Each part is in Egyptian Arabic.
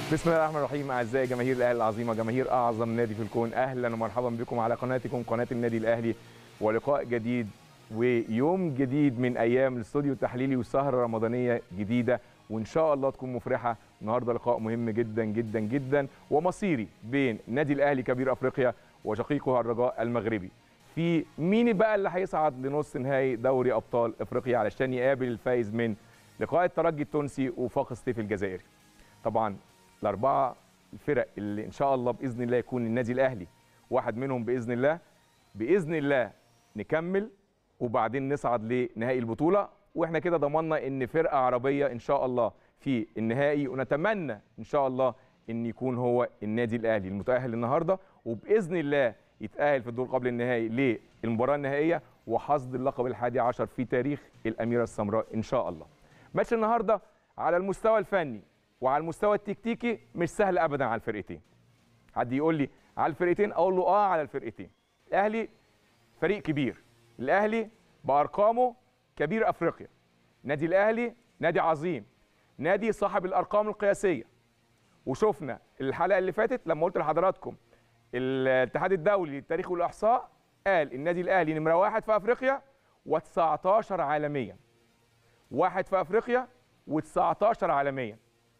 بسم الله الرحمن الرحيم اعزائي جماهير الاهلي العظيمه جماهير اعظم نادي في الكون اهلا ومرحبا بكم على قناتكم قناه النادي الاهلي ولقاء جديد ويوم جديد من ايام الاستوديو التحليلي وسهره رمضانيه جديده وان شاء الله تكون مفرحه النهارده لقاء مهم جدا جدا جدا ومصيري بين النادي الاهلي كبير افريقيا وشقيقه الرجاء المغربي في مين بقى اللي هيصعد لنص نهائي دوري ابطال افريقيا علشان يقابل الفايز من لقاء الترجي التونسي وفاق سطيف الجزائري طبعا الاربعه الفرق اللي ان شاء الله باذن الله يكون النادي الاهلي واحد منهم باذن الله باذن الله نكمل وبعدين نصعد لنهائي البطوله واحنا كده ضمننا ان فرقه عربيه ان شاء الله في النهائي ونتمنى ان شاء الله ان يكون هو النادي الاهلي المتاهل النهارده وباذن الله يتاهل في الدور قبل النهائي للمباراه النهائيه وحصد اللقب الحادي عشر في تاريخ الاميره السمراء ان شاء الله ماتش النهارده على المستوى الفني وعلى المستوى التكتيكي مش سهل ابدا على الفرقتين حد يقول لي على الفرقتين اقول له اه على الفرقتين الاهلي فريق كبير الاهلي بارقامه كبير افريقيا نادي الاهلي نادي عظيم نادي صاحب الارقام القياسيه وشفنا الحلقه اللي فاتت لما قلت لحضراتكم الاتحاد الدولي للتاريخ والاحصاء قال النادي الاهلي نمره واحد في افريقيا و19 عالميا واحد في افريقيا و19 عالميا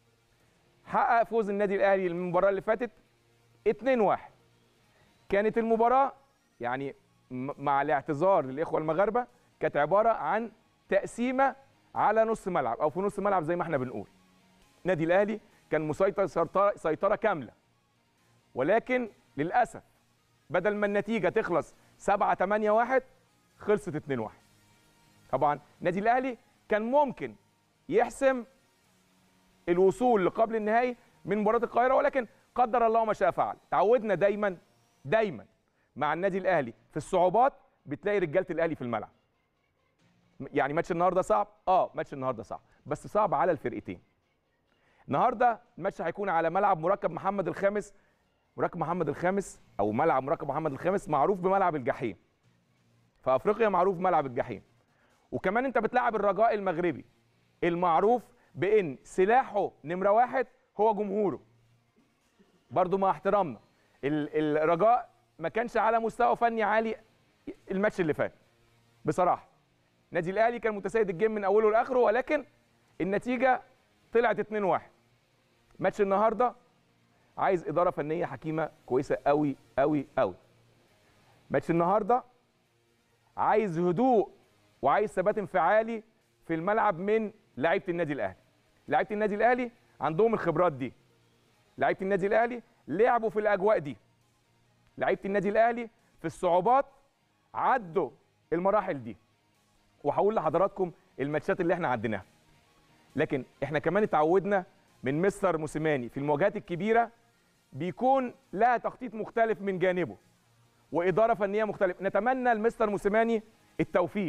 حقق فوز النادي الاهلي المباراه اللي فاتت 2-1 كانت المباراه يعني مع الاعتذار للاخوه المغاربه كانت عباره عن تقسيمه على نص ملعب او في نص ملعب زي ما احنا بنقول النادي الاهلي كان مسيطر سيطره كامله ولكن للاسف بدل ما النتيجه تخلص 7 8 1 خلصت 2 1 طبعا النادي الاهلي كان ممكن يحسم الوصول لقبل النهائي من مباراه القاهره ولكن قدر الله ما شاء فعل تعودنا دايما دايما مع النادي الاهلي في الصعوبات بتلاقي رجاله الاهلي في الملعب يعني ماتش النهارده صعب اه ماتش النهارده صعب بس صعب على الفرقتين النهارده الماتش هيكون على ملعب مركب محمد الخامس مركب محمد الخامس او ملعب مركب محمد الخامس معروف بملعب الجحيم في افريقيا معروف ملعب الجحيم وكمان انت بتلعب الرجاء المغربي المعروف بان سلاحه نمره واحد هو جمهوره برضو مع احترامنا الرجاء ما كانش على مستوى فني عالي الماتش اللي فات بصراحه النادي الاهلي كان متسيد الجيم من اوله لاخره ولكن النتيجه طلعت 2-1 ماتش النهارده عايز اداره فنيه حكيمه كويسه قوي قوي قوي ماتش النهارده عايز هدوء وعايز ثبات انفعالي في الملعب من لعيبه النادي الاهلي لعيبه النادي الاهلي عندهم الخبرات دي لعيبه النادي الاهلي لعبوا في الاجواء دي لعيبه النادي الاهلي في الصعوبات عدوا المراحل دي وهقول لحضراتكم الماتشات اللي احنا عديناها لكن احنا كمان اتعودنا من مستر موسيماني في المواجهات الكبيره بيكون لها تخطيط مختلف من جانبه واداره فنيه مختلفه نتمنى لمستر موسيماني التوفيق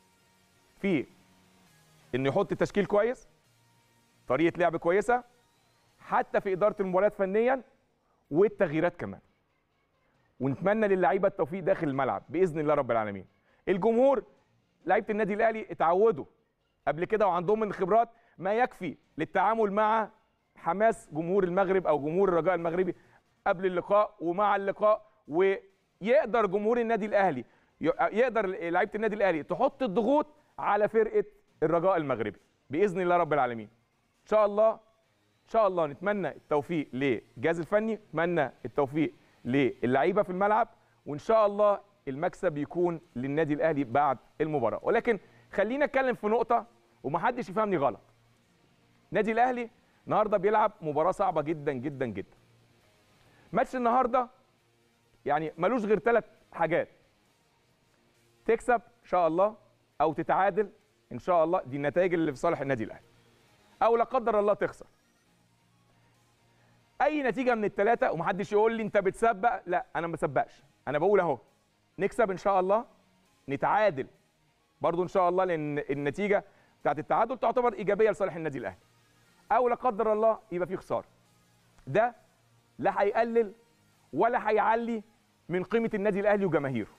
في انه يحط تشكيل كويس طريقه لعب كويسه حتى في اداره المباريات فنيا والتغييرات كمان ونتمنى للعيبه التوفيق داخل الملعب باذن الله رب العالمين الجمهور لعيبه النادي الاهلي اتعودوا قبل كده وعندهم من الخبرات ما يكفي للتعامل مع حماس جمهور المغرب او جمهور الرجاء المغربي قبل اللقاء ومع اللقاء ويقدر جمهور النادي الاهلي يقدر لعيبه النادي الاهلي تحط الضغوط على فرقه الرجاء المغربي باذن الله رب العالمين ان شاء الله ان شاء الله نتمنى التوفيق للجهاز الفني نتمنى التوفيق للعيبه في الملعب وان شاء الله المكسب يكون للنادي الاهلي بعد المباراه ولكن خلينا اتكلم في نقطه ومحدش يفهمني غلط النادي الاهلي النهارده بيلعب مباراه صعبه جدا جدا جدا ماتش النهارده يعني ملوش غير ثلاث حاجات تكسب ان شاء الله او تتعادل ان شاء الله دي النتائج اللي في صالح النادي الاهلي او لا قدر الله تخسر اي نتيجه من الثلاثه ومحدش يقول لي انت بتسبق لا انا ما بسبقش انا بقول اهو نكسب ان شاء الله نتعادل برضو ان شاء الله لان النتيجه بتاعت التعادل تعتبر ايجابيه لصالح النادي الاهلي او لا قدر الله يبقى في خساره ده لا هيقلل ولا هيعلي من قيمه النادي الاهلي وجماهيره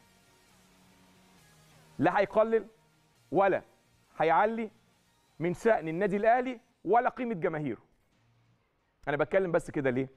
لا هيقلل ولا هيعلي من شأن النادي الاهلي ولا قيمه جماهيره انا بتكلم بس كده ليه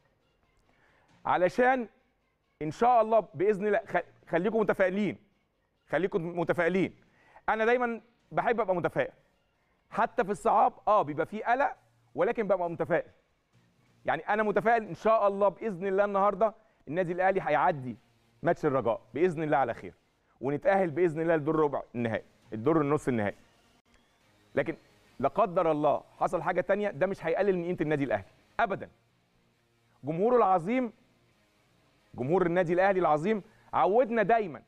علشان ان شاء الله باذن الله خ- خليكم متفائلين خليكم متفائلين انا دايما بحب ابقى متفائل حتى في الصعاب اه بيبقى فيه قلق ولكن ببقى متفائل يعني انا متفائل ان شاء الله باذن الله النهارده النادي الاهلي هيعدي ماتش الرجاء باذن الله على خير ونتاهل باذن الله لدور ربع النهائي الدور النص النهائي لكن لا قدر الله حصل حاجه تانية ده مش هيقلل من قيمه النادي الاهلي ابدا جمهوره العظيم جمهور النادي الاهلي العظيم عودنا دايما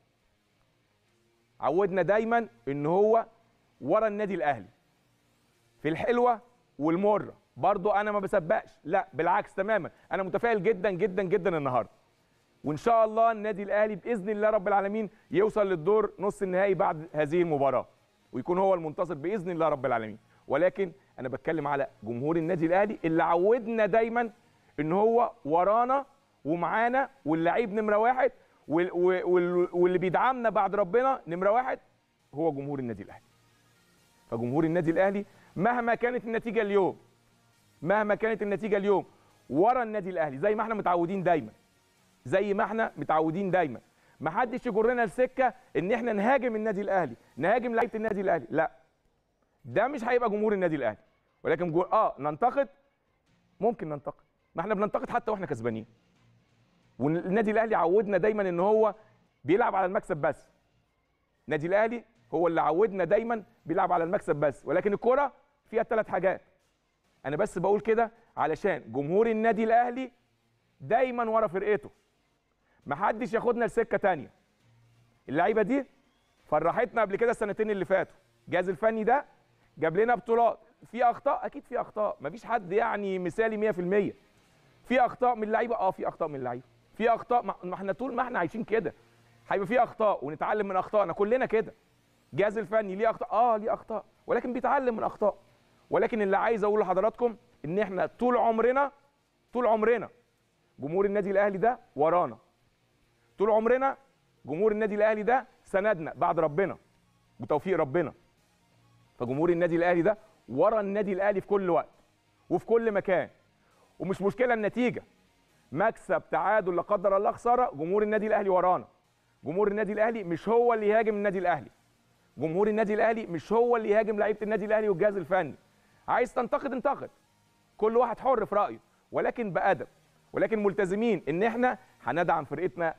عودنا دايما ان هو ورا النادي الاهلي في الحلوه والمره برضو انا ما بسبقش لا بالعكس تماما انا متفائل جدا جدا جدا النهارده وان شاء الله النادي الاهلي باذن الله رب العالمين يوصل للدور نص النهائي بعد هذه المباراه ويكون هو المنتصر باذن الله رب العالمين ولكن انا بتكلم على جمهور النادي الاهلي اللي عودنا دايما ان هو ورانا ومعانا واللعيب نمره واحد وال- وال- واللي بيدعمنا بعد ربنا نمره واحد هو جمهور النادي الاهلي فجمهور النادي الاهلي مهما كانت النتيجه اليوم مهما كانت النتيجه اليوم ورا النادي الاهلي زي ما احنا متعودين دايما زي ما احنا متعودين دايما ما حدش يجرنا السكه ان احنا نهاجم النادي الاهلي نهاجم لعيبه النادي الاهلي لا ده مش هيبقى جمهور النادي الاهلي ولكن جو... اه ننتقد ممكن ننتقد ما احنا بننتقد حتى واحنا كسبانين والنادي الاهلي عودنا دايما ان هو بيلعب على المكسب بس النادي الاهلي هو اللي عودنا دايما بيلعب على المكسب بس ولكن الكره فيها ثلاث حاجات انا بس بقول كده علشان جمهور النادي الاهلي دايما ورا فرقته محدش ياخدنا لسكه تانية اللعيبه دي فرحتنا قبل كده السنتين اللي فاتوا الجهاز الفني ده جاب لنا بطولات في اخطاء اكيد في اخطاء مفيش حد يعني مثالي 100% في اخطاء من اللعيبه اه في اخطاء من اللعيبه في اخطاء ما ما احنا طول ما احنا عايشين كده هيبقى في اخطاء ونتعلم من اخطائنا كلنا كده الجهاز الفني ليه اخطاء اه ليه اخطاء ولكن بيتعلم من اخطاء ولكن اللي عايز اقول لحضراتكم ان احنا طول عمرنا طول عمرنا جمهور النادي الاهلي ده ورانا طول عمرنا جمهور النادي الاهلي ده سندنا بعد ربنا بتوفيق ربنا فجمهور النادي الاهلي ده ورا النادي الاهلي في كل وقت وفي كل مكان ومش مشكله النتيجه مكسب تعادل لا قدر الله خساره جمهور النادي الاهلي ورانا جمهور النادي الاهلي مش هو اللي يهاجم النادي الاهلي جمهور النادي الاهلي مش هو اللي يهاجم لعيبه النادي الاهلي والجهاز الفني عايز تنتقد انتقد كل واحد حر في رايه ولكن بادب ولكن ملتزمين ان احنا هندعم فرقتنا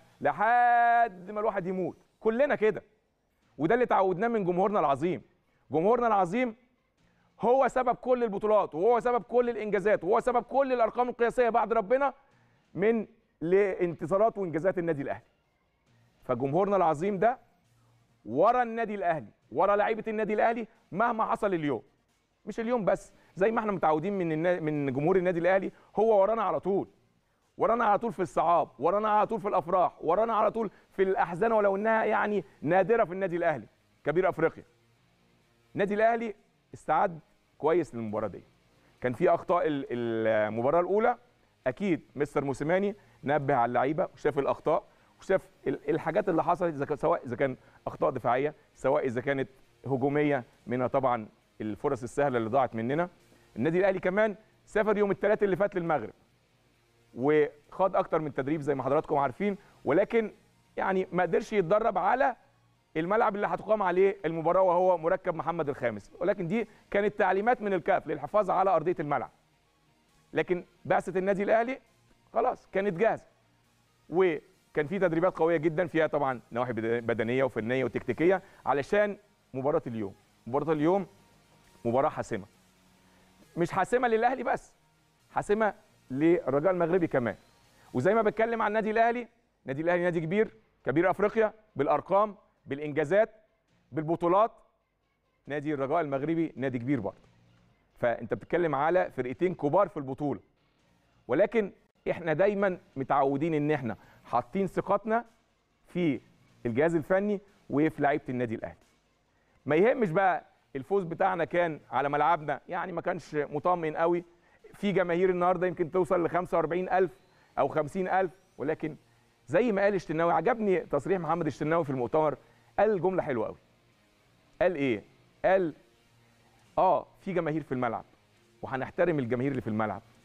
لحد ما الواحد يموت كلنا كده وده اللي تعودناه من جمهورنا العظيم جمهورنا العظيم هو سبب كل البطولات وهو سبب كل الانجازات وهو سبب كل الارقام القياسيه بعد ربنا من لانتصارات وانجازات النادي الاهلي فجمهورنا العظيم ده ورا النادي الاهلي ورا لعيبه النادي الاهلي مهما حصل اليوم مش اليوم بس زي ما احنا متعودين من النا... من جمهور النادي الاهلي هو ورانا على طول ورانا على طول في الصعاب ورانا على طول في الافراح ورانا على طول في الاحزان ولو انها يعني نادره في النادي الاهلي كبير افريقيا النادي الاهلي استعد كويس للمباراه دي كان في اخطاء ال- المباراه الاولى اكيد مستر موسيماني نبه على اللعيبه وشاف الاخطاء وشاف ال- الحاجات اللي حصلت إذا كان- سواء اذا كان اخطاء دفاعيه سواء اذا كانت هجوميه منها طبعا الفرص السهله اللي ضاعت مننا النادي الاهلي كمان سافر يوم الثلاث اللي فات للمغرب وخاض اكتر من تدريب زي ما حضراتكم عارفين ولكن يعني ما قدرش يتدرب على الملعب اللي هتقام عليه المباراه وهو مركب محمد الخامس ولكن دي كانت تعليمات من الكاف للحفاظ على ارضيه الملعب لكن بعثه النادي الاهلي خلاص كانت جاهزه وكان في تدريبات قويه جدا فيها طبعا نواحي بد- بدنيه وفنيه وتكتيكيه علشان مباراه اليوم مباراه اليوم مباراه حاسمه مش حاسمه للاهلي بس حاسمه للرجاء المغربي كمان وزي ما بتكلم عن النادي الاهلي النادي الاهلي نادي كبير كبير افريقيا بالارقام بالانجازات بالبطولات نادي الرجاء المغربي نادي كبير برضه فانت بتتكلم على فرقتين كبار في البطوله ولكن احنا دايما متعودين ان احنا حاطين ثقتنا في الجهاز الفني وفي لعيبه النادي الاهلي ما يهمش بقى الفوز بتاعنا كان على ملعبنا يعني ما كانش مطمئن قوي في جماهير النهارده يمكن توصل ل 45000 او 50000 ولكن زي ما قال الشناوي عجبني تصريح محمد الشناوي في المؤتمر قال جمله حلوه قوي قال ايه قال اه في جماهير في الملعب وهنحترم الجماهير اللي في الملعب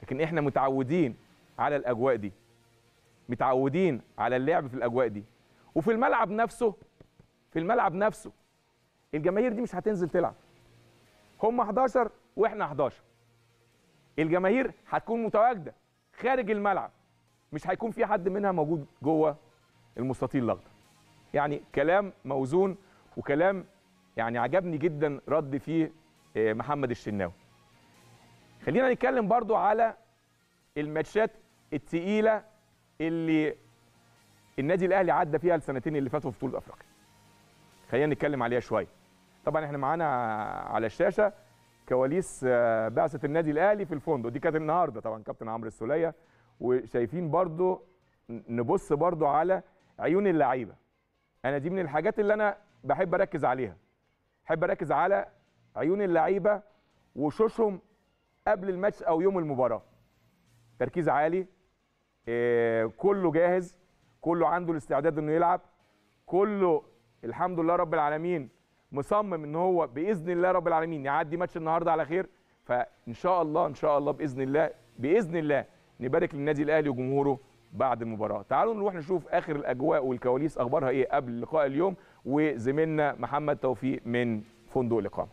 لكن احنا متعودين على الاجواء دي متعودين على اللعب في الاجواء دي وفي الملعب نفسه في الملعب نفسه الجماهير دي مش هتنزل تلعب هم 11 واحنا 11 الجماهير هتكون متواجده خارج الملعب مش هيكون في حد منها موجود جوه المستطيل الاخضر يعني كلام موزون وكلام يعني عجبني جدا رد فيه آه، محمد الشناوي خلينا نتكلم برضو على الماتشات التقيله اللي النادي الاهلي عدى فيها السنتين اللي فاتوا في بطوله افريقيا خلينا نتكلم عليها شويه طبعا احنا معانا على الشاشه كواليس آه، بعثه النادي الاهلي في الفندق دي كانت النهارده طبعا كابتن عمرو السوليه وشايفين برضو نبص برضو على عيون اللعيبه انا دي من الحاجات اللي انا بحب اركز عليها بحب اركز على عيون اللعيبه وشوشهم قبل الماتش او يوم المباراه تركيز عالي آه، كله جاهز كله عنده الاستعداد انه يلعب كله الحمد لله رب العالمين مصمم ان هو باذن الله رب العالمين يعدي ماتش النهارده على خير فان شاء الله ان شاء الله باذن الله باذن الله نبارك للنادي الاهلي وجمهوره بعد المباراه تعالوا نروح نشوف اخر الاجواء والكواليس اخبارها ايه قبل لقاء اليوم وزميلنا محمد توفيق من فندق الاقامه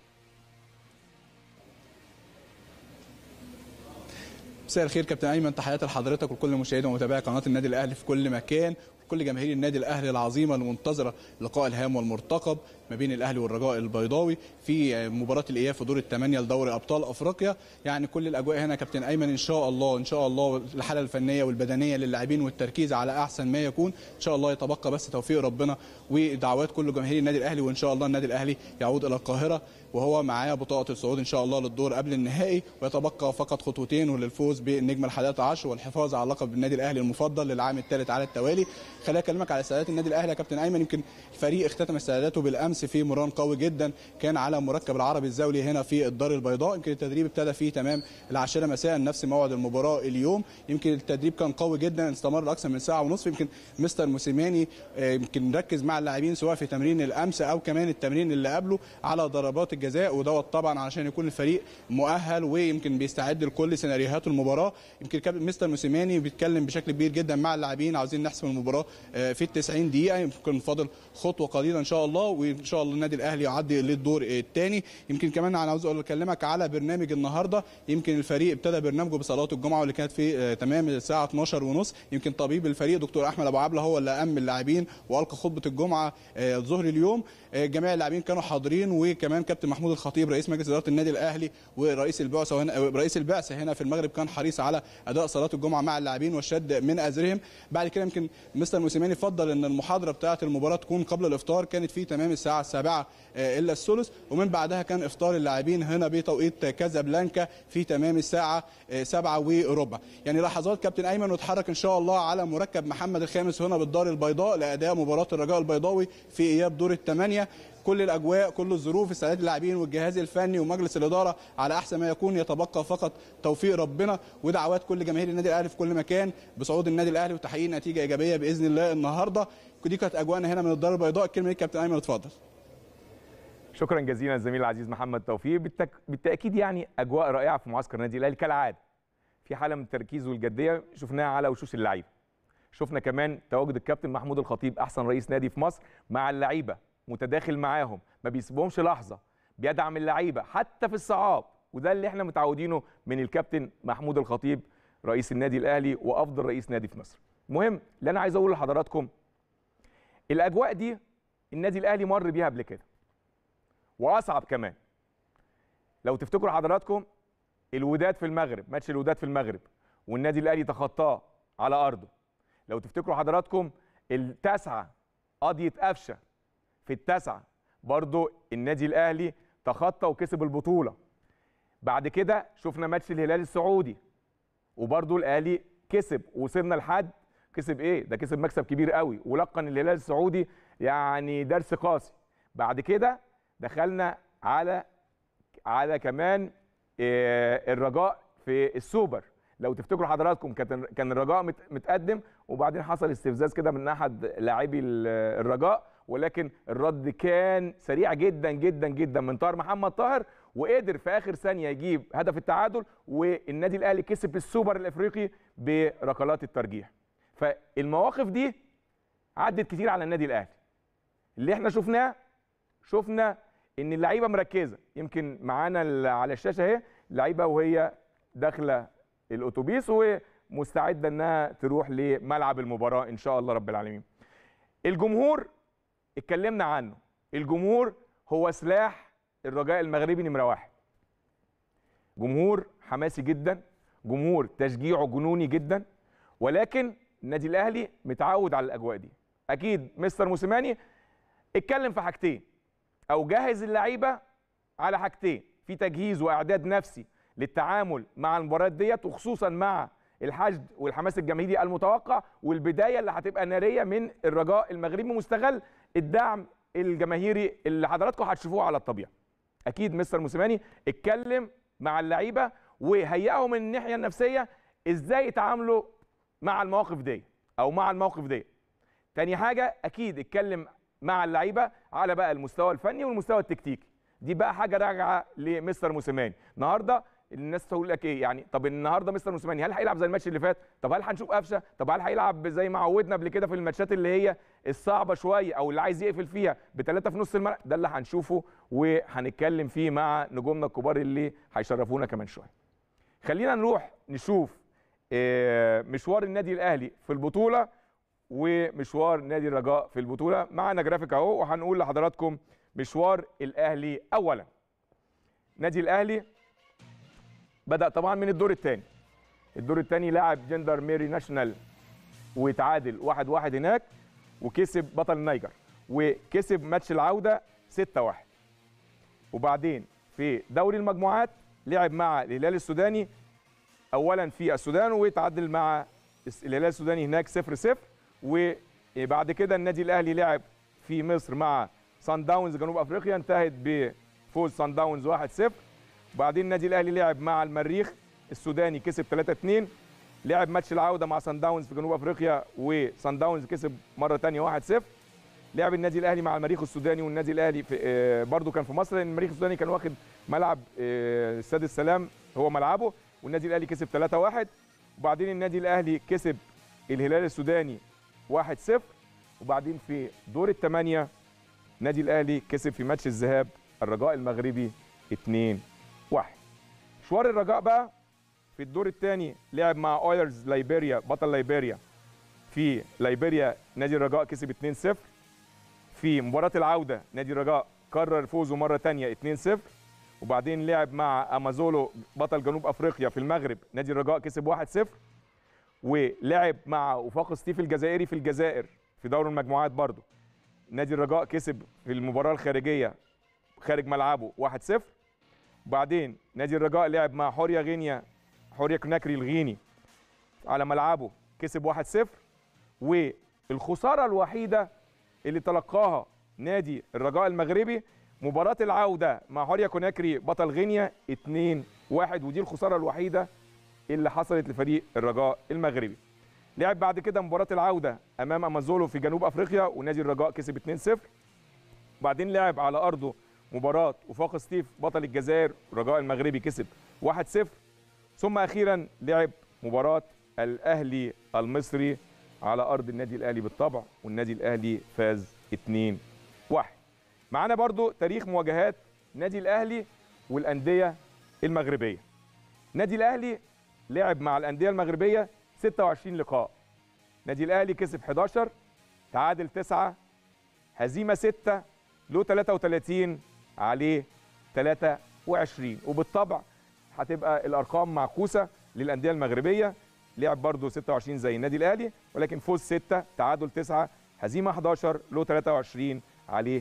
مساء الخير كابتن ايمن تحياتي لحضرتك ولكل مشاهدي ومتابعي قناه النادي الاهلي في كل مكان كل جماهير النادي الاهلي العظيمه المنتظره اللقاء الهام والمرتقب ما بين الاهلي والرجاء البيضاوي في مباراه الاياب في دور الثمانيه لدوري ابطال افريقيا يعني كل الاجواء هنا كابتن ايمن ان شاء الله ان شاء الله الحاله الفنيه والبدنيه للاعبين والتركيز على احسن ما يكون ان شاء الله يتبقى بس توفيق ربنا ودعوات كل جماهير النادي الاهلي وان شاء الله النادي الاهلي يعود الى القاهره وهو معاه بطاقه الصعود ان شاء الله للدور قبل النهائي ويتبقى فقط خطوتين وللفوز بالنجم الحادية عشر والحفاظ على لقب النادي الاهلي المفضل للعام الثالث على التوالي خليني اكلمك على استعدادات النادي الاهلي يا كابتن ايمن يمكن الفريق اختتم استعداداته بالامس في مران قوي جدا كان على مركب العربي الزولي هنا في الدار البيضاء يمكن التدريب ابتدى فيه تمام العاشره مساء نفس موعد المباراه اليوم يمكن التدريب كان قوي جدا استمر اكثر من ساعه ونصف يمكن مستر موسيماني آه، يمكن ركز مع اللاعبين سواء في تمرين الامس او كمان التمرين اللي قبله على ضربات الجزاء ودوت طبعا علشان يكون الفريق مؤهل ويمكن بيستعد لكل سيناريوهات المباراه يمكن كابتن مستر موسيماني بيتكلم بشكل كبير جدا مع اللاعبين عاوزين نحسم المباراه آه، في ال 90 دقيقه يمكن فاضل خطوه قليله ان شاء الله وان شاء الله النادي الاهلي يعدي للدور الثاني يمكن كمان انا عاوز اقول اكلمك على برنامج النهارده يمكن الفريق ابتدى برنامجه بصلاه الجمعه واللي كانت في آه، تمام الساعه 12 ونص يمكن طبيب الفريق دكتور احمد ابو عبله هو اللي امن اللاعبين والقى خطبه الجمعه آه، ظهر اليوم آه، جميع اللاعبين كانوا حاضرين وكمان كابتن محمود الخطيب رئيس مجلس اداره النادي الاهلي ورئيس البعثه هنا رئيس البعثه هنا في المغرب كان حريص على اداء صلاه الجمعه مع اللاعبين والشد من ازرهم بعد كده يمكن مستر موسيماني فضل ان المحاضره بتاعه المباراه تكون قبل الافطار كانت في تمام الساعه السابعة آه، الا الثلث ومن بعدها كان افطار اللاعبين هنا بتوقيت كازابلانكا في تمام الساعه آه، سبعة وربع يعني لحظات كابتن ايمن وتحرك ان شاء الله على مركب محمد الخامس هنا بالدار البيضاء لاداء مباراه الرجاء البيضاوي في اياب دور الثمانيه كل الاجواء كل الظروف استعداد اللاعبين والجهاز الفني ومجلس الاداره على احسن ما يكون يتبقى فقط توفيق ربنا ودعوات كل جماهير النادي الاهلي في كل مكان بصعود النادي الاهلي وتحقيق نتيجه ايجابيه باذن الله النهارده دي كانت اجواءنا هنا من الدار البيضاء الكلمه ليك كابتن ايمن اتفضل شكرا جزيلا الزميل العزيز محمد توفيق بالتك... بالتاكيد يعني اجواء رائعه في معسكر النادي الاهلي كالعاده في حاله من التركيز والجديه شفناها على وشوش اللعيبه شفنا كمان تواجد الكابتن محمود الخطيب احسن رئيس نادي في مصر مع اللعيبه متداخل معاهم ما بيسيبهمش لحظه بيدعم اللعيبه حتى في الصعاب وده اللي احنا متعودينه من الكابتن محمود الخطيب رئيس النادي الاهلي وافضل رئيس نادي في مصر المهم اللي انا عايز اقوله لحضراتكم الاجواء دي النادي الاهلي مر بيها قبل كده واصعب كمان لو تفتكروا حضراتكم الوداد في المغرب ماتش الوداد في المغرب والنادي الاهلي تخطاه على ارضه لو تفتكروا حضراتكم التاسعه قضيه قفشه في التاسعه برضو النادي الاهلي تخطى وكسب البطوله بعد كده شفنا ماتش الهلال السعودي وبرضو الاهلي كسب وصلنا لحد كسب ايه ده كسب مكسب كبير قوي ولقن الهلال السعودي يعني درس قاسي بعد كده دخلنا على على كمان آه، الرجاء في السوبر لو تفتكروا حضراتكم كان كان الرجاء مت- متقدم وبعدين حصل استفزاز كده من احد لاعبي ال- الرجاء ولكن الرد كان سريع جدا جدا جدا من طاهر محمد طاهر وقدر في اخر ثانيه يجيب هدف التعادل والنادي الاهلي كسب السوبر الافريقي بركلات الترجيح فالمواقف دي عدت كتير على النادي الاهلي اللي احنا شفناه شفنا ان اللعيبه مركزه يمكن معانا على الشاشه اهي لعيبه وهي داخله الاتوبيس ومستعده انها تروح لملعب المباراه ان شاء الله رب العالمين الجمهور اتكلمنا عنه الجمهور هو سلاح الرجاء المغربي نمره واحد جمهور حماسي جدا جمهور تشجيعه جنوني جدا ولكن النادي الاهلي متعود على الاجواء دي اكيد مستر موسيماني اتكلم في حاجتين او جهز اللعيبه على حاجتين في تجهيز واعداد نفسي للتعامل مع المباريات ديت وخصوصا مع الحشد والحماس الجماهيري المتوقع والبدايه اللي هتبقى ناريه من الرجاء المغربي مستغل الدعم الجماهيري اللي حضراتكم هتشوفوه على الطبيعه اكيد مستر موسيماني اتكلم مع اللعيبه وهيئهم من الناحيه النفسيه ازاي يتعاملوا مع المواقف دي او مع الموقف دي تاني حاجه اكيد اتكلم مع اللعيبه على بقى المستوى الفني والمستوى التكتيكي دي بقى حاجه راجعه لمستر موسيماني النهارده الناس تقول لك ايه يعني طب النهارده مستر موسيماني هل هيلعب زي الماتش اللي فات طب هل هنشوف قفشه طب هل هيلعب زي ما عودنا قبل كده في الماتشات اللي هي الصعبه شويه او اللي عايز يقفل فيها بثلاثه في نص الملعب ده اللي هنشوفه وهنتكلم فيه مع نجومنا الكبار اللي هيشرفونا كمان شويه خلينا نروح نشوف مشوار النادي الاهلي في البطوله ومشوار نادي الرجاء في البطوله معنا جرافيك اهو وهنقول لحضراتكم مشوار الاهلي اولا نادي الاهلي بدا طبعا من الدور الثاني الدور الثاني لاعب جندر ميري ناشونال وتعادل واحد واحد هناك وكسب بطل النيجر وكسب ماتش العوده 6 1 وبعدين في دوري المجموعات لعب مع الهلال السوداني اولا في السودان وتعادل مع الهلال السوداني هناك 0 0 وبعد كده النادي الاهلي لعب في مصر مع سان داونز جنوب افريقيا انتهت بفوز سان داونز 1 0 وبعدين النادي الاهلي لعب مع المريخ السوداني كسب 3 2 لعب ماتش العوده مع سان داونز في جنوب افريقيا وسان داونز كسب مره ثانيه 1 0 لعب النادي الاهلي مع المريخ السوداني والنادي الاهلي في آه برضه كان في مصر لان المريخ السوداني كان واخد ملعب آه استاد السلام هو ملعبه والنادي الاهلي كسب 3 1 وبعدين النادي الاهلي كسب الهلال السوداني 1 0 وبعدين في دور الثمانيه النادي الاهلي كسب في ماتش الذهاب الرجاء المغربي 2 1 مشوار الرجاء بقى في الدور الثاني لعب مع اويلرز ليبيريا بطل ليبيريا في ليبيريا نادي الرجاء كسب 2 0 في مباراه العوده نادي الرجاء كرر فوزه مره ثانيه 2 0 وبعدين لعب مع امازولو بطل جنوب افريقيا في المغرب نادي الرجاء كسب 1 0 ولعب مع وفاق ستيف الجزائري في الجزائر في دور المجموعات برضه نادي الرجاء كسب في المباراه الخارجيه خارج ملعبه 1 0 وبعدين نادي الرجاء لعب مع حوريا غينيا حوريا كناكري الغيني على ملعبه كسب 1 0 والخساره الوحيده اللي تلقاها نادي الرجاء المغربي مباراة العودة مع حوريا كوناكري بطل غينيا 2 1 ودي الخسارة الوحيدة اللي حصلت لفريق الرجاء المغربي. لعب بعد كده مباراة العودة أمام أمازولو في جنوب أفريقيا ونادي الرجاء كسب 2 0 وبعدين لعب على أرضه مباراة وفاق ستيف بطل الجزائر الرجاء المغربي كسب 1 0 ثم أخيرا لعب مباراة الأهلي المصري على أرض النادي الأهلي بالطبع والنادي الأهلي فاز 2 1 معانا برضو تاريخ مواجهات نادي الاهلي والانديه المغربيه نادي الاهلي لعب مع الانديه المغربيه 26 لقاء نادي الاهلي كسب 11 تعادل 9 هزيمه 6 له 33 عليه 23 وبالطبع هتبقى الارقام معكوسه للانديه المغربيه لعب برضه 26 زي النادي الاهلي ولكن فوز 6 تعادل 9 هزيمه 11 له 23 عليه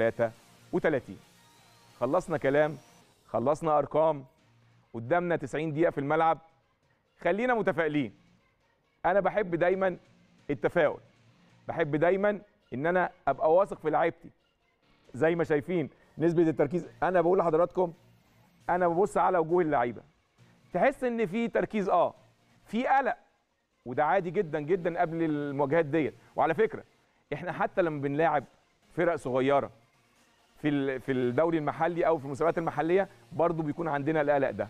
33 خلصنا كلام خلصنا ارقام قدامنا 90 دقيقه في الملعب خلينا متفائلين انا بحب دايما التفاؤل بحب دايما ان انا ابقى واثق في لعيبتي زي ما شايفين نسبه التركيز انا بقول لحضراتكم انا ببص على وجوه اللعيبه تحس ان في تركيز اه في قلق وده عادي جدا جدا قبل المواجهات ديت وعلى فكره احنا حتى لما بنلاعب فرق صغيره في ال- في الدوري المحلي او في المسابقات المحليه برضو بيكون عندنا القلق ده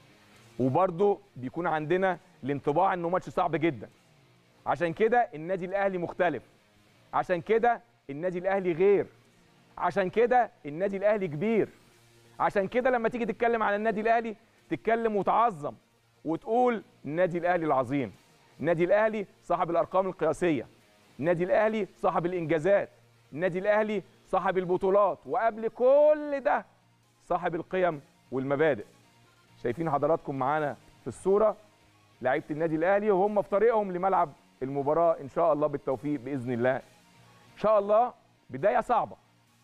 وبرضو بيكون عندنا الانطباع انه ماتش صعب جدا عشان كده النادي الاهلي مختلف عشان كده النادي الاهلي غير عشان كده النادي الاهلي كبير عشان كده لما تيجي تتكلم عن النادي الاهلي تتكلم وتعظم وتقول النادي الاهلي العظيم النادي الاهلي صاحب الارقام القياسيه النادي الاهلي صاحب الانجازات النادي الاهلي صاحب البطولات وقبل كل ده صاحب القيم والمبادئ شايفين حضراتكم معانا في الصوره لعيبه النادي الاهلي وهم في طريقهم لملعب المباراه ان شاء الله بالتوفيق باذن الله ان شاء الله بدايه صعبه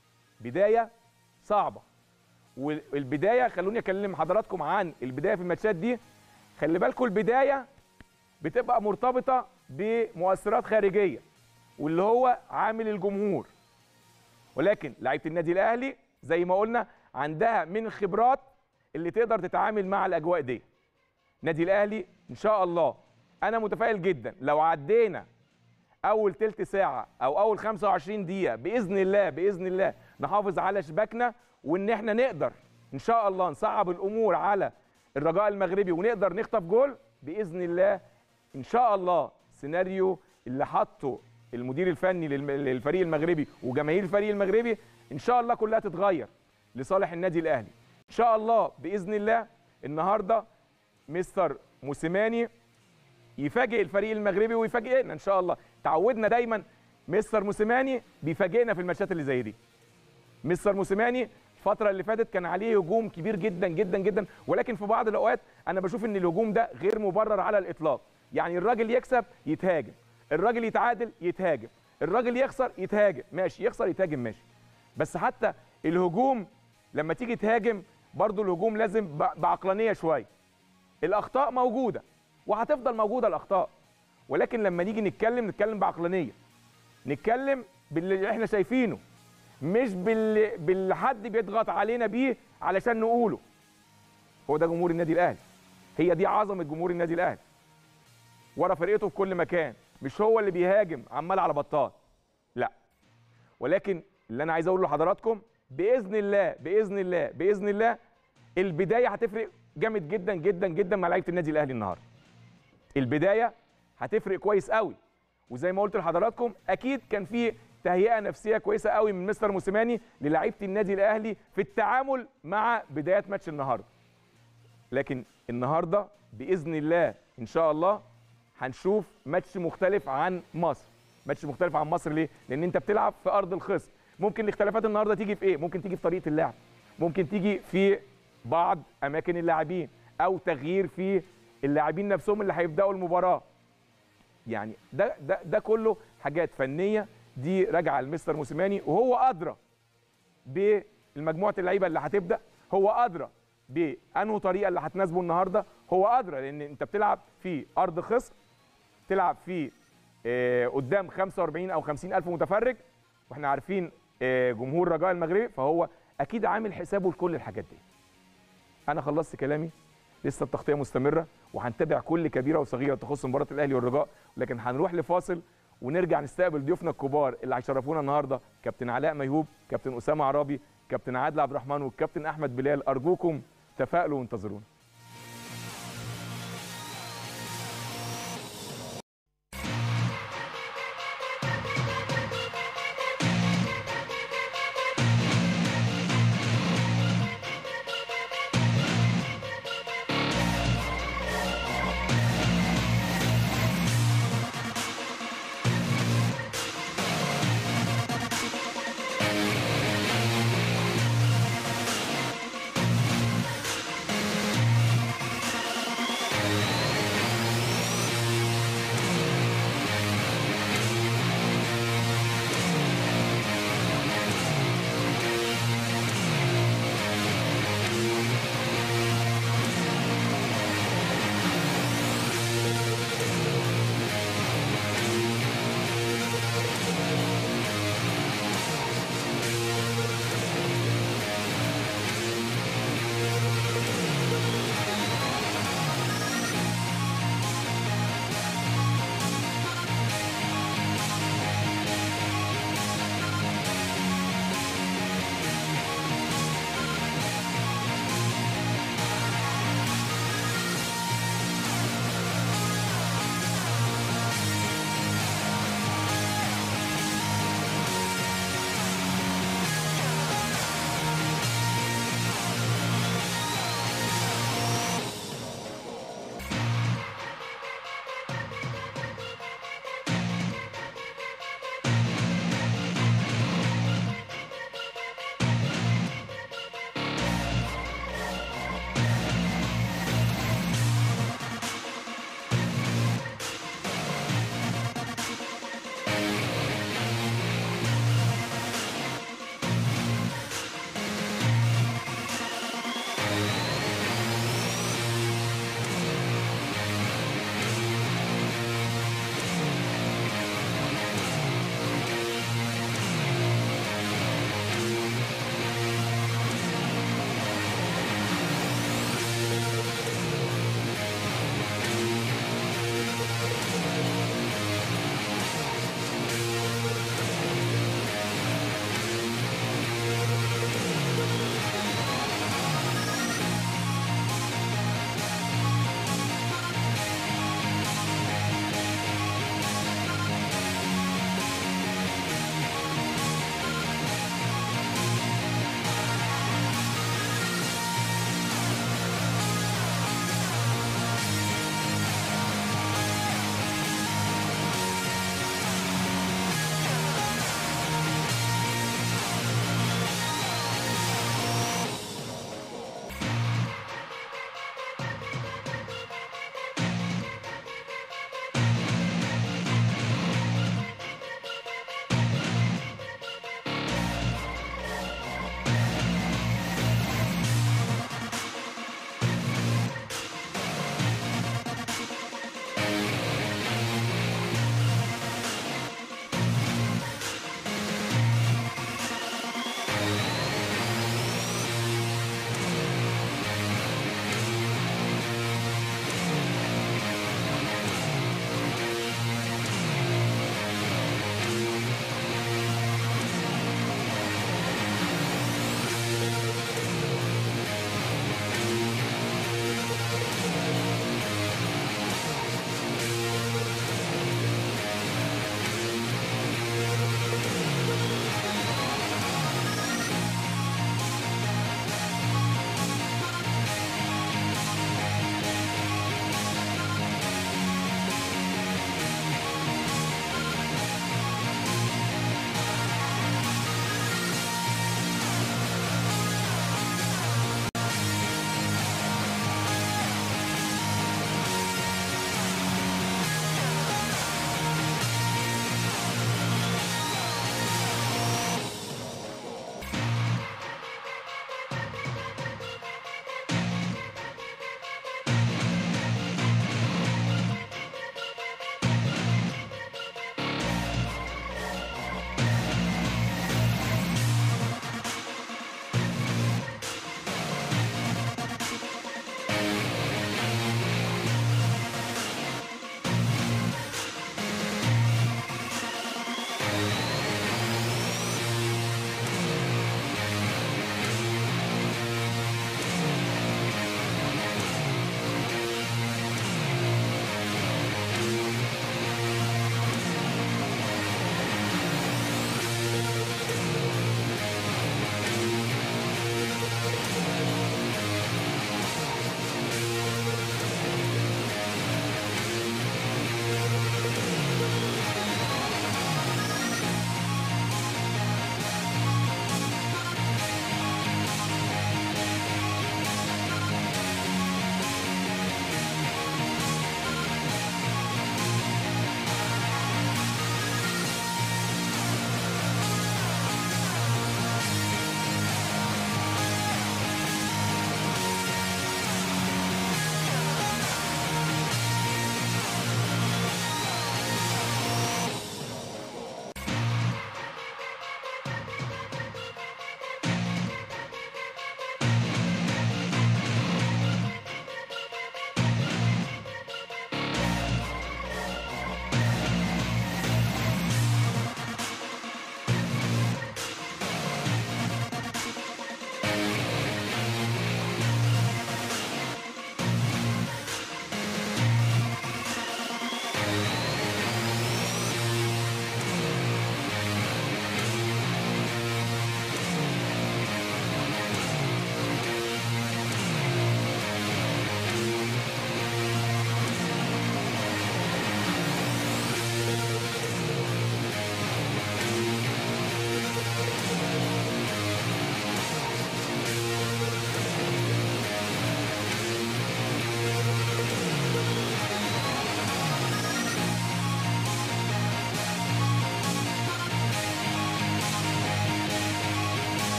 بدايه صعبه والبدايه خلوني اكلم حضراتكم عن البدايه في الماتشات دي خلي بالكم البدايه بتبقى مرتبطه بمؤثرات خارجيه واللي هو عامل الجمهور ولكن لعيبه النادي الاهلي زي ما قلنا عندها من الخبرات اللي تقدر تتعامل مع الاجواء دي النادي الاهلي ان شاء الله انا متفائل جدا لو عدينا اول تلت ساعه او اول 25 دقيقه باذن الله باذن الله نحافظ على شباكنا وان احنا نقدر ان شاء الله نصعب الامور على الرجاء المغربي ونقدر نخطف جول باذن الله ان شاء الله سيناريو اللي حطه المدير الفني للم- للفريق المغربي وجماهير الفريق المغربي ان شاء الله كلها تتغير لصالح النادي الاهلي ان شاء الله باذن الله النهارده مستر موسيماني يفاجئ الفريق المغربي ويفاجئنا ان شاء الله تعودنا دايما مستر موسيماني بيفاجئنا في الماتشات اللي زي دي مستر موسيماني الفتره اللي فاتت كان عليه هجوم كبير جدا جدا جدا ولكن في بعض الاوقات انا بشوف ان الهجوم ده غير مبرر على الاطلاق يعني الراجل يكسب يتهاجم الراجل يتعادل يتهاجم الراجل يخسر يتهاجم ماشي يخسر يتهاجم ماشي بس حتى الهجوم لما تيجي تهاجم برضو الهجوم لازم ب- بعقلانيه شويه الاخطاء موجوده وهتفضل موجوده الاخطاء ولكن لما نيجي نتكلم نتكلم بعقلانيه نتكلم باللي احنا شايفينه مش باللي, باللي حد بيضغط علينا بيه علشان نقوله هو ده جمهور النادي الاهلي هي دي عظمه جمهور النادي الاهلي ورا فرقته في كل مكان مش هو اللي بيهاجم عمال على بطال لا ولكن اللي انا عايز اقوله لحضراتكم باذن الله باذن الله باذن الله البدايه هتفرق جامد جدا جدا جدا مع لعيبه النادي الاهلي النهارده البدايه هتفرق كويس قوي وزي ما قلت لحضراتكم اكيد كان في تهيئه نفسيه كويسه قوي من مستر موسيماني للعيبه النادي الاهلي في التعامل مع بدايه ماتش النهارده لكن النهارده باذن الله ان شاء الله هنشوف ماتش مختلف عن مصر ماتش مختلف عن مصر ليه لان انت بتلعب في ارض الخصم ممكن الاختلافات النهارده تيجي في ايه ممكن تيجي في طريقه اللعب ممكن تيجي في بعض اماكن اللاعبين او تغيير في اللاعبين نفسهم اللي هيبداوا المباراه يعني ده ده ده كله حاجات فنيه دي راجعه لمستر موسيماني وهو ادرى بالمجموعه اللعيبه اللي هتبدا هو ادرى بانه طريقه اللي هتناسبه النهارده هو ادرى لان انت بتلعب في ارض خصم تلعب في آه، قدام 45 او 50 الف متفرج واحنا عارفين آه، جمهور رجاء المغربي فهو اكيد عامل حسابه لكل الحاجات دي انا خلصت كلامي لسه التغطيه مستمره وهنتابع كل كبيره وصغيره تخص مباراه الاهلي والرجاء لكن هنروح لفاصل ونرجع نستقبل ضيوفنا الكبار اللي هيشرفونا النهارده كابتن علاء ميهوب كابتن اسامه عرابي كابتن عادل عبد الرحمن والكابتن احمد بلال ارجوكم تفائلوا وانتظرونا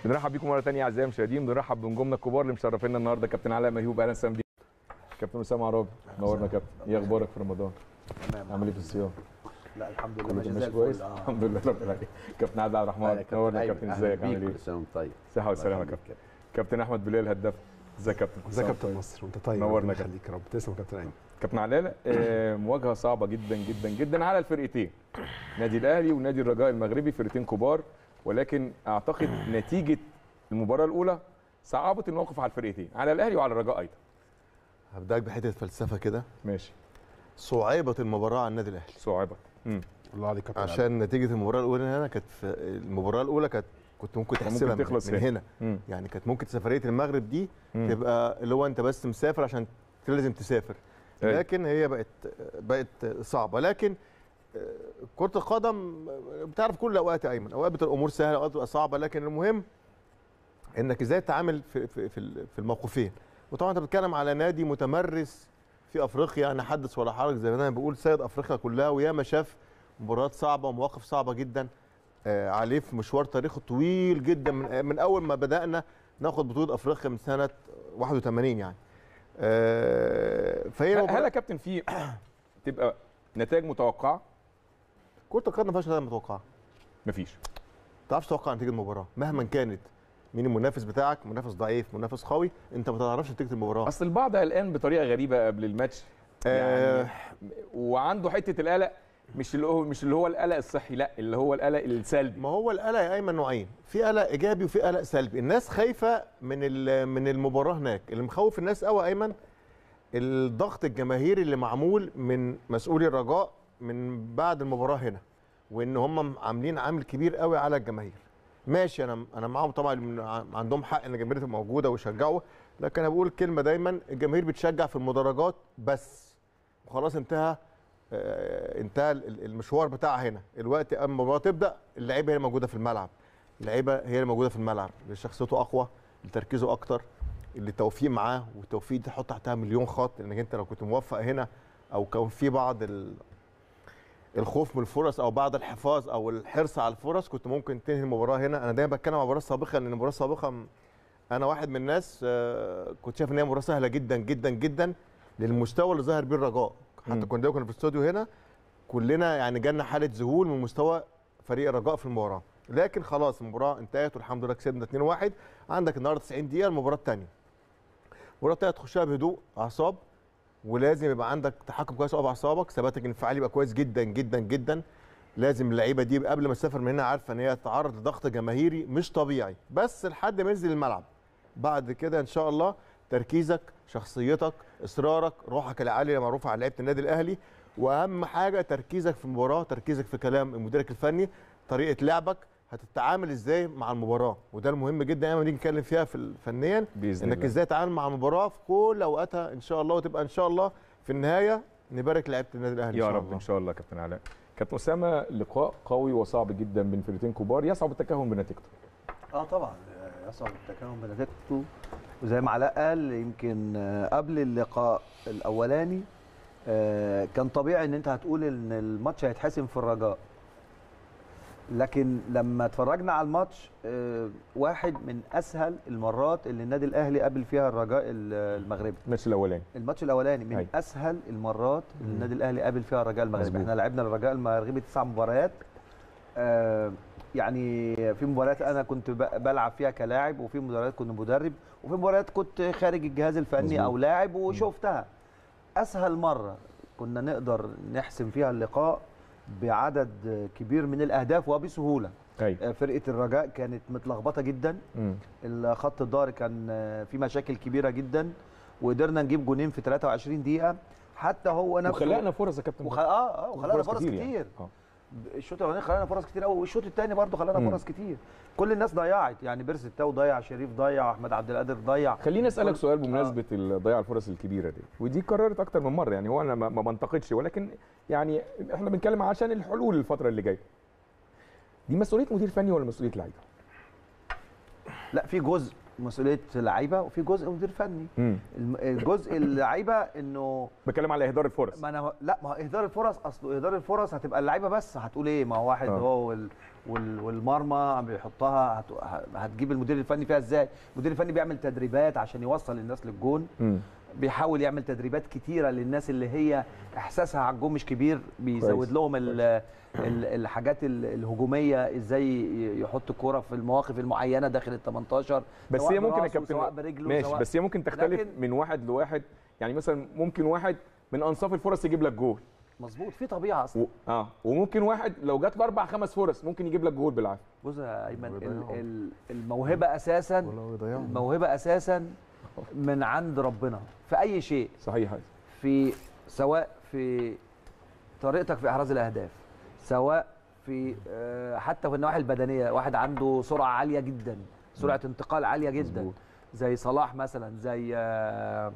بنرحب بيكم مره ثانيه اعزائي المشاهدين بنرحب بنجومنا الكبار اللي مشرفينا النهارده كابتن علاء ميهوب اهلا وسهلا بيك كابتن اسامه عرابي نورنا يا كابتن ايه اخبارك في رمضان تمام عامل ايه في الصيام لا الحمد لله كله ماشي ماشي زي كويس الفل اه الحمد لله رب العالمين كابتن عادل عبد الرحمن نورنا يا كابتن ازيك عامل ايه كل سنه وانت طيب صحه وسلامه يا الله كابتن كابتن احمد بلال الهداف ازيك يا كابتن ازيك يا كل سنة كابتن وأنت مصر وانت طيب نورنا ربنا يا كابتن. يخليك يا رب تسلم يا كابتن ايمن كابتن علاء آه، مواجهه صعبه جدا جدا جدا على الفرقتين نادي الاهلي ونادي الرجاء المغربي فرقتين كبار ولكن اعتقد نتيجه المباراه الاولى صعبت الموقف على الفرقتين على الاهلي وعلى الرجاء ايضا هبدأك بحته فلسفه كده ماشي صعيبه المباراه على النادي الاهلي صعبه امم الله عليك يا كابتن عشان نتيجه المباراه الاولى هنا كانت في المباراه الاولى كانت كنت ممكن كان تحسبها ممكن من- تخلص من هنا. هنا امم يعني كانت ممكن سفريه المغرب دي مم. تبقى اللي هو انت بس مسافر عشان لازم تسافر أيوة. لكن هي بقت بقت صعبه لكن آه، كره القدم بتعرف كل الاوقات يا ايمن اوقات بتبقى الامور سهله اوقات بتبقى صعبه لكن المهم انك ازاي تتعامل في في في ال- في الموقفين وطبعا انت بتتكلم على نادي متمرس في افريقيا يعني حدث ولا حرج زي ما انا بقول سيد افريقيا كلها وياما شاف مباريات صعبه ومواقف صعبه جدا آه، عليه في مشوار تاريخه طويل جدا من من اول ما بدانا ناخد بطوله افريقيا من سنه 81 يعني آه، فهي هل المباراة- هل يا كابتن في تبقى نتائج متوقعه كره القدم ما فيهاش نتائج متوقعه مفيش ما تعرفش تتوقع نتيجه المباراه مهما كانت مين المنافس بتاعك منافس ضعيف منافس قوي انت ما تعرفش نتيجه المباراه اصل البعض قلقان بطريقه غريبه قبل الماتش آه. يعني وعنده حته القلق مش اللي هو مش اللي هو القلق الصحي لا اللي هو القلق السلبي ما هو القلق يا ايمن نوعين في قلق ايجابي وفي قلق سلبي الناس خايفه من ال- من المباراه هناك اللي مخوف الناس قوي يا ايمن الضغط الجماهيري اللي معمول من مسؤولي الرجاء من بعد المباراه هنا وان هم عاملين عامل كبير قوي على الجماهير ماشي انا انا معاهم طبعا من- عندهم حق ان الجماهير تبقى موجوده ويشجعوا لكن انا بقول كلمه دايما الجماهير بتشجع في المدرجات بس وخلاص انتهى آه، انتهى ال- المشوار بتاعها هنا الوقت اما المباراه تبدا اللعيبه هي اللي موجوده في الملعب اللعيبه هي اللي موجوده في الملعب اللي شخصيته اقوى اللي تركيزه اكتر اللي التوفيق معاه والتوفيق دي تحط تحتها مليون خط لانك انت لو كنت موفق هنا او كان في بعض ال- الخوف من الفرص او بعض الحفاظ او الحرص على الفرص كنت ممكن تنهي المباراه هنا انا دايما بتكلم عن المباراه السابقه لان المباراه السابقه م- انا واحد من الناس آه، كنت شايف ان هي مباراه سهله جدا جدا جدا للمستوى اللي ظهر بيه الرجاء حتى مم. كنا كنا في الاستوديو هنا كلنا يعني جالنا حاله ذهول من مستوى فريق الرجاء في المباراه لكن خلاص المباراه انتهت والحمد لله كسبنا 2-1 عندك النهارده 90 دقيقه المباراه الثانيه المباراه الثانيه تخشها بهدوء اعصاب ولازم يبقى عندك تحكم كويس قوي باعصابك ثباتك الانفعالي يبقى كويس جدا جدا جدا لازم اللعيبه دي قبل ما تسافر من هنا عارفه ان هي تتعرض لضغط جماهيري مش طبيعي بس لحد ما ينزل الملعب بعد كده ان شاء الله تركيزك شخصيتك اصرارك روحك العاليه معروفه على لعيبه النادي الاهلي واهم حاجه تركيزك في المباراه تركيزك في كلام مديرك الفني طريقه لعبك هتتعامل ازاي مع المباراه وده المهم جدا لما نيجي نتكلم فيها في فنيا باذن انك الله ازاي تتعامل مع المباراه في كل اوقاتها ان شاء الله وتبقى ان شاء الله في النهايه نبارك لعيبه النادي الاهلي يا إن شاء رب الله. ان شاء الله كابتن علاء كابتن اسامه لقاء قوي وصعب جدا بين فرقتين كبار يصعب التكهن بنتيجته اه طبعا آه، يصعب التكهن بنتيجته وزي ما علاء قال يمكن آه، قبل اللقاء الاولاني آه، كان طبيعي ان انت هتقول ان الماتش هيتحسم في الرجاء لكن لما اتفرجنا على الماتش آه، واحد من اسهل المرات اللي النادي الاهلي قابل فيها الرجاء ال- المغربي الماتش الاولاني الماتش الاولاني من أيوة. أي. اسهل المرات اللي النادي الاهلي قابل فيها الرجاء المغربي مظبوط. احنا لعبنا الرجاء المغربي تسع مباريات آه يعني في مباريات انا كنت ب- بلعب فيها كلاعب وفي مباريات كنت مدرب وفي مباريات كنت خارج الجهاز الفني مظبوط. او لاعب وشفتها اسهل مره كنا نقدر نحسم فيها اللقاء بعدد كبير من الاهداف وبسهوله ايوه آه، فرقه الرجاء كانت متلخبطه جدا مم. الخط الظهري كان آه، في مشاكل كبيره جدا وقدرنا نجيب جونين في 23 دقيقه حتى هو نفسه وخلقنا فرص يا كابتن وخ... اه اه وخلقنا فرص كتير, يعني. آه. الشوط الاولاني خلقنا فرص كتير قوي والشوط الثاني برضه خلقنا مم. فرص كتير كل الناس ضيعت يعني بيرس التاو ضيع شريف ضيع احمد عبد القادر ضيع خليني اسالك كل- سؤال بمناسبه ال- ضياع الفرص الكبيره دي ودي اتكررت اكتر من مره يعني هو انا ما ما بنتقدش ولكن يعني احنا بنتكلم عشان الحلول الفتره اللي جايه دي مسؤوليه مدير فني ولا مسؤوليه لعيبه لا في جزء مسؤوليه لعيبه وفي جزء مدير فني مم. الم- الجزء اللعيبه انه بتكلم على اهدار الفرص ما انا لا ما هو اهدار الفرص اصله اهدار الفرص هتبقى اللعيبه بس هتقول ايه ما هو واحد آه. هو وال وال والمرمى بيحطها هت هتجيب المدير الفني فيها ازاي المدير الفني بيعمل تدريبات عشان يوصل الناس للجون مم. بيحاول يعمل تدريبات كتيره للناس اللي هي احساسها على الجون مش كبير بيزود كويس. لهم ال ال الحاجات ال- الهجوميه ازاي ي- يحط الكوره في المواقف المعينه داخل ال 18 بس سواء هي ممكن يا براسه، كابتن سواء برجله ماشي سواء بس هي ممكن تختلف لكن- من واحد لواحد يعني مثلا ممكن واحد من انصاف الفرص يجيب لك جول مظبوط في طبيعه اصلا و... اه وممكن واحد لو جات له اربع خمس فرص ممكن يجيب لك جول بالعافيه بص يا ايمن ال- ويضيعهم. ال- الموهبه اساسا والله يضيعهم الموهبه اساسا من عند ربنا في اي شيء صحيح في سواء في طريقتك في احراز الاهداف سواء في آه، حتى في النواحي البدنيه واحد عنده سرعه عاليه جدا سرعه انتقال عاليه جدا مظبوط. زي صلاح مثلا زي آه،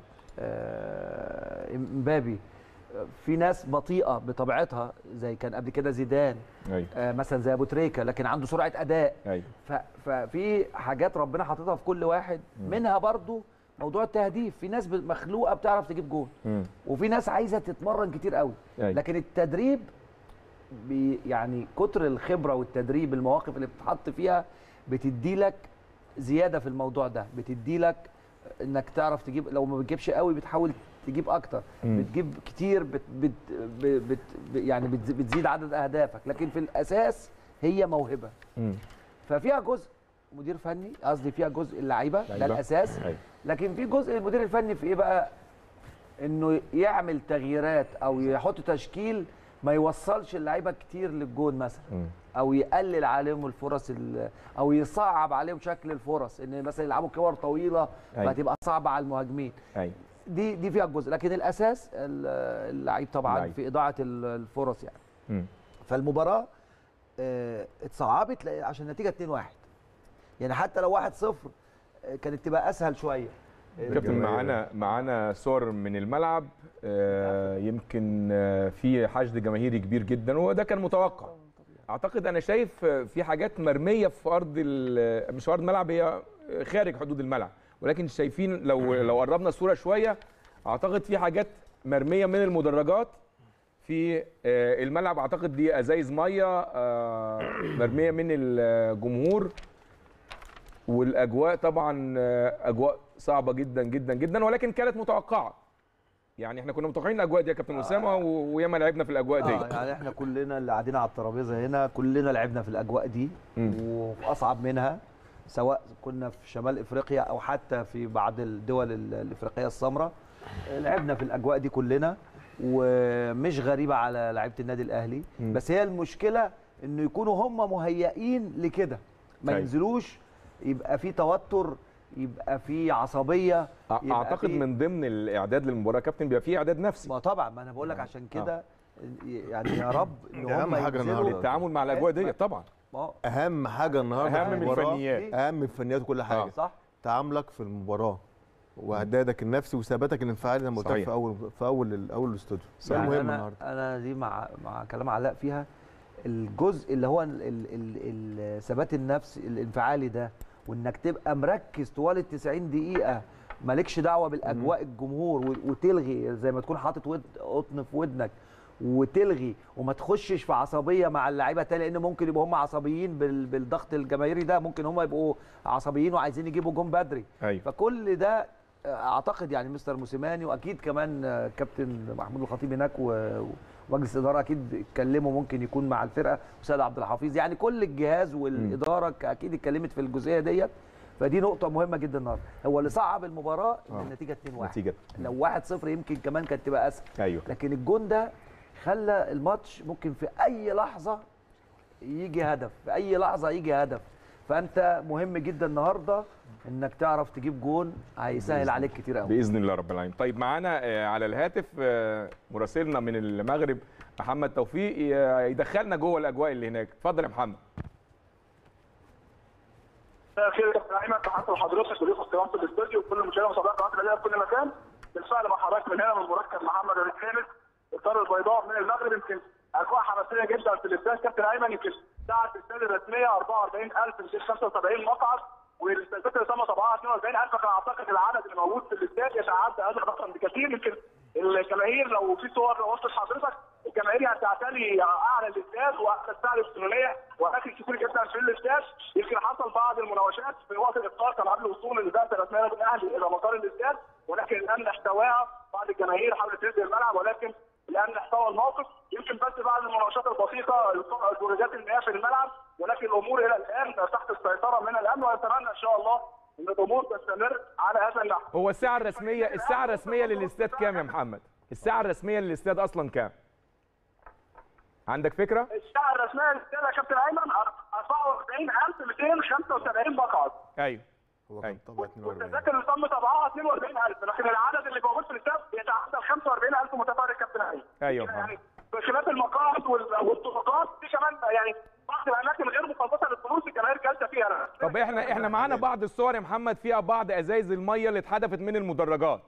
آه، امبابي في ناس بطيئه بطبيعتها زي كان قبل كده زيدان ايوه آه، مثلا زي ابو تريكه لكن عنده سرعه اداء ايوه ف- ففي حاجات ربنا حاططها في كل واحد منها برضو موضوع التهديف في ناس مخلوقه بتعرف تجيب جول مم. وفي ناس عايزه تتمرن كتير قوي أيوة. لكن التدريب بي يعني كتر الخبره والتدريب المواقف اللي بتتحط فيها بتدي لك زياده في الموضوع ده بتدي لك انك تعرف تجيب لو ما بتجيبش قوي بتحاول تجيب اكتر مم. بتجيب كتير بت بت بت بت يعني بتز- بتزيد عدد اهدافك لكن في الاساس هي موهبه مم. ففيها جزء مدير فني قصدي فيها جزء اللعيبه ده لعيبة. الاساس أيوة. لكن في جزء المدير الفني في ايه بقى انه يعمل تغييرات او يحط تشكيل ما يوصلش اللعيبه كتير للجون مثلا مم. او يقلل عليهم الفرص ال- او يصعب عليهم شكل الفرص ان مثلا يلعبوا كور طويله أيوة. فتبقى صعبه على المهاجمين ايوه دي دي فيها جزء لكن الاساس ال- اللعيب طبعا اللعيب. في اضاعه ال- الفرص يعني مم. فالمباراه آه، اتصعبت لأ- عشان النتيجه 2-1 يعني حتى لو 1-0 آه، كانت تبقى اسهل شويه كابتن الجماهير. معانا معانا صور من الملعب آه، يمكن آه، في حشد جماهيري كبير جدا وده كان متوقع اعتقد انا شايف آه، في حاجات مرميه في ارض ال- مش في ارض الملعب هي خارج حدود الملعب ولكن شايفين لو لو قربنا الصوره شويه اعتقد في حاجات مرميه من المدرجات في آه، الملعب اعتقد دي ازايز ميه آه، مرميه من الجمهور والاجواء طبعا آه، اجواء صعبه جدا جدا جدا ولكن كانت متوقعه يعني احنا كنا متوقعين الاجواء دي يا كابتن اسامه و- وياما لعبنا في الاجواء دي اه يعني احنا كلنا اللي قاعدين على الترابيزه هنا كلنا لعبنا في الاجواء دي مم. وفي اصعب منها سواء كنا في شمال افريقيا او حتى في بعض الدول ال- الافريقيه السمراء لعبنا في الاجواء دي كلنا ومش غريبه على لعيبه النادي الاهلي مم. بس هي المشكله انه يكونوا هم مهيئين لكده ما أيوة. ينزلوش يبقى في توتر يبقى في عصبيه يبقى اعتقد في- من ضمن الاعداد للمباراه يا كابتن بيبقى فيه اعداد نفسي ما طبعا ما انا بقول لك عشان كده يعني يا رب ان ده أهم هم حاجة ينزلوا- النهاردة. للتعامل مع الاجواء دي طبعا ما هو- اهم حاجه النهارده أهم في من المباراة، الفنيات. اهم من الفنيات وكل حاجه آه. صح تعاملك في المباراه واعدادك النفسي وثباتك الانفعالي زي ما قلت لك صحيح. في اول في اول ال- اول الاستوديو ده يعني المهم أنا النهارده انا دي مع مع كلام علاء فيها الجزء اللي هو ال- ال- ال- ال- ثبات النفس الانفعالي ده وانك تبقى مركز طوال ال 90 دقيقه مالكش دعوه بالاجواء الجمهور و- وتلغي زي ما تكون حاطط ود قطن في ودنك وتلغي وما تخشش في عصبيه مع اللعيبه تاني لان ممكن يبقوا هم عصبيين بال- بالضغط الجماهيري ده ممكن هم يبقوا عصبيين وعايزين يجيبوا جون بدري ايوه فكل ده اعتقد يعني مستر موسيماني واكيد كمان آه، كابتن محمود الخطيب هناك و- ومجلس الاداره اكيد اتكلموا ممكن يكون مع الفرقه وسيد عبد الحفيظ يعني كل الجهاز والاداره ك- اكيد اتكلمت في الجزئيه ديت فدي نقطه مهمه جدا النهارده هو اللي صعب المباراه ان آه. النتيجه 2-1 نتيجه لو 1-0 يمكن كمان كانت تبقى اسهل ايوه لكن الجون ده خلى الماتش ممكن في اي لحظه يجي هدف في اي لحظه يجي هدف فانت مهم جدا النهارده انك تعرف تجيب جون هيسهل عليك كتير قوي باذن الله رب العالمين طيب معانا آه، على الهاتف آه، مراسلنا من المغرب محمد توفيق ي- يدخلنا جوه الاجواء اللي هناك اتفضل يا محمد مساء الخير يا كابتن ايمن تحياتي لحضرتك وضيوف الكرام في الاستوديو وكل مشاهدي ومتابعي قناه الاهلي في كل مكان بالفعل مع حضرتك من هنا من مركب محمد ابو خالد الطار البيضاء من المغرب يمكن اجواء حماسيه جدا في الاستاد كابتن ايمن يمكن ساعه الاستاد الرسميه 44275 مقعد والاستادات اللي تم طبعها 42000 كان اعتقد العدد اللي موجود في الاستاد يتعدى هذا الرقم بكثير يمكن الجماهير لو في صور لو وصلت حضرتك الجماهير هتعتلي اعلى الاستاد واعلى الساعه الالكترونيه واماكن كتير جدا في الاستاد يمكن حصل بعض المناوشات في وقت الافطار كان قبل وصول البعثه الرسميه للاهلي الى مطار الاستاد ولكن الامن احتواها بعض الجماهير حاولت تنزل الملعب ولكن الامن احتوى الموقف يمكن بس بعض المناوشات البسيطه درجات المياه في الملعب ولكن الامور الى الان تحت السيطره من الامن ونتمنى ان شاء الله ان الامور تستمر على هذا النحو. هو الساعه الرسميه الساعه الرسميه للاستاد كام يا محمد الساعه الرسميه للاستاد اصلا كام عندك فكره الساعه الرسميه للاستاد يا كابتن ايمن 44275 مقعد. ايوه هو كان طبعا 42 والتذاكر اللي تم طبعها 42000 لكن العدد اللي موجود في الاستاد بيتعدى ال 45000 متفرج كابتن ايمن. ايوه يعني بخلاف المقاعد وال- والطرقات في كمان يعني بعض الاماكن غير مخصصه للفلوس الجماهير جالسه فيها طب احنا احنا معانا بعض الصور يا محمد فيها بعض ازايز الميه اللي اتحدفت من المدرجات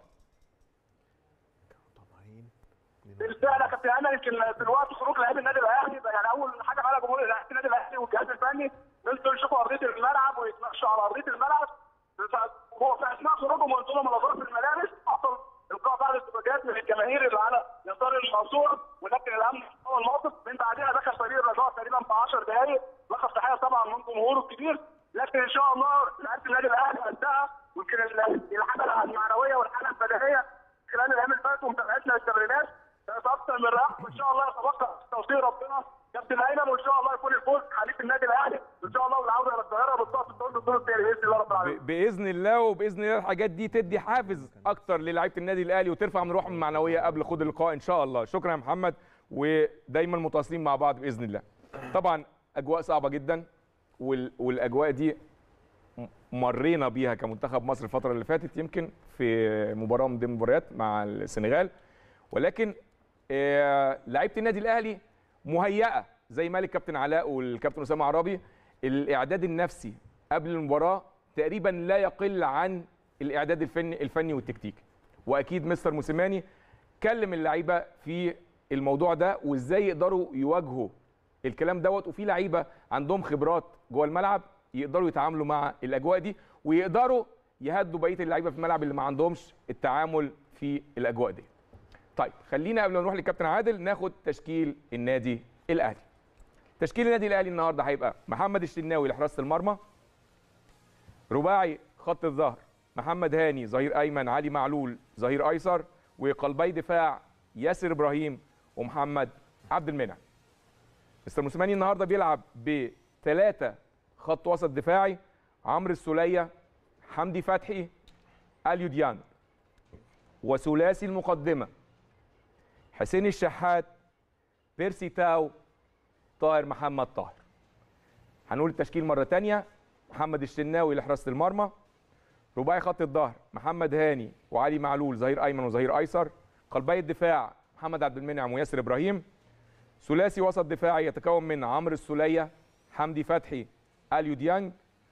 بالفعل يا كابتن ايمن يمكن دلوقتي خروج لاعبي النادي الاهلي يعني اول حاجه معانا جمهور لاعبي النادي الاهلي والجهاز الفني نزلوا يشوفوا ارضيه الملعب ويتمشوا على ارضيه الملعب ف- هو في اثناء خروجهم وانزلهم من غرف الملابس حصل القاء بعض الزجاجات من الجماهير اللي على يسار المنصوره ولكن الامن هو الموقف من بعدها دخل فريق الرجاء تقريبا في 10 دقائق لقب تحيه طبعا من جمهوره الكبير لكن ان شاء الله لعيبه النادي الاهلي انتهى يمكن ال- الحاله المعنويه والحاله البدنيه خلال الايام اللي فاتت ومتابعتنا للتمرينات كانت اكثر من رائعه وان شاء الله يتبقى توفيق ربنا كابتن ايمن وان شاء الله يكون الفوز حليف النادي الاهلي وان شاء الله والعوده الى القاهره بالضبط الدور الدور الثاني باذن الله رب العالمين ب- باذن الله وباذن الله الحاجات دي تدي حافز اكتر للاعيبه النادي الاهلي وترفع من روحهم المعنويه قبل خوض اللقاء ان شاء الله شكرا يا محمد ودايما متواصلين مع بعض باذن الله طبعا اجواء صعبه جدا وال- والاجواء دي م- مرينا بيها كمنتخب مصر الفتره اللي فاتت يمكن في مباراه من ضمن المباريات مع السنغال ولكن آه، لعيبه النادي الاهلي مهيئه زي ما قال الكابتن علاء والكابتن اسامه عرابي الاعداد النفسي قبل المباراه تقريبا لا يقل عن الاعداد الفني الفني والتكتيكي واكيد مستر موسيماني كلم اللعيبه في الموضوع ده وازاي يقدروا يواجهوا الكلام دوت وفي لعيبه عندهم خبرات جوه الملعب يقدروا يتعاملوا مع الاجواء دي ويقدروا يهدوا بقيه اللعيبه في الملعب اللي ما عندهمش التعامل في الاجواء دي طيب خلينا قبل ما نروح للكابتن عادل ناخد تشكيل النادي الاهلي تشكيل النادي الاهلي النهارده هيبقى محمد الشناوي لحراسه المرمى رباعي خط الظهر محمد هاني ظهير ايمن علي معلول ظهير ايسر وقلبي دفاع ياسر ابراهيم ومحمد عبد المنعم مستر موسيماني النهارده بيلعب بثلاثه خط وسط دفاعي عمرو السوليه حمدي فتحي اليو ديانج وثلاثي المقدمه حسين الشحات بيرسي تاو طاهر محمد طاهر هنقول التشكيل مره تانية محمد الشناوي لحراسه المرمى رباعي خط الظهر محمد هاني وعلي معلول ظهير ايمن وظهير ايسر قلبي الدفاع محمد عبد المنعم وياسر ابراهيم ثلاثي وسط دفاعي يتكون من عمرو السوليه حمدي فتحي اليو ديانج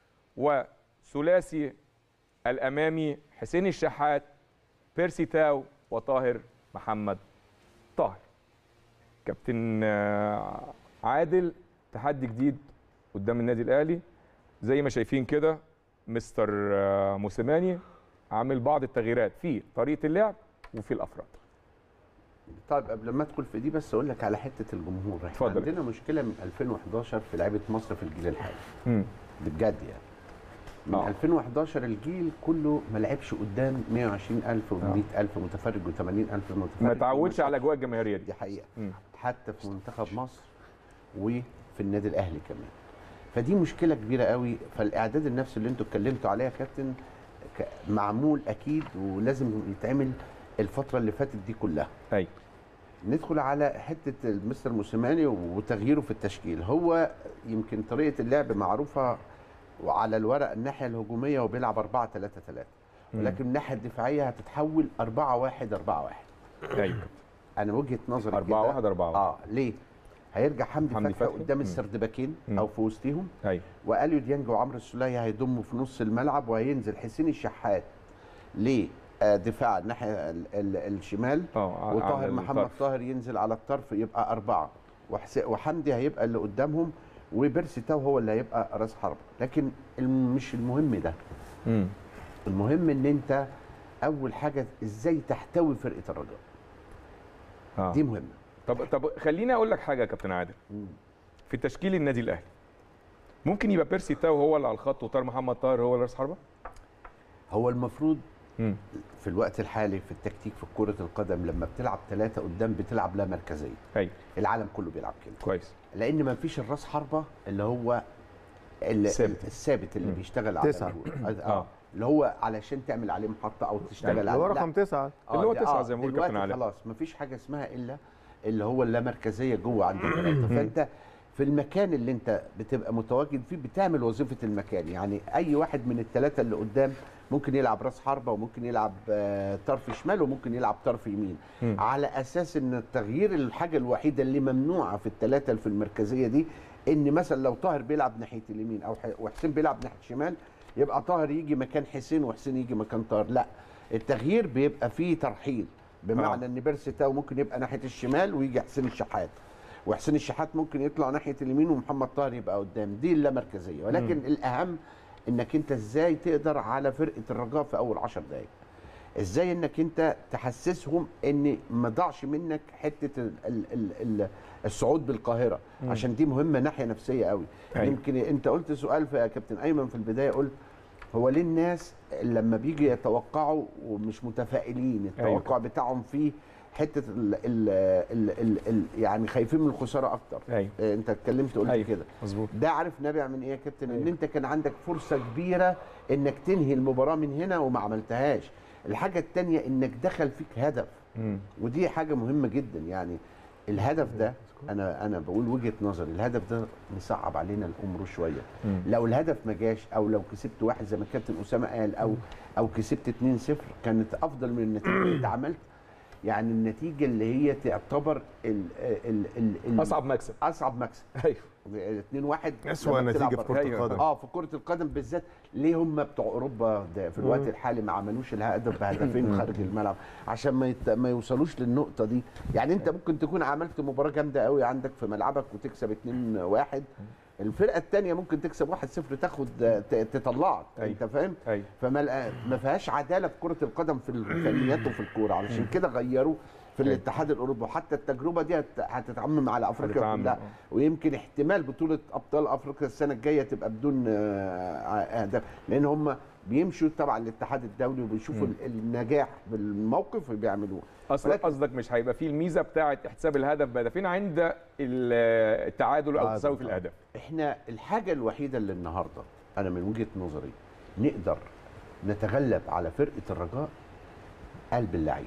وثلاثي الامامي حسين الشحات بيرسي تاو وطاهر محمد طاهر كابتن آه، عادل تحدي جديد قدام النادي الاهلي زي ما شايفين كده مستر آه، موسيماني عامل بعض التغييرات في طريقه اللعب وفي الافراد طيب قبل ما ادخل في دي بس اقول لك على حته الجمهور احنا اتفضل. عندنا مشكله من 2011 في لعيبه مصر في الجيل الحالي مم. ده بجد يعني من آه. 2011 الجيل كله ما لعبش قدام 120000 و100000 متفرج و80000 متفرج ما تعودش على الاجواء الجماهيريه دي دي حقيقه مم. حتى في منتخب مصر وفي النادي الاهلي كمان فدي مشكله كبيره قوي فالاعداد النفسي اللي انتوا اتكلمتوا عليها يا كابتن ك- معمول اكيد ولازم يتعمل الفتره اللي فاتت دي كلها ايوه ندخل على حته المستر موسيماني وتغييره في التشكيل هو يمكن طريقه اللعب معروفه وعلى الورق الناحيه الهجوميه وبيلعب 4 3 3 ولكن الناحيه الدفاعيه هتتحول 4 1 4 1 ايوه انا وجهه نظري 4 كده 1 4 1 اه ليه هيرجع حمدي, حمدي فتحي فتحي. قدام مم. السردباكين مم. او في وسطهم ايوه واليو ديانج وعمرو السوليه هيضموا في نص الملعب وهينزل حسين الشحات ليه آه، دفاع الناحيه ال- ال- الشمال اه على وطاهر محمد الطرف. طاهر ينزل على الطرف يبقى أربعة وحس- وحمدي هيبقى اللي قدامهم وبيرسي تاو هو اللي هيبقى راس حربه لكن الم- مش المهم ده مم. المهم ان انت اول حاجه ازاي تحتوي فرقه الرجاء آه. دي مهمه طب طب خليني اقول لك حاجه يا كابتن عادل في تشكيل النادي الاهلي ممكن يبقى بيرسي تاو هو اللي على الخط وطاهر محمد طاهر هو اللي راس حربه هو المفروض مم. في الوقت الحالي في التكتيك في كره القدم لما بتلعب ثلاثه قدام بتلعب لا مركزيه ايوه العالم كله بيلعب كده كويس لان ما فيش الراس حربه اللي هو ال- ثابت. الثابت اللي مم. بيشتغل على تسعة. الجول. آه. اه اللي هو علشان تعمل عليه محطه او تشتغل يعني عليه هو لا. رقم تسعه اللي هو ده- تسعة زي ما بيقول دلوقتي كابتن علاء. خلاص مفيش حاجه اسمها الا اللي هو اللامركزيه جوه عند الثلاثه فانت في المكان اللي انت بتبقى متواجد فيه بتعمل وظيفه المكان يعني اي واحد من الثلاثه اللي قدام ممكن يلعب راس حربه وممكن يلعب آه، طرف شمال وممكن يلعب طرف يمين مم. على اساس ان التغيير الحاجه الوحيده اللي ممنوعه في الثلاثه اللي في المركزيه دي ان مثلا لو طاهر بيلعب ناحيه اليمين او ح- وحسين بيلعب ناحيه الشمال يبقى طاهر يجي مكان حسين وحسين يجي مكان طاهر لا التغيير بيبقى فيه ترحيل بمعنى آه. ان بيرسي تاو ممكن يبقى ناحيه الشمال ويجي حسين الشحات وحسين الشحات ممكن يطلع ناحيه اليمين ومحمد طاهر يبقى قدام دي اللامركزيه ولكن مم. الاهم انك انت ازاي تقدر على فرقه الرجاء في اول 10 دقائق ازاي انك انت تحسسهم ان ما ضاعش منك حته ال ال ال ال الصعود بالقاهره مم. عشان دي مهمه ناحيه نفسيه قوي أيوة. يمكن انت قلت سؤال في يا كابتن ايمن في البدايه قلت هو ليه الناس لما بيجي يتوقعوا ومش متفائلين التوقع أيوة. بتاعهم فيه حته ال ال ال ال ال يعني خايفين من الخساره اكتر ايوه آه، انت اتكلمت قلت أيوة. كده مظبوط ده عارف نابع من ايه يا كابتن ان أيوة. انت كان عندك فرصه كبيره انك تنهي المباراه من هنا وما عملتهاش الحاجه الثانيه انك دخل فيك هدف مم. ودي حاجه مهمه جدا يعني الهدف ده انا انا بقول وجهه نظري الهدف ده مصعب علينا الامور شويه مم. لو الهدف ما جاش او لو كسبت واحد زي ما الكابتن اسامه قال او او كسبت 2-0 كانت افضل من النتيجه اللي انت عملت يعني النتيجه اللي هي تعتبر ال ال ال ال اصعب مكسب اصعب مكسب ايوه 2 1 اسوأ نتيجه في كره أيوة. القدم اه في كره القدم بالذات ليه هم بتوع اوروبا ده في الوقت مم. الحالي ما عملوش الهدف بهدفين خارج الملعب عشان ما يت... ما يوصلوش للنقطه دي يعني انت ممكن تكون عملت مباراه جامده قوي عندك في ملعبك وتكسب 2 1 الفرقه الثانيه ممكن تكسب 1 0 تاخد ت- تطلعك أيوة. انت فاهم ايوه فما ما فيهاش عداله في كره القدم في الفنيات وفي الكوره علشان كده غيروا في أيوة. الاتحاد الاوروبي وحتى التجربه دي هت- هتتعمم على افريقيا هتتعمم، كلها آه. ويمكن احتمال بطوله ابطال افريقيا السنه الجايه تبقى بدون آه، اهداف لان هم بيمشوا تبع الاتحاد الدولي وبيشوفوا مم. ال- النجاح بالموقف وبيعملوه اصلا ولكن- قصدك مش هيبقى فيه الميزه بتاعه احتساب الهدف بهدفين عند ال- التعادل او تعادل، التساوي في آه. الاهداف احنا الحاجه الوحيده اللي النهارده انا من وجهه نظري نقدر نتغلب على فرقه الرجاء قلب اللعيبه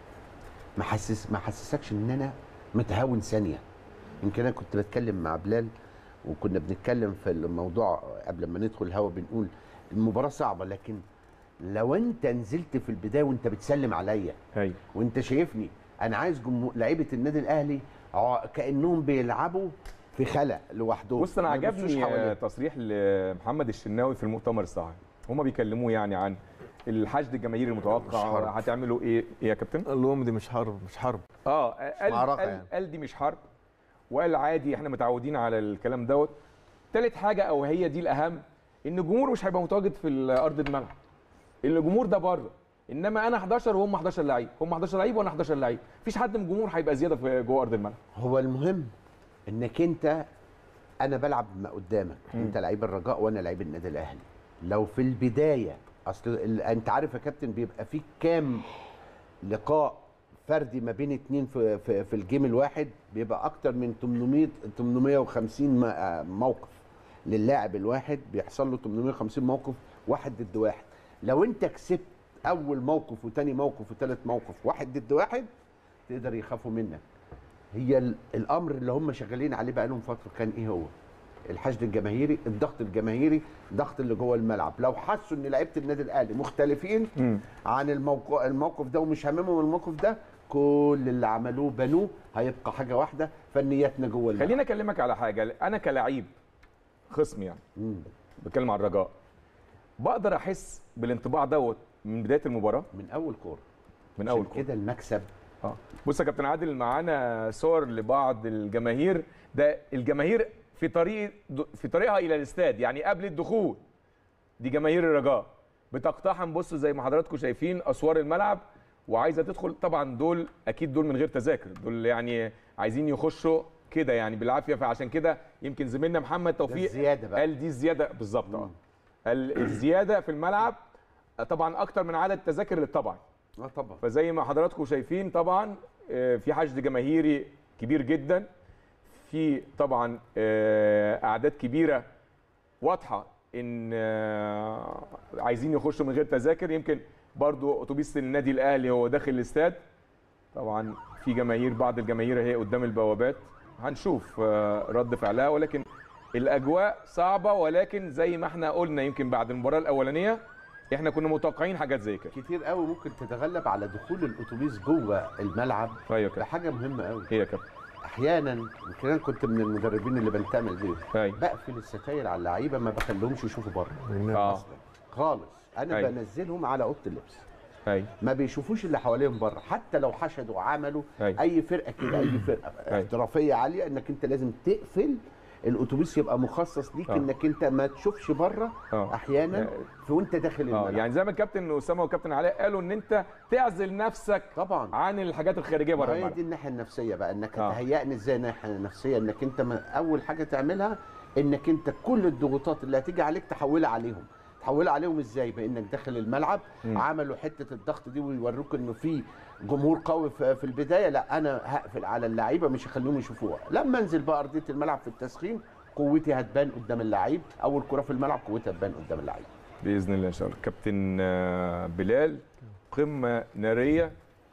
ما حسس ما حسسكش ان انا متهاون ثانيه يمكن انا كنت بتكلم مع بلال وكنا بنتكلم في الموضوع قبل ما ندخل الهوا بنقول المباراه صعبه لكن لو انت نزلت في البدايه وانت بتسلم عليا ايوه وانت شايفني انا عايز جمهور لعيبه النادي الاهلي ع- كانهم بيلعبوا في خلا لوحدهم بص انا ما يبصوش عجبني حواليهم. آه، تصريح لمحمد الشناوي في المؤتمر الصحفي هما بيكلموه يعني عن الحشد الجماهيري مش المتوقع حرب. هتعملوا ايه إيه يا كابتن قال لهم دي مش حرب مش حرب اه قال معركة قال, يعني. قال دي مش حرب وقال عادي احنا متعودين على الكلام دوت تالت حاجه او هي دي الاهم ان الجمهور مش هيبقى متواجد في ارض الملعب الجمهور ده بره انما انا 11 وهم 11 لعيب هم 11 لعيب وانا 11 لعيب مفيش حد من الجمهور هيبقى زياده في جوه ارض الملعب هو المهم انك انت انا بلعب ما قدامك مم. انت لعيب الرجاء وانا لعيب النادي الاهلي لو في البدايه اصل ال- انت عارف يا كابتن بيبقى في كام لقاء فردي ما بين اتنين في في, في الجيم الواحد بيبقى اكتر من 800 850 م- آه موقف للاعب الواحد بيحصل له 850 موقف واحد ضد واحد لو انت كسبت اول موقف وتاني موقف وتالت موقف واحد ضد واحد تقدر يخافوا منك هي ال- الامر اللي هم شغالين عليه بقى لهم فتره كان ايه هو الحشد الجماهيري الضغط الجماهيري الضغط اللي جوه الملعب لو حسوا ان لعيبه النادي الاهلي مختلفين مم. عن الموقف الموقف ده ومش هاممهم الموقف ده كل اللي عملوه بنوه هيبقى حاجه واحده فنياتنا جوه الملعب خليني اكلمك على حاجه انا كلاعب خصم يعني مم. بتكلم عن الرجاء بقدر احس بالانطباع دوت من بدايه المباراه من اول كوره من عشان اول كوره كده المكسب اه بص يا كابتن عادل معانا صور لبعض الجماهير ده الجماهير في طريق في طريقها الى الاستاد يعني قبل الدخول دي جماهير الرجاء بتقتحم بص زي ما حضراتكم شايفين اسوار الملعب وعايزه تدخل طبعا دول اكيد دول من غير تذاكر دول يعني عايزين يخشوا كده يعني بالعافيه فعشان كده يمكن زميلنا محمد توفيق الزيادة بقى. قال دي الزياده بالظبط اه قال الزياده في الملعب طبعا اكتر من عدد التذاكر اللي طبعا اه طبعا فزي ما حضراتكم شايفين طبعا آه، في حشد جماهيري كبير جدا في طبعا آه، اعداد كبيره واضحه ان آه، عايزين يخشوا من غير تذاكر يمكن برضو اتوبيس النادي الاهلي هو داخل الاستاد طبعا في جماهير بعض الجماهير هي قدام البوابات هنشوف آه، رد فعلها ولكن الاجواء صعبه ولكن زي ما احنا قلنا يمكن بعد المباراه الاولانيه احنا كنا متوقعين حاجات زي كده كتير قوي ممكن تتغلب على دخول الاتوبيس جوه الملعب ايوه ده كده حاجه مهمه قوي هي يا كابتن احيانا يمكن انا كنت من المدربين اللي بنتعمل بيهم ايوه بقفل الستاير على اللعيبه ما بخليهمش يشوفوا بره اه خالص انا أيوة. بنزلهم على اوضه اللبس ايوه ما بيشوفوش اللي حواليهم بره حتى لو حشدوا عملوا أيوة. اي فرقه كده اي فرقه احترافيه عاليه انك انت لازم تقفل الاتوبيس يبقى مخصص ليك آه. انك انت ما تشوفش بره آه. احيانا في وانت داخل اه الملعب يعني زي ما الكابتن اسامه والكابتن علاء قالوا ان انت تعزل نفسك طبعا عن الحاجات الخارجيه بره ما هي الملعب دي الناحيه النفسيه بقى انك آه. تهيئني ازاي الناحيه النفسيه انك انت ما اول حاجه تعملها انك انت كل الضغوطات اللي هتيجي عليك تحولها عليهم تحولها عليهم ازاي بانك داخل الملعب مم. عملوا حته الضغط دي ويوروك انه في جمهور قوي في في البدايه لا انا هقفل على اللعيبه مش هخليهم يشوفوها لما انزل بقى ارضيه الملعب في التسخين قوتي هتبان قدام اللعيب اول كره في الملعب قوتها هتبان قدام اللعيب باذن الله ان شاء الله كابتن آه، بلال قمه ناريه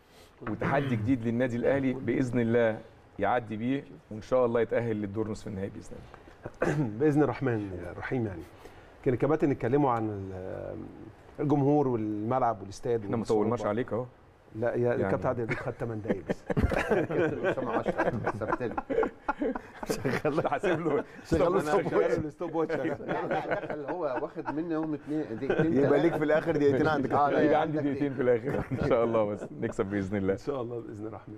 وتحدي جديد للنادي الاهلي باذن الله يعدي بيه وان شاء الله يتاهل للدور نصف النهائي باذن الله باذن الرحمن الرحيم يعني كان الكباتن اتكلموا عن ال- الجمهور والملعب والاستاد احنا ما طولناش عليك اهو لا يا يعني. الكابتن عادل خد 8 دقايق بس كابتن اسامه 10 حسبت لي حاسب له شغلوا أنا الستوب شغال. واتش الستوب واتش لا لا دخل هو واخد منهم اتنين دقيقتين يبقى تلاتة. ليك في الاخر دقيقتين عندك آه، لا، يبقى لا، عندي عندك دقيقتين في الاخر ان شاء الله بس نكسب باذن الله ان شاء الله باذن الرحمن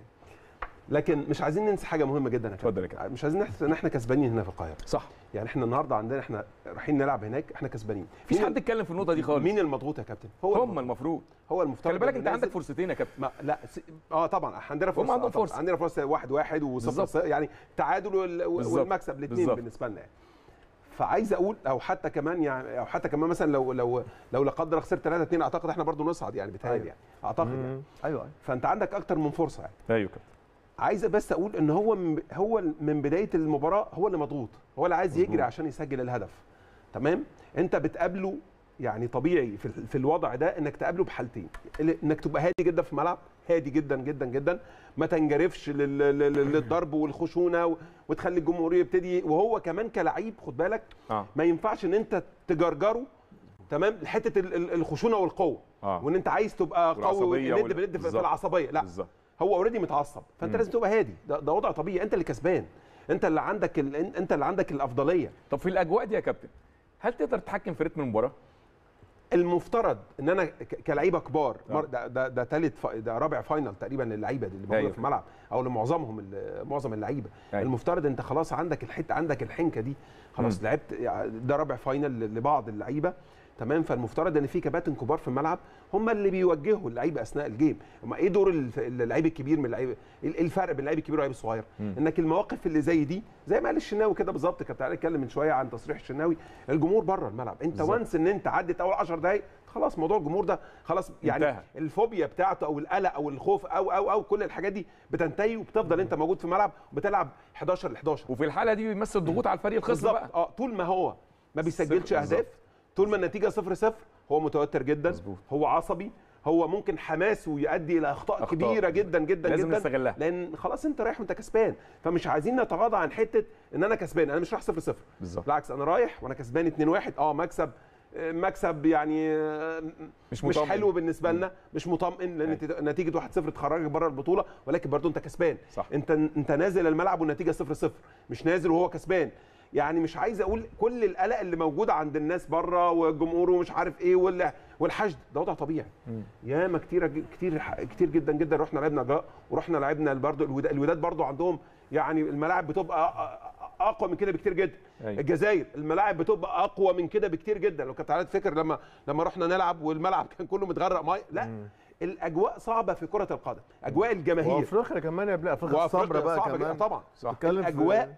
لكن مش عايزين ننسى حاجه مهمه جدا يا اتفضل يا كابتن. مش عايزين نحس ان احنا كسبانين هنا في القاهره صح يعني احنا النهارده عندنا احنا رايحين نلعب هناك احنا كسبانين مفيش مين حد اتكلم في النقطه دي ال- خالص مين المضغوط يا كابتن هو هم المضغوط. المفروض هو المفترض خلي بالك انت إنه عندك نازل- فرصتين يا كابتن ما لا س... اه طبعا عندنا فرصه عندهم آه طبعاً. فرصة. عندنا فرصه واحد واحد وصفر بالظبط. صفر يعني تعادل وال... بالظبط. والمكسب الاثنين بالظبط. بالنسبه لنا يعني. فعايز اقول او حتى كمان يعني او حتى كمان مثلا لو لو لو لا قدر الله خسرت 3 2 اعتقد احنا برضو نصعد يعني بتهيألي أيوة. يعني اعتقد يعني ايوه ايوه فانت عندك اكتر من فرصه يعني ايوه كابتن عايز بس اقول ان هو من هو من بدايه المباراه هو اللي مضغوط هو اللي عايز يجري عشان يسجل الهدف تمام انت بتقابله يعني طبيعي في, ال- في الوضع ده انك تقابله بحالتين ال- انك تبقى هادي جدا في الملعب هادي جدا جدا جدا ما تنجرفش لل- لل- للضرب والخشونه و- وتخلي الجمهور يبتدي وهو كمان كلعيب خد بالك اه ما ينفعش ان انت تجرجره تمام لحته ال- ال- الخشونه والقوه اه وان انت عايز تبقى قوي والعصبية ند وال- بند في- في بالظبط. العصبيه لا بالظبط هو اوريدي متعصب فانت مم. لازم تبقى هادي ده, ده وضع طبيعي انت اللي كسبان انت اللي عندك ال... انت اللي عندك الافضليه طب في الاجواء دي يا كابتن هل تقدر تتحكم في رتم المباراه؟ المفترض ان انا ك- كلعيبه كبار آه. مر- ده ده, ده ثالث ده رابع فاينل تقريبا للعيبه دي اللي موجوده أيوة. في الملعب او لمعظمهم ال- معظم اللعيبه أيوة. المفترض انت خلاص عندك الحته عندك الحنكه دي خلاص مم. لعبت يعني ده رابع فاينل لبعض اللعيبه تمام فالمفترض ان في كباتن كبار في الملعب هم اللي بيوجهوا اللعيبه اثناء الجيم هم ايه دور الف- اللعيب الكبير من اللعيب ايه الفرق بين اللعيب الكبير واللعيب الصغير مم. انك المواقف اللي زي دي زي ما قال الشناوي كده بالظبط كابتن علي اتكلم من شويه عن تصريح الشناوي الجمهور بره الملعب انت بالظبط. وانس ان انت عدت اول 10 دقائق خلاص موضوع الجمهور ده خلاص يعني انتهى. الفوبيا بتاعته او القلق او الخوف او او او كل الحاجات دي بتنتهي وبتفضل انت موجود في الملعب وبتلعب 11 ل 11 وفي الحاله دي بيمثل ضغوط على الفريق الخصم بالظبط بقى اه طول ما هو ما بيسجلش صفر، اهداف طول ما النتيجه 0 0 هو متوتر جدا مظبوط. هو عصبي هو ممكن حماسه يؤدي الى اخطاء, أخطاء. كبيره جدا جدا لازم جدا نستغلها. لان خلاص انت رايح وانت كسبان فمش عايزين نتغاضى عن حته ان انا كسبان انا مش رايح 0 0 بالظبط بالعكس انا رايح وانا كسبان 2 1 اه مكسب آه، مكسب يعني آه، مش مش مطمئن. حلو بالنسبه لنا مش مطمئن لان أيوة. نتيجه 1 0 تخرجك بره البطوله ولكن برضه انت كسبان صح. انت انت نازل الملعب والنتيجه 0 0 مش نازل وهو كسبان يعني مش عايز اقول كل القلق اللي موجود عند الناس بره والجمهور ومش عارف ايه وال- والحشد ده وضع طبيعي ياما كتير كتير كتير جدا جدا رحنا لعبنا جاء ورحنا لعبنا برضه الوداد الوداد برضه عندهم يعني الملاعب بتبقى بتبقى اقوى من كده بكتير جدا أيوة. الجزائر الملاعب بتبقى اقوى من كده بكتير جدا لو كنت عارف فاكر لما لما رحنا نلعب والملعب كان كله متغرق ميه لا الاجواء صعبه في كره القدم اجواء الجماهير وافريقيا كمان يا بلا افريقيا وأفريقيا الصبر بقى صعبة جداً كمان طبعا صح. بتتكلم في- الاجواء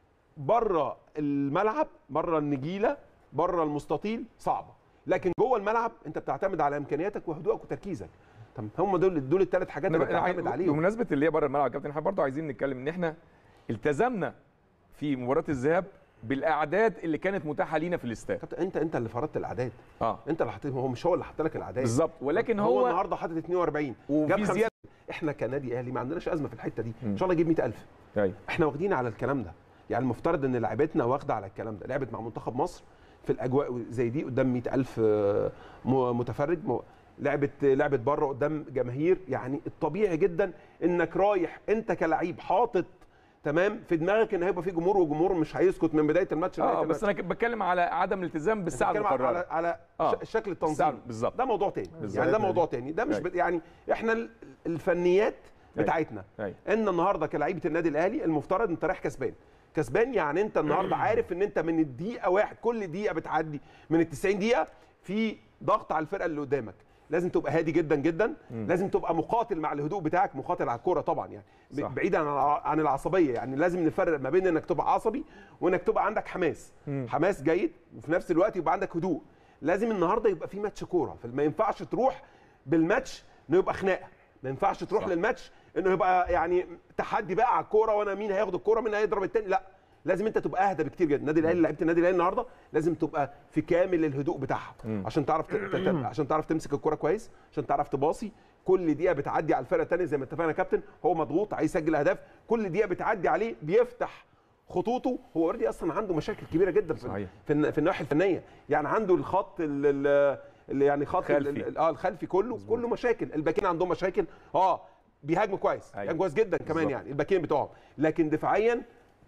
بره الملعب بره النجيله بره المستطيل صعبه لكن جوه الملعب انت بتعتمد على امكانياتك وهدوءك وتركيزك طب هم دول دول الثلاث حاجات اللي أنا عايز- بتعتمد عليهم بمناسبه اللي هي بره الملعب يا كابتن احنا برضه عايزين نتكلم ان احنا التزمنا في مباراه الذهاب بالاعداد اللي كانت متاحه لينا في الاستاد كابتن انت انت اللي فرضت الاعداد اه انت اللي حطيت هو مش هو اللي حط لك الاعداد بالظبط ولكن هو, هو النهارده حاطط 42 وفي جاب 50 زيادة. احنا كنادي اهلي ما عندناش ازمه في الحته دي مم. ان شاء الله يجيب 100000 ايوه احنا واخدين على الكلام ده يعني المفترض ان لعيبتنا واخده على الكلام ده لعبت مع منتخب مصر في الاجواء زي دي قدام 100000 آه، م- متفرج م- لعبت لعبت بره قدام جماهير يعني الطبيعي جدا انك رايح انت كلاعب حاطط تمام في دماغك ان هيبقى في جمهور وجمهور مش هيسكت من بدايه الماتش لنهاية اه بس الماتش. انا ك- بتكلم على عدم الالتزام بالساعه بتتكلم على المقرره على آه. ش- شكل التنظيم الساعة- بالظبط. ده موضوع تاني بالظبط. يعني ده موضوع تاني ده مش أيوة. ب... يعني احنا ال- الفنيات أيوة. بتاعتنا أيوة. ان النهارده كلاعيبه النادي الاهلي المفترض انت رايح كسبان كسبان يعني انت النهارده عارف ان انت من الدقيقه واحد كل دقيقه بتعدي من ال 90 دقيقه في ضغط على الفرقه اللي قدامك لازم تبقى هادي جدا جدا لازم تبقى مقاتل مع الهدوء بتاعك مقاتل على الكوره طبعا يعني ب- صح. بعيدا عن الع- عن العصبيه يعني لازم نفرق ما بين انك تبقى عصبي وانك تبقى عندك حماس حماس جيد وفي نفس الوقت يبقى عندك هدوء لازم النهارده يبقى في ماتش كوره فما ينفعش تروح بالماتش انه يبقى خناقه ما ينفعش تروح صح. للماتش انه يبقى يعني تحدي بقى على الكوره وانا مين هياخد الكوره مين هيضرب التاني لا لازم انت تبقى اهدى بكتير جدا النادي الاهلي لعيبه النادي الاهلي النهارده لازم تبقى في كامل الهدوء بتاعها عشان تعرف ت... ت... ت- عشان تعرف تمسك الكوره كويس عشان تعرف تباصي كل دقيقه بتعدي على الفرقه الثانيه زي ما اتفقنا يا كابتن هو مضغوط عايز يسجل اهداف كل دقيقه بتعدي عليه بيفتح خطوطه هو اوريدي اصلا عنده مشاكل كبيره جدا في صحيح. في, الن- في الناحيه الفنيه يعني عنده الخط ال- ال- اللي يعني خط ال- خلفي. ال- اه الخلفي كله كله مشاكل الباكين عندهم مشاكل اه بيهاجموا كويس أيوة. يعني كويس جدا كمان بالظبط. يعني الباكين بتوعهم لكن دفاعيا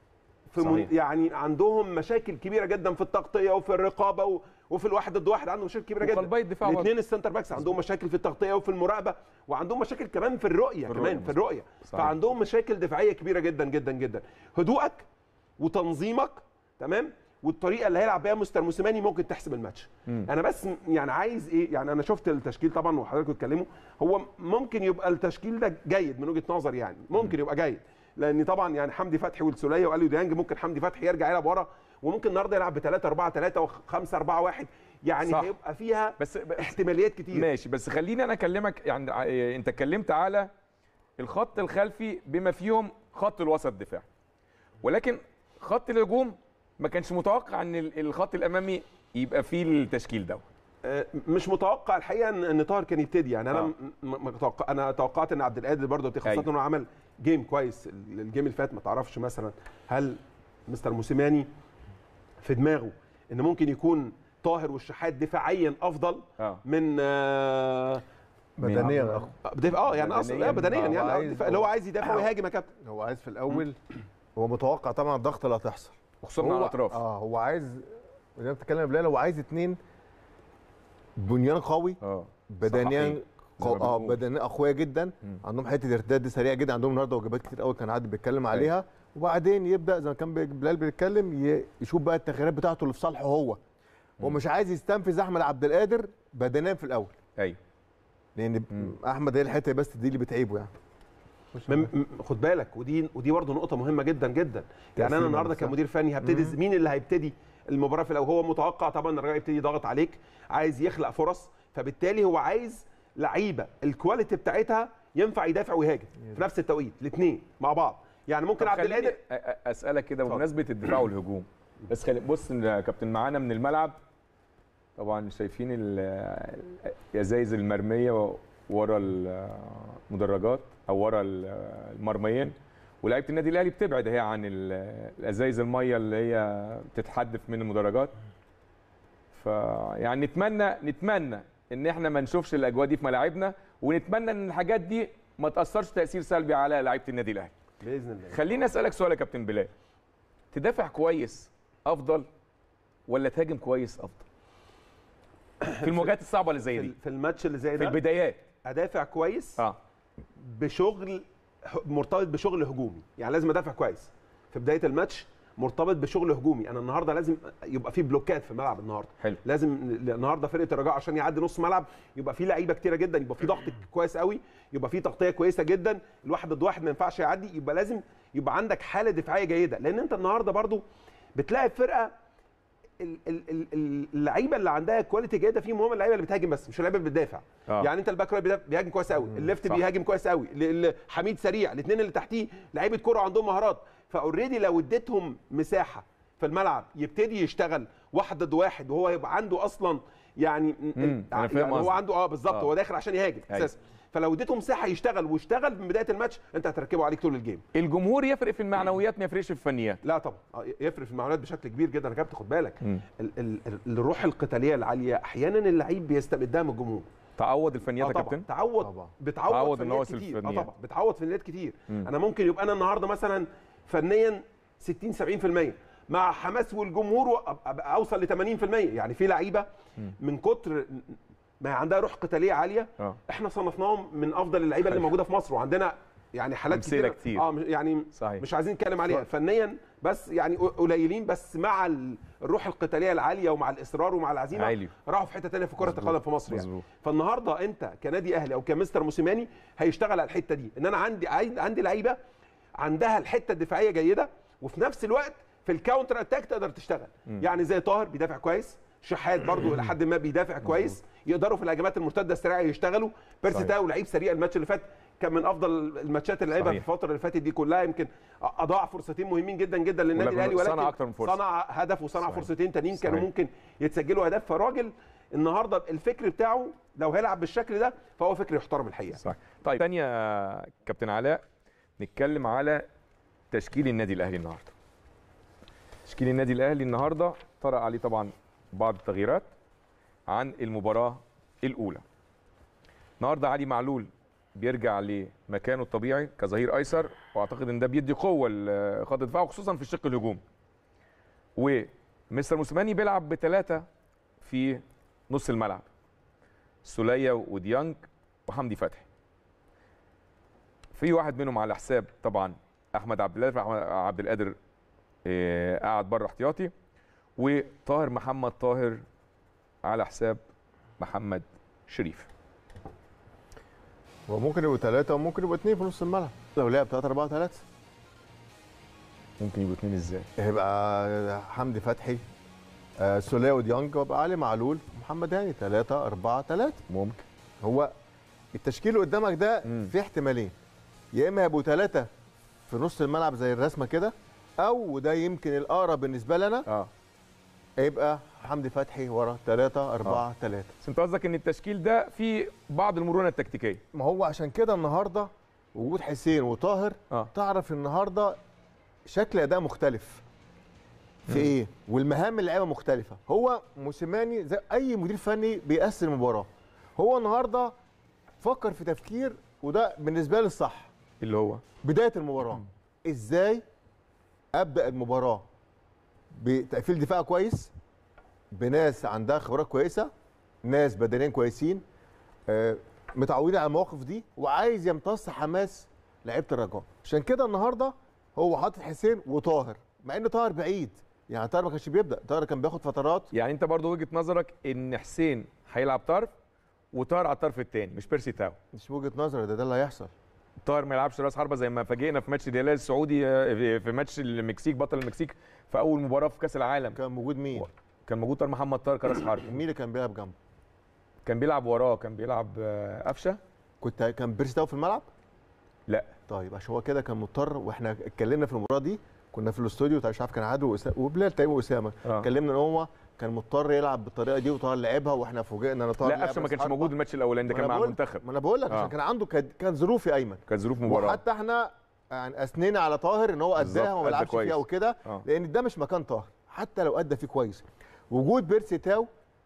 في من صحيح. يعني عندهم مشاكل كبيره جدا في التغطيه وفي الرقابه و... وفي الواحد ضد واحد عندهم مشاكل كبيره جدا وقلبي الدفاع برضه. الاثنين السنتر باكس عندهم مشاكل في التغطيه وفي المراقبه وعندهم مشاكل كمان في الرؤيه في كمان الرؤية، في الرؤيه صحيح. فعندهم مشاكل دفاعيه كبيره جدا جدا جدا هدوءك وتنظيمك تمام والطريقه اللي هيلعب بيها مستر موسيماني ممكن تحسم الماتش انا بس م- يعني عايز ايه يعني انا شفت التشكيل طبعا وحضراتكم اتكلموا هو ممكن يبقى التشكيل ده جيد من وجهه نظري يعني ممكن يبقى جيد لان طبعا يعني حمدي فتحي والسوليه واليو ديانج ممكن حمدي فتحي يرجع يلعب ورا وممكن النهارده يلعب ب 3 4 3 و5 4 1 يعني صح. هيبقى فيها بس بس- احتماليات كتير ماشي بس خليني انا اكلمك يعني ع- انت اتكلمت على الخط الخلفي بما فيهم خط الوسط الدفاع ولكن خط الهجوم ما كانش متوقع ان ال- الخط الامامي يبقى فيه التشكيل ده آه، مش متوقع الحقيقه ان ان طاهر كان يبتدي يعني انا آه. م- م- متوقع انا توقعت ان عبد القادر برضه خاصه أيوة. انه عمل جيم كويس ال- الجيم اللي فات ما تعرفش مثلا هل مستر موسيماني في دماغه ان ممكن يكون طاهر والشحات دفاعيا افضل اه من آه بدنيا أخ. بدف- اه يعني اصلا بدنياً، آه، بدنيا آه، يعني هو آه، عايز- دفاع- اللي هو عايز يدافع ويهاجم يا كابتن هو عايز في الاول هو متوقع طبعا الضغط اللي هتحصل وخصوصا على هو الاطراف اه هو عايز زي ما بتتكلم يا بلال هو عايز اتنين بنيان قوي اه بدنيا صحيح. زي قو... ما اه بنقول. بدنيا اقوياء جدا عندهم حته الارتداد دي سريعه جدا عندهم النهارده وجبات كتير قوي كان عادل بيتكلم عليها وبعدين يبدا زي ما كان بي- بلال بيتكلم ي... يشوف بقى التغييرات بتاعته اللي في صالحه هو هو مش عايز يستنفذ احمد عبد القادر بدنيا في الاول ايوه لان احمد هي الحته بس دي اللي بتعيبه يعني مم- م- خد بالك ودي ودي برضه نقطه مهمه جدا جدا يعني تقسيمة انا النهارده نفسها. كمدير فني هبتدي إز- مين اللي هيبتدي المباراه في الاول هو متوقع طبعا الراجل يبتدي ضغط عليك عايز يخلق فرص فبالتالي هو عايز لعيبه الكواليتي بتاعتها ينفع يدافع ويهاجم في نفس التوقيت الاثنين مع بعض يعني ممكن طب عبد خليني القادر أ- أ- اسالك كده اتفضل. بمناسبه الدفاع والهجوم بس خلي بص يا كابتن معانا من الملعب طبعا شايفين ال- الازايز المرميه ورا المدرجات او ورا المرميين ولاعيبه النادي الاهلي بتبعد هي عن ال- الازايز الميه اللي هي بتتحدف من المدرجات فيعني نتمنى نتمنى ان احنا ما نشوفش الاجواء دي في ملاعبنا ونتمنى ان الحاجات دي ما تاثرش تاثير سلبي على لعيبه النادي الاهلي باذن الله خليني اسالك سؤال يا كابتن بلال تدافع كويس افضل ولا تهاجم كويس افضل في المواجهات الصعبه اللي زي في دي ال- في الماتش اللي زي في ده البدايات ادافع كويس اه بشغل ح- مرتبط بشغل هجومي يعني لازم ادافع كويس في بدايه الماتش مرتبط بشغل هجومي انا النهارده لازم يبقى في بلوكات في الملعب النهارده حلو. لازم النهارده فرقه الرجاء عشان يعدي نص ملعب يبقى في لعيبه كتيره جدا يبقى في ضغط كويس قوي يبقى في تغطيه كويسه جدا الواحد ضد واحد ما ينفعش يعدي يبقى لازم يبقى عندك حاله دفاعيه جيده لان انت النهارده برضو بتلاعب فرقه ال- ال- ال- ال- اللعيبه اللي عندها كواليتي جيده فيهم هم اللعيبه اللي بتهاجم بس مش اللعيبه اللي بتدافع آه. يعني انت الباك رايت بيدافع- بيهاجم كويس قوي الليفت صح. بيهاجم كويس قوي ال- ال- حميد سريع الاثنين اللي تحتيه لعيبه كوره عندهم مهارات فاوريدي لو اديتهم مساحه في الملعب يبتدي يشتغل واحد ضد واحد وهو يبقى عنده اصلا يعني مم، أنا فاهم يعني هو قصدك. عنده اه بالظبط آه. هو داخل عشان يهاجم أيوة. اساسا فلو اديته مساحه يشتغل واشتغل من بدايه الماتش انت هتركبه عليك طول الجيم الجمهور يفرق في المعنويات ما يفرقش في الفنيات لا طبعا آه، يفرق في المعلومات بشكل كبير جدا يا كابتن خد بالك مم. ال- ال- ال- الروح القتاليه العاليه احيانا اللعيب بيستمدها من الجمهور تعوض الفنيات آه يا طبعا كابتن تعوض طبعا. بتعوض تعوض في إن هو فنيات كتير اه الفنيات. طبعا بتعوض في فنيات كتير مم. انا ممكن يبقى انا النهارده مثلا فنيا 60 70% مع حماس والجمهور وأب- أبقى اوصل ل 80% يعني في لعيبه من كتر ما عندها روح قتاليه عاليه اه احنا صنفناهم من افضل اللعيبه اللي حلو. موجوده في مصر وعندنا يعني حالات أمثلة كتيرة. كتير. اه مش- يعني صحيح. مش عايزين نتكلم عليها فنيا بس يعني قليلين بس مع ال- الروح القتاليه العاليه ومع الاصرار ومع العزيمه عالي. راحوا في حته ثانيه في كره مظبوط. القدم في مصر يعني مظبوط. فالنهارده انت كنادي اهلي او كمستر موسيماني هيشتغل على الحته دي ان انا عندي عايز- عندي لعيبه عندها الحته الدفاعيه جيده وفي نفس الوقت في الكاونتر اتاك تقدر تشتغل يعني زي طاهر بيدافع كويس شحات برضو الى حد ما بيدافع كويس يقدروا في الهجمات المرتده السريعه يشتغلوا بيرسي صحيح. تاو لعيب سريع الماتش اللي فات كان من افضل الماتشات اللي لعبها في صحيح. الفتره اللي فاتت دي كلها يمكن اضاع فرصتين مهمين جدا جدا للنادي ولكن الاهلي ولكن صنع أكتر من فرصة. صنع هدف وصنع صحيح. فرصتين تانيين كانوا صحيح. ممكن يتسجلوا اهداف فراجل النهارده الفكر بتاعه لو هيلعب بالشكل ده فهو فكر يحترم الحقيقه صح طيب ثانيه كابتن علاء نتكلم على تشكيل النادي الاهلي النهارده تشكيل النادي الاهلي النهارده طرأ عليه طبعا بعض التغييرات عن المباراه الاولى النهارده علي معلول بيرجع لمكانه الطبيعي كظهير ايسر واعتقد ان ده بيدي قوه لخط الدفاع وخصوصا في الشق الهجومي ومستر موسيماني بيلعب بثلاثه في نص الملعب سولية وديانج وحمدي فتحي في واحد منهم على حساب طبعا احمد عبد القادر احمد عبد القادر آه، قاعد بره احتياطي وطاهر محمد طاهر على حساب محمد شريف وممكن يبقوا ثلاثة وممكن يبقوا اثنين في نص الملعب لو لعب 3 4 3 ممكن يبقوا اثنين ازاي هيبقى حمدي فتحي آه سوليه وديانج ويبقى علي معلول محمد هاني 3 4 3 ممكن هو التشكيل اللي قدامك ده مم. في احتمالين يا اما يبقوا ثلاثة في نص الملعب زي الرسمة كده او وده يمكن الاقرب بالنسبة لنا اه يبقى حمدي فتحي ورا 3 4 3 بس انت قصدك ان التشكيل ده فيه بعض المرونه التكتيكيه ما هو عشان كده النهارده وجود حسين وطاهر اه تعرف النهارده شكل اداء مختلف في ايه والمهام اللعيبه مختلفه هو موسيماني زي اي مدير فني بيقسم المباراه هو النهارده فكر في تفكير وده بالنسبه لي الصح اللي هو بدايه المباراه ازاي ابدا المباراه بتقفيل دفاع كويس بناس عندها خبرات كويسه ناس بدنيا كويسين آه، متعودين على المواقف دي وعايز يمتص حماس لعيبه الرجاء عشان كده النهارده هو حاطط حسين وطاهر مع ان طاهر بعيد يعني طاهر ما كانش بيبدا طاهر كان بياخد فترات يعني انت برضو وجهه نظرك ان حسين هيلعب طرف وطاهر على الطرف الثاني مش بيرسي تاو مش وجهه نظر ده ده اللي هيحصل طاهر ما يلعبش راس حربه زي ما فاجئنا في ماتش الهلال السعودي آه، في- في ماتش المكسيك بطل المكسيك في اول مباراه في كاس العالم كان موجود مين كان موجود طاهر محمد طاهر كراس حربه مين اللي كان بيلعب جنبه كان بيلعب وراه كان بيلعب آه، قفشه كنت كان بيرسي تاو في الملعب لا طيب عشان هو كده كان مضطر واحنا اتكلمنا في المباراه دي كنا في الاستوديو مش عارف كان عادل وأسا- وبلال تقريبا واسامه آه. اتكلمنا ان هو كان مضطر يلعب بالطريقه دي وطاهر لعبها واحنا فوجئنا ان طاهر لا لعب قفشه ما راس كانش حربة. موجود الماتش الاولاني ده ما كان أنا مع بقول- المنتخب ما انا بقول لك آه. عشان كان عنده كان كان ظروف يا ايمن كانت ظروف مباراه وحتى احنا يعني اثنينا على طاهر ان هو بالظبط، اداها وما أدى لعبش كويس. فيها وكده آه. لان ده مش مكان طاهر حتى لو ادى فيه كويس وجود بيرسي تاو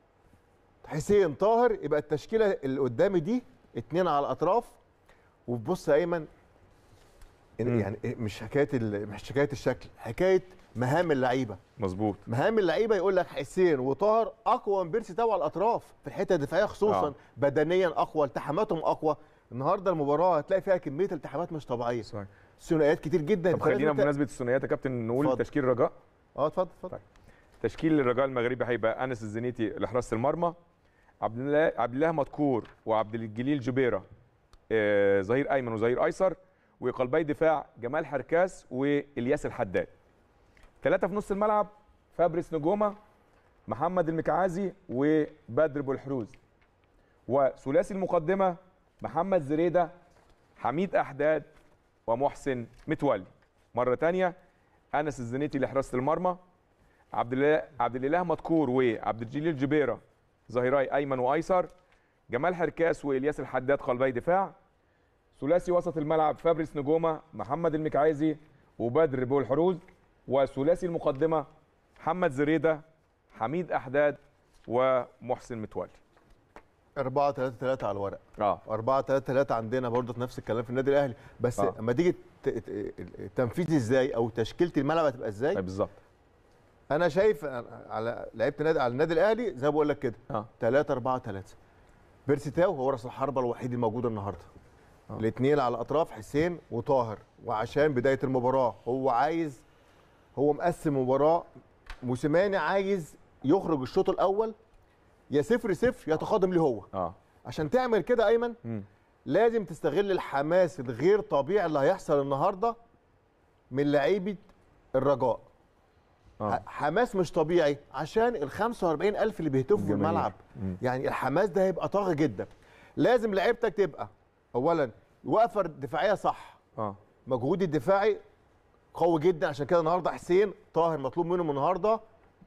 حسين طاهر يبقى التشكيله اللي قدامي دي اتنين على الاطراف وبص يا ايمن إن- مم. يعني مش حكايه ال- مش حكايه الشكل حكايه مهام اللعيبه مظبوط مهام اللعيبه يقول لك حسين وطاهر اقوى من بيرسي تاو على الاطراف في الحته الدفاعيه خصوصا آه. بدنيا اقوى التحاماتهم اقوى النهارده المباراه هتلاقي فيها كميه التحامات مش طبيعيه صحيح ثنائيات كتير جدا طب فلازم خلينا أنت- بمناسبه الثنائيات يا كابتن نقول اتفضل. تشكيل الرجاء اه اتفضل اتفضل تشكيل الرجاء المغربي هيبقى انس الزنيتي لحراسه المرمى عبد الله عبد الله مدكور وعبد الجليل جبيره آه، ظهير ايمن وظهير ايسر وقلبي دفاع جمال حركاس والياس الحداد ثلاثه في نص الملعب فابريس نجومه محمد المكعازي وبدر بولحروز وثلاثي المقدمه محمد زريده حميد احداد ومحسن متولي مره تانية انس الزنيتي لحراسه المرمى عبد الله عبد الاله مدكور وعبد الجليل جبيره ظهيراي ايمن وايسر جمال حركاس والياس الحداد قلبي دفاع ثلاثي وسط الملعب فابريس نجومه محمد المكعيزي وبدر بول حروز وثلاثي المقدمه محمد زريده حميد احداد ومحسن متولي 4 3 3 على الورق اه 4 3 3 عندنا برضه في نفس الكلام في النادي الاهلي بس آه. اما تيجي ت- ت- التنفيذ ازاي او تشكيله الملعب هتبقى ازاي بالظبط انا شايف على لعيبه النادي على النادي الاهلي زي ما بقول لك كده اه 3 4 3 بيرسيتاو هو راس الحربه الوحيد الموجود النهارده الاثنين على الاطراف حسين وطاهر وعشان بدايه المباراه هو عايز هو مقسم مباراه موسيماني عايز يخرج الشوط الاول يا صفر صفر يا تقدم ليه هو اه عشان تعمل كده ايمن مم. لازم تستغل الحماس الغير طبيعي اللي هيحصل النهارده من لعيبه الرجاء اه ح- حماس مش طبيعي عشان ال 45000 اللي بيهتفوا في الجماهير. الملعب مم. يعني الحماس ده هيبقى طاغي جدا لازم لعيبتك تبقى اولا واقفه دفاعيه صح اه مجهود الدفاعي قوي جدا عشان كده النهارده حسين طاهر مطلوب منهم النهارده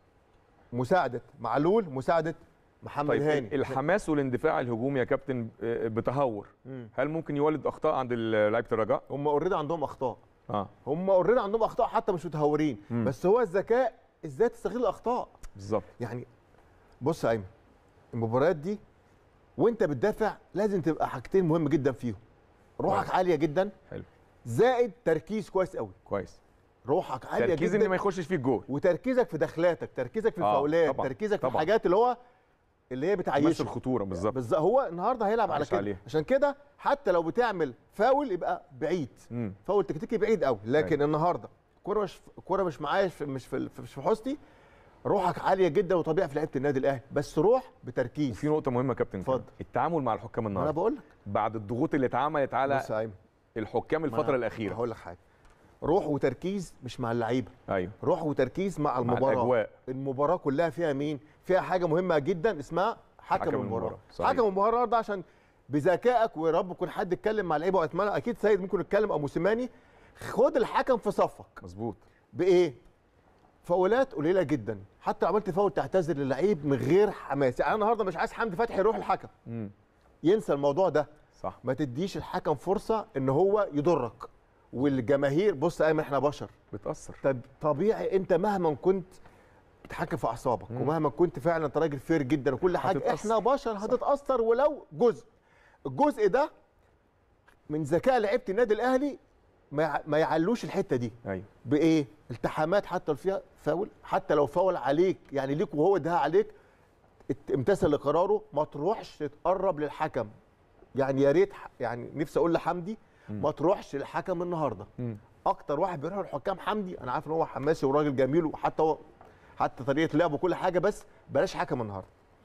مساعده معلول مساعده محمد طيب هاني الحماس والاندفاع الهجومي يا كابتن آه، بتهور مم. هل ممكن يولد اخطاء عند ال- لعيبه الرجاء هم اوريدي عندهم اخطاء اه هم اوريدي عندهم اخطاء حتى مش متهورين مم. بس هو الذكاء ازاي تستغل الاخطاء بالظبط يعني بص يا ايمن المباريات دي وانت بتدافع لازم تبقى حاجتين مهم جدا فيهم روحك كويس. عاليه جدا حلو زائد تركيز كويس قوي كويس روحك عاليه تركيز جدا ان ما يخشش فيه الجول وتركيزك في دخلاتك تركيزك في آه، الفاولات طبعاً، تركيزك في طبعاً. الحاجات اللي هو اللي هي بس بتعيشك الخطوره بالظبط بالظبط هو النهارده هيلعب على عايش كده عليها. عشان كده حتى لو بتعمل فاول يبقى بعيد مم. فاول تكتيكي بعيد قوي لكن أيوة. النهارده الكوره مش الكوره مش معايا في- مش في مش في حسني روحك عاليه جدا وطبيعي في لعيبه النادي الاهلي بس روح بتركيز وفي نقطه مهمه يا كابتن اتفضل. التعامل مع الحكام انا النهارده بقول لك بعد الضغوط اللي اتعملت على بص يا ايمن الحكام ما الفتره أنا الاخيره هقول لك حاجه روح وتركيز مش مع اللعيبه ايوه روح وتركيز مع مع المباراه الاجواء المباراه كلها فيها مين فيها حاجه مهمه جدا اسمها حكم, حكم المباراه المباراة، صحيح. حكم المباراه ده عشان بذكائك ويا رب يكون حد اتكلم مع اللعيبه واتمنى اكيد سيد ممكن يتكلم او موسيماني خد الحكم في صفك مظبوط بايه فاولات قليله جدا حتى لو عملت فاول تعتذر للعيب من غير حماس يعني انا النهارده مش عايز حمدي فتحي يروح الحكم امم ينسى الموضوع ده صح ما تديش الحكم فرصه ان هو يضرك والجماهير بص يا ايمن احنا بشر بتاثر طب طبيعي انت مهما كنت بتحكم في اعصابك مم. ومهما كنت فعلا انت راجل فير جدا وكل حاجه هتتأثر. احنا بشر هتتاثر ولو جزء الجزء ده من ذكاء لعيبه النادي الاهلي ما يع- ما يعلوش الحته دي ايوه بايه التحامات حتى لو فيها فاول حتى لو فاول عليك يعني ليك وهو ده عليك ات- امتثل لقراره ما تروحش تتقرب للحكم يعني يا ريت ح- يعني نفسي اقول لحمدي ما تروحش للحكم النهارده مم. اكتر واحد بيروح للحكام حمدي انا عارف ان هو حماسي وراجل جميل وحتى هو حتى طريقه لعبه وكل حاجه بس بلاش حكم النهارده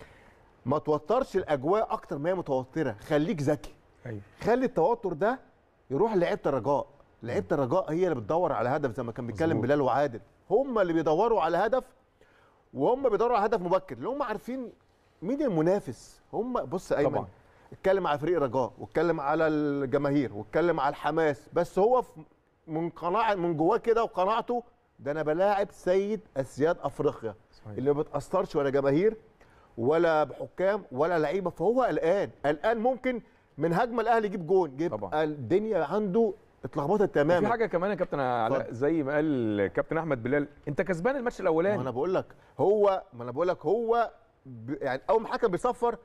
ما توترش الاجواء اكتر ما هي متوتره خليك ذكي ايوه خلي التوتر ده يروح لعيبه الرجاء لعيبه الرجاء هي اللي بتدور على هدف زي ما كان بيتكلم مظبوط. بلال وعادل هم اللي بيدوروا على هدف وهم بيدوروا على هدف مبكر اللي هم عارفين مين المنافس هم بص يا ايمن طبعاً. اتكلم على فريق الرجاء واتكلم على الجماهير واتكلم على الحماس بس هو في من قناعه من جواه كده وقناعته ده انا بلاعب سيد اسياد افريقيا صحيح. اللي ما بتاثرش ولا جماهير ولا بحكام ولا لعيبه فهو قلقان قلقان ممكن من هجمه الاهلي يجيب جون يبقى طبعاً. الدنيا عنده اتلخبطت تماما في حاجه كمان يا كابتن علاء اتفضل. زي ما قال كابتن احمد بلال انت كسبان الماتش ما انا الاولاني بقول لك هو ما انا بقول لك هو ب... يعني اول ما الحكم بيصفر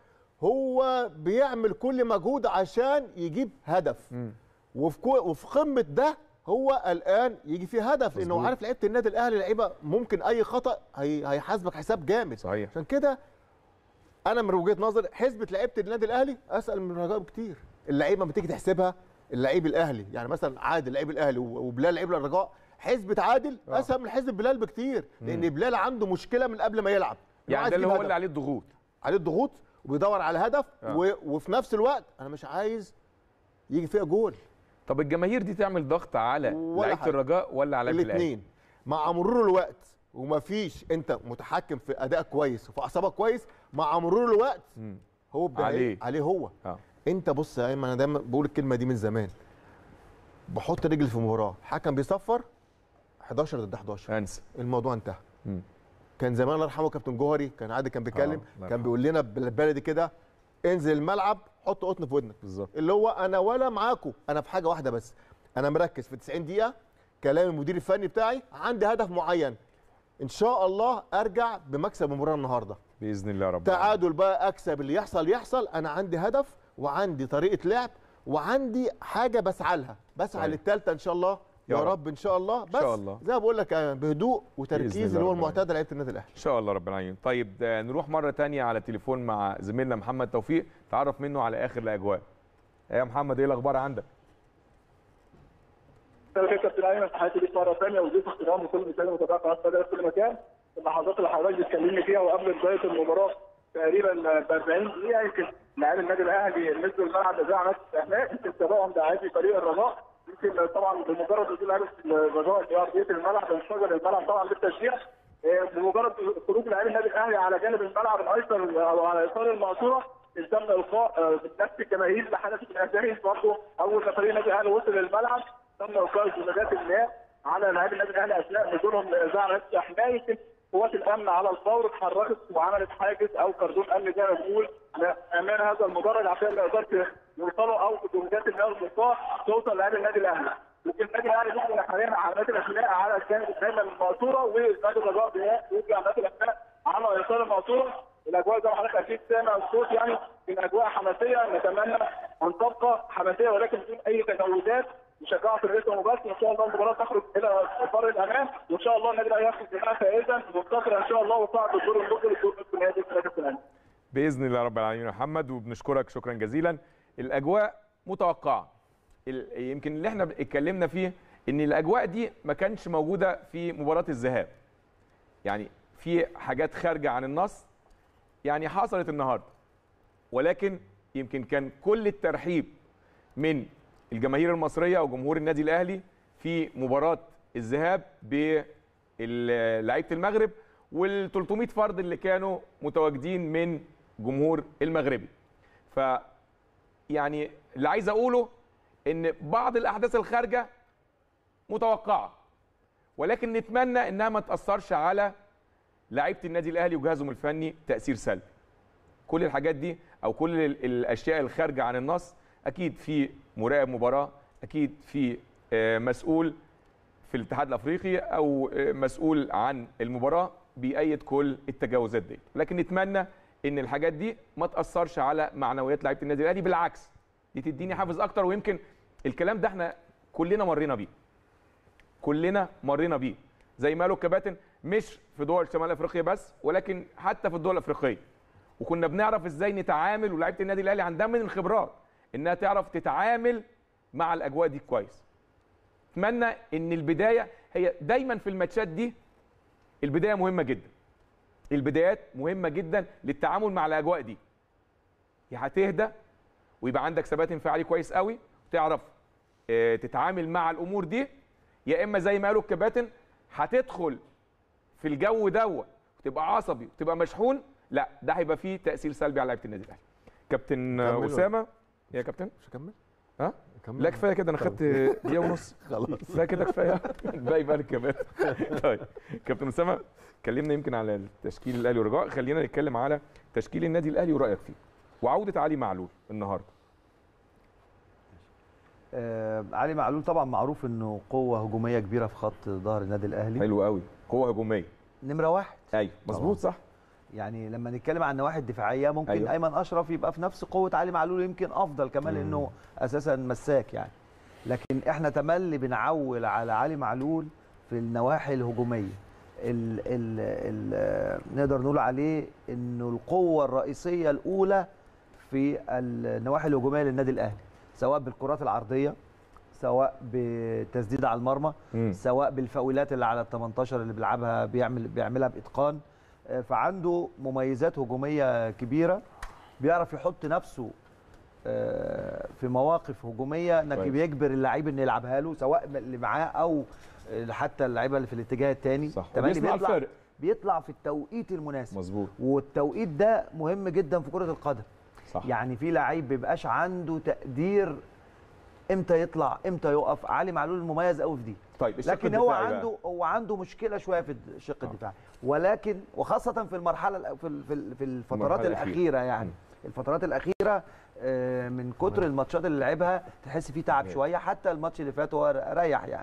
هو بيعمل كل مجهود عشان يجيب هدف مم. وفي كو... وفي قمه ده هو قلقان يجي فيه هدف لانه مظبوط. عارف لعيبه النادي الاهلي لعيبه ممكن اي خطا هي... هيحاسبك حساب جامد صحيح عشان كده انا من وجهه نظري حسبه لعيبه النادي الاهلي اسال من الرجاء بكتير اللعيبه لما تيجي تحسبها اللعيب الاهلي يعني مثلا عادل لعيب الاهلي وبلال لعيب الرجاء حسبة عادل آه. اسهل من حسبة بلال بكتير لان بلال عنده مشكله من قبل ما يلعب إنه يعني عايز ده اللي يجيب هو هدف. اللي عليه الضغوط عليه الضغوط وبيدور على هدف آه. و... وفي نفس الوقت انا مش عايز يجي فيها جول طب الجماهير دي تعمل ضغط على ولا لعيبه حاجة. الرجاء ولا على لعيبه الاهلي الاثنين مع مرور الوقت ومفيش انت متحكم في ادائك كويس وفي اعصابك كويس مع مرور الوقت مم. هو بدا عليه. عليه هو اه انت بص يا ايمن انا دايما بقول الكلمه دي من زمان بحط رجلي في مباراه حكم بيصفر 11 ضد 11 انسى الموضوع انتهى مم. كان زمان الله يرحمه كابتن جوهري كان عادي كان بيتكلم الله كان يرحمه. بيقول لنا بالبلدي كده انزل الملعب حط قطن في ودنك بالظبط اللي هو انا ولا معاكم انا في حاجه واحده بس انا مركز في 90 دقيقه كلام المدير الفني بتاعي عندي هدف معين ان شاء الله ارجع بمكسب المباراه النهارده باذن الله رب تعادل بقى اكسب اللي يحصل يحصل انا عندي هدف وعندي طريقه لعب وعندي حاجه بسعى لها بسعى طيب. للثالثه ان شاء الله يا يا رب. رب ان شاء الله بس شاء الله. زي ما بقول لك آه، بهدوء بإذن وتركيز الله اللي هو رب المعتاد لعيبه النادي الاهلي ان شاء الله رب العالمين طيب آه، نروح مره تانية على التليفون مع زميلنا محمد توفيق تعرف منه على اخر الاجواء يا محمد ايه الاخبار عندك مساء الخير كابتن ايمن تحياتي ليك مره ثانيه وضيوف احترام لكل مشاهدي متابعه قناه النادي في كل مكان اللحظات اللي حضرتك بتكلمني فيها وقبل بدايه المباراه تقريبا ب 40 دقيقه يمكن لاعبي النادي الاهلي نزلوا الملعب لزي عمليه الاهلاك يمكن تابعهم لاعبي فريق الرجاء يمكن طبعا بمجرد نزول لعيبه الرجاء في ارضيه الملعب انفجر الملعب طبعا بالتشجيع إيه، بمجرد خروج لاعبي النادي الاهلي على جانب الملعب الايسر او على يسار المقصوره تم القاء آه، نفس الجماهير اللي حدثت الاسامي برضه اول ما فريق النادي الاهلي وصل للملعب تم القاء زجاجات المياه على لاعبي النادي الاهلي اثناء نزولهم لاذاعه نفس احماء يمكن قوات الامن على الفور اتحركت وعملت حاجز او كردون امن زي ما بنقول امام هذا المدرج عشان ما يقدرش يوصلوا او زجاجات المياه والبقاء توصل لاعبي النادي الاهلي. يمكن النادي الاهلي بيجري حاليا علامات الاخلاء على الجانب الدايما من المقصوره ونادي الرجاء بيجري علامات الاخلاء على يسار المقصوره الاجواء زي ما حضرتك اكيد سامع الصوت يعني من اجواء حماسيه نتمنى ان تبقى حماسيه ولكن بدون اي تجاوزات نشجعوا في الريتم وبس وان شاء الله المباراه تخرج الى بر الامان وان شاء الله النادي الاهلي يخرج بها فائزا منتصرا ان شاء الله وصعد الدور المقبل للدور الثاني الثاني باذن الله رب العالمين يا محمد وبنشكرك شكرا جزيلا الاجواء متوقعه ال- يمكن اللي احنا اتكلمنا فيه ان الاجواء دي ما كانش موجوده في مباراه الذهاب يعني في حاجات خارجه عن النص يعني حصلت النهارده ولكن يمكن كان كل الترحيب من الجماهير المصريه وجمهور النادي الاهلي في مباراه الذهاب بلعيبه المغرب وال 300 فرد اللي كانوا متواجدين من جمهور المغربي ف يعني اللي عايز اقوله ان بعض الاحداث الخارجه متوقعه ولكن نتمنى انها ما تاثرش على لعيبه النادي الاهلي وجهازهم الفني تاثير سلبي كل الحاجات دي او كل ال- الاشياء الخارجه عن النص اكيد في مراقب مباراه اكيد في آه، مسؤول في الاتحاد الافريقي او آه، مسؤول عن المباراه بيأيد كل التجاوزات دي لكن نتمنى ان الحاجات دي ما تاثرش على معنويات لعيبه النادي الاهلي بالعكس دي تديني حافز اكتر ويمكن الكلام ده احنا كلنا مرينا بيه كلنا مرينا بيه زي ما قالوا الكباتن مش في دول شمال افريقيا بس ولكن حتى في الدول الافريقيه وكنا بنعرف ازاي نتعامل ولاعيبه النادي الاهلي عندها من الخبرات انها تعرف تتعامل مع الاجواء دي كويس اتمنى ان البدايه هي دايما في الماتشات دي البدايه مهمه جدا البدايات مهمه جدا للتعامل مع الاجواء دي يا هتهدى ويبقى عندك ثبات انفعالي كويس قوي وتعرف آه، تتعامل مع الامور دي يا اما زي ما قالوا الكباتن هتدخل في الجو دوت وتبقى عصبي وتبقى مشحون لا ده هيبقى فيه تاثير سلبي على لعيبه النادي الاهلي كابتن آه، كملوا. اسامه يا كابتن مش هكمل ها كمل. لا كفايه كده انا خدت دقيقه ونص خلاص لا كده كفايه باقي بقى الكباتن طيب كابتن اسامه اتكلمنا يمكن على التشكيل الاهلي والرجاء خلينا نتكلم على تشكيل النادي الاهلي ورايك فيه وعوده علي معلول النهارده آه علي معلول طبعا معروف انه قوه هجوميه كبيره في خط ظهر النادي الاهلي حلو قوي قوه هجوميه نمره واحد ايوه مظبوط صح يعني لما نتكلم عن نواحي الدفاعيه ممكن أيوة. أيوة. ايمن اشرف يبقى في نفس قوه علي معلول يمكن افضل كمان لانه اساسا مساك يعني لكن احنا تملي بنعول على علي معلول في النواحي الهجوميه ال ال ال نقدر نقول عليه انه القوه الرئيسيه الاولى في النواحي الهجوميه للنادي الاهلي سواء بالكرات العرضيه سواء بالتسديد على المرمى مم. سواء بالفاولات اللي على ال 18 اللي بيلعبها بيعمل بيعملها باتقان آه، فعنده مميزات هجوميه كبيره بيعرف يحط نفسه آه، في مواقف هجوميه انك كويس. بيجبر اللعيب انه يلعبها له سواء اللي معاه او آه، حتى اللعيبه اللي في الاتجاه الثاني صح تمام وبيصنع بيطلع الفارق بيطلع في التوقيت المناسب مظبوط والتوقيت ده مهم جدا في كره القدم صح يعني في لعيب بيبقاش عنده تقدير امتى يطلع امتى يقف علي معلول مميز قوي في دي طيب الشق لكن هو الدفاعي بقى. عنده هو عنده مشكله شويه في الشق الدفاعي ولكن وخاصه في المرحله الأ- في ال- في ال- في الفترات المرحلة الأخيرة. الاخيره يعني الفترات الاخيره آه، من كتر الماتشات اللي لعبها تحس فيه تعب تمام. شويه حتى الماتش اللي فات هو ريح يعني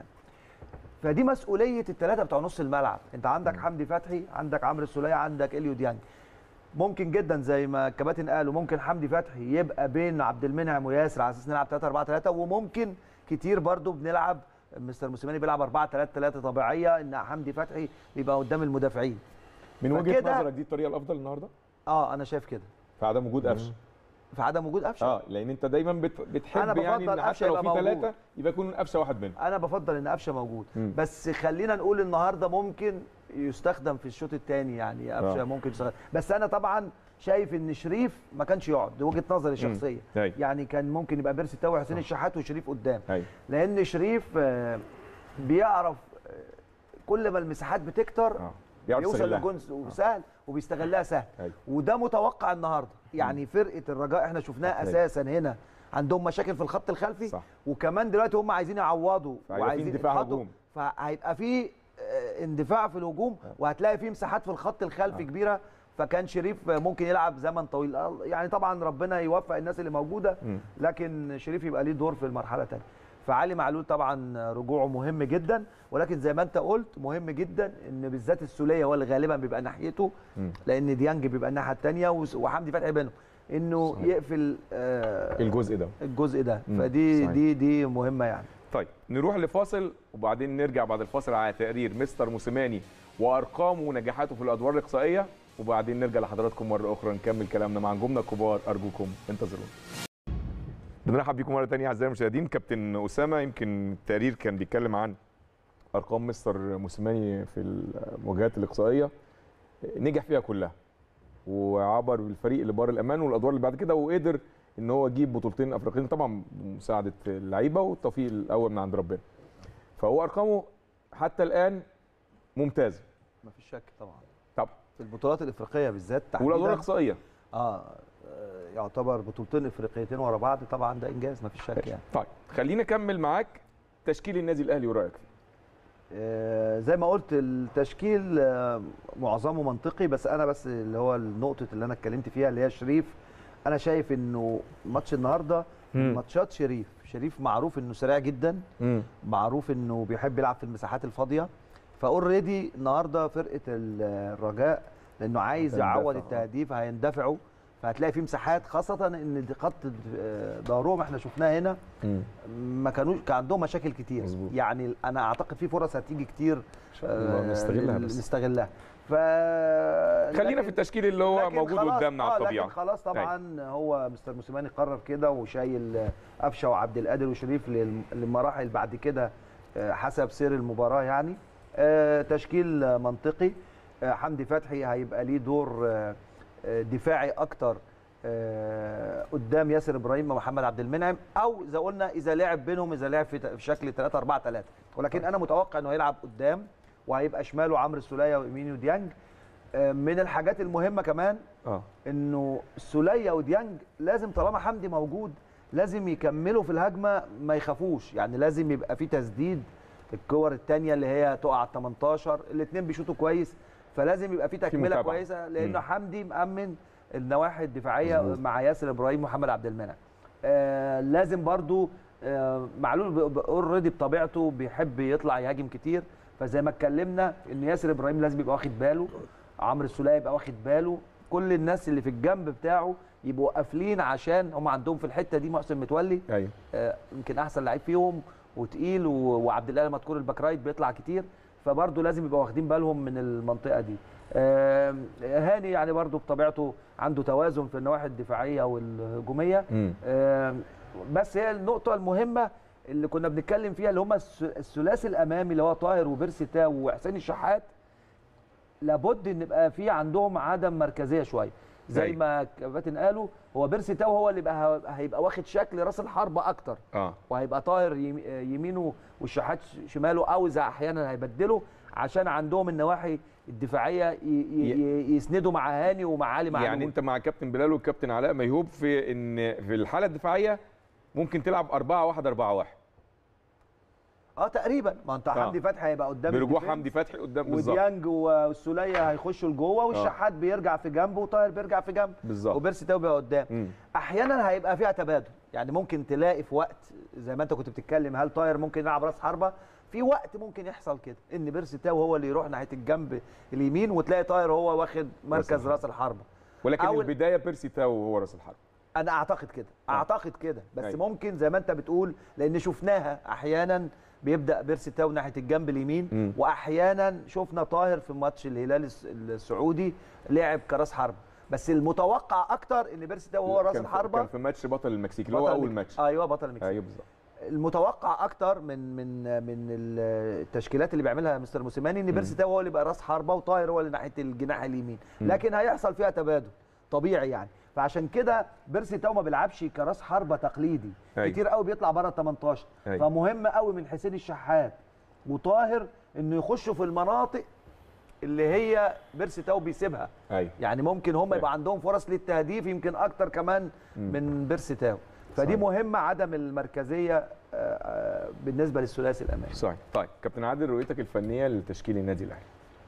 فدي مسؤوليه الثلاثه بتوع نص الملعب انت عندك حمدي فتحي عندك عمرو السوليه عندك اليو ديانج ممكن جدا زي ما الكباتن قالوا ممكن حمدي فتحي يبقى بين عبد المنعم وياسر على اساس نلعب 3 4 3 وممكن كتير برضو بنلعب مستر موسيماني بيلعب 4 3 3 طبيعيه ان حمدي فتحي بيبقى قدام المدافعين من وجهه فكده- نظرك دي الطريقه الافضل النهارده اه انا شايف كده في عدم وجود قفشه في عدم وجود قفشه اه لان انت دايما بت... بتحب أنا يعني بفضل ان حتى قفشة لو في يبقى موجود. ثلاثه يبقى يكون قفشه واحد منهم انا بفضل ان قفشه موجود مم. بس خلينا نقول النهارده ممكن يستخدم في الشوط الثاني يعني قفشه آه. ممكن يستخدم بس انا طبعا شايف ان شريف ما كانش يقعد دي وجهه نظري الشخصيه أيوة. يعني كان ممكن يبقى بيرسي تاو وحسين الشحات وشريف قدام ايوه لان شريف آه، بيعرف آه، كل ما المساحات بتكتر اه بيعرف بيوصل يستغلها. للجون سهل وبيستغلها سهل أيوة. وده متوقع النهارده يعني فرقه الرجاء احنا شفناها صحيح. اساسا هنا عندهم مشاكل في الخط الخلفي صح. وكمان دلوقتي هم عايزين يعوضوا فهيبقى في وعايزين اندفاع يضغطوا. هجوم. فهيبقى في آه، اندفاع في الهجوم وهتلاقي في مساحات في الخط الخلفي كبيره فكان شريف ممكن يلعب زمن طويل آه، يعني طبعا ربنا يوفق الناس اللي موجوده مم. لكن شريف يبقى ليه دور في المرحله الثانيه فعلي معلول طبعا رجوعه مهم جدا ولكن زي ما انت قلت مهم جدا ان بالذات السوليه هو اللي غالبا بيبقى ناحيته مم. لان ديانج بيبقى الناحيه الثانيه وحمدي فتحي بينهم انه صحيح. يقفل آه، الجزء ده الجزء ده مم. فدي صحيح. دي دي مهمه يعني طيب نروح لفاصل وبعدين نرجع بعد الفاصل على تقرير مستر موسيماني وارقامه ونجاحاته في الادوار الاقصائيه وبعدين نرجع لحضراتكم مره اخرى نكمل كلامنا مع نجومنا الكبار ارجوكم انتظرونا بنرحب بيكم مره ثانيه اعزائي المشاهدين كابتن اسامه يمكن التقرير كان بيتكلم عن ارقام مستر موسيماني في المواجهات الاقصائيه نجح فيها كلها وعبر بالفريق لبار الامان والادوار اللي بعد كده وقدر ان هو يجيب بطولتين افريقيين طبعا بمساعده اللعيبه والتوفيق الاول من عند ربنا فهو ارقامه حتى الان ممتازه ما فيش شك طبعا طبعا في البطولات الافريقيه بالذات والادوار تحديدا الاقصائيه اه آه، يعتبر بطولتين افريقيتين ورا بعض طبعا ده انجاز ما فيش شك يعني طيب خلينا اكمل معاك تشكيل النادي الاهلي ورايك فيه آه، زي ما قلت التشكيل آه، معظمه منطقي بس انا بس اللي هو النقطه اللي انا اتكلمت فيها اللي هي شريف انا شايف انه ماتش النهارده مم. ماتشات شريف شريف معروف انه سريع جدا امم معروف انه بيحب يلعب في المساحات الفاضيه فاوريدي النهارده فرقه ال- الرجاء لانه عايز هتندفع، يعوض آه. التهديف هيندفعوا فهتلاقي في مساحات خاصه ان دي خط آه، ظهرهم احنا شفناه هنا ما كانوش كان عندهم مشاكل كتير مظبوط. يعني انا اعتقد في فرص هتيجي كتير الله نستغلها بس. نستغلها ف خلينا لكن- في التشكيل اللي هو لكن موجود خلاص- قدامنا على آه، الطبيعه لكن خلاص طبعا هو مستر موسيماني قرر كده وشايل قفشه وعبد القادر وشريف لل- للمراحل بعد كده آه، حسب سير المباراه يعني آه، تشكيل آه، منطقي آه، حمدي فتحي هيبقى ليه دور آه، آه، دفاعي اكتر آه، قدام ياسر ابراهيم ومحمد عبد المنعم او اذا قلنا اذا لعب بينهم اذا لعب في ت- في شكل 3 4 3 ولكن انا متوقع انه هيلعب قدام وهيبقى شماله عمرو السوليه وإيمينيو ديانج آه، من الحاجات المهمه كمان اه انه السوليه وديانج لازم طالما حمدي موجود لازم يكملوا في الهجمه ما يخافوش يعني لازم يبقى في تسديد الكور الثانيه اللي هي تقع على 18 الاثنين بيشوطوا كويس فلازم يبقى في تكمله متابعة. كويسه لانه مم. حمدي مأمن النواحي الدفاعيه مظبوط. مع ياسر ابراهيم ومحمد عبد المنعم آه لازم برضو آه معلول اوريدي بطبيعته بيحب يطلع يهاجم كتير فزي ما اتكلمنا ان ياسر ابراهيم لازم يبقى واخد باله عمرو السوليه يبقى واخد باله كل الناس اللي في الجنب بتاعه يبقوا قافلين عشان هم عندهم في الحته دي محسن متولي ايوه آه، يمكن احسن لعيب فيهم وتقيل و- وعبد الله مذكور الباك رايت بيطلع كتير فبرضه لازم يبقوا واخدين بالهم من المنطقه دي آه، هاني يعني برضه بطبيعته عنده توازن في النواحي الدفاعيه والهجوميه مم. آه، بس هي النقطه المهمه اللي كنا بنتكلم فيها اللي هم الس- الثلاثي الامامي اللي هو طاهر وبيرسي تاو وحسين الشحات لابد ان يبقى في عندهم عدم مركزيه شويه زي أيوة. ما كباتن قالوا هو بيرسي تاو هو اللي بقى هيبقى واخد شكل راس الحربه اكتر اه وهيبقى طاهر يم- يمينه والشحات ش- شماله او اذا احيانا هيبدله عشان عندهم النواحي الدفاعيه ي- ي- ي- يسندوا مع هاني ومع علي معلول يعني انت مع كابتن بلال والكابتن علاء ميهوب في ان في الحاله الدفاعيه ممكن تلعب 4 1 4 1 اه تقريبا ما انت آه. حمدي فتحي هيبقى قدام برجوع الديفنس. حمدي فتحي قدام بالظبط وديانج والسوليه هيخشوا لجوه والشحات بيرجع في جنب وطاهر بيرجع في جنب بالظبط. وبيرسي تاو بيبقى قدام مم. احيانا هيبقى فيها تبادل يعني ممكن تلاقي في وقت زي ما انت كنت بتتكلم هل طاهر ممكن يلعب راس حربه في وقت ممكن يحصل كده ان بيرسي تاو هو اللي يروح ناحيه الجنب اليمين وتلاقي طاهر هو واخد مركز الحربة. راس الحربه ولكن أول- البدايه بيرسي تاو هو راس الحرب انا اعتقد كده اعتقد كده بس أيوة. ممكن زي ما انت بتقول لان شفناها احيانا بيبدا بيرسي تاو ناحيه الجنب اليمين مم. واحيانا شفنا طاهر في ماتش الهلال الس- السعودي لعب كراس حربه بس المتوقع اكتر ان بيرسي تاو هو راس كان في- الحربه كان في ماتش بطل المكسيك اللي هو بطل اول المكس- ماتش ايوه بطل المكسيك ايوه بالظبط المتوقع اكتر من من من التشكيلات اللي بيعملها مستر موسيماني ان بيرسي تاو هو اللي يبقى راس حربه وطاهر هو اللي ناحيه الجناح اليمين لكن هيحصل فيها تبادل طبيعي يعني فعشان كده بيرسي تاو ما بيلعبش كراس حربه تقليدي أيوة. كتير قوي بيطلع بره ال 18 أيوة. فمهم قوي من حسين الشحات وطاهر انه يخشوا في المناطق اللي هي بيرسي تاو بيسيبها ايوه يعني ممكن هم أيوة. يبقى عندهم فرص للتهديف يمكن اكتر كمان من بيرسي تاو فدي صحيح. مهمه عدم المركزيه آه، آه، بالنسبه للثلاثي الامامي صحيح طيب كابتن عادل رؤيتك الفنيه لتشكيل النادي الاهلي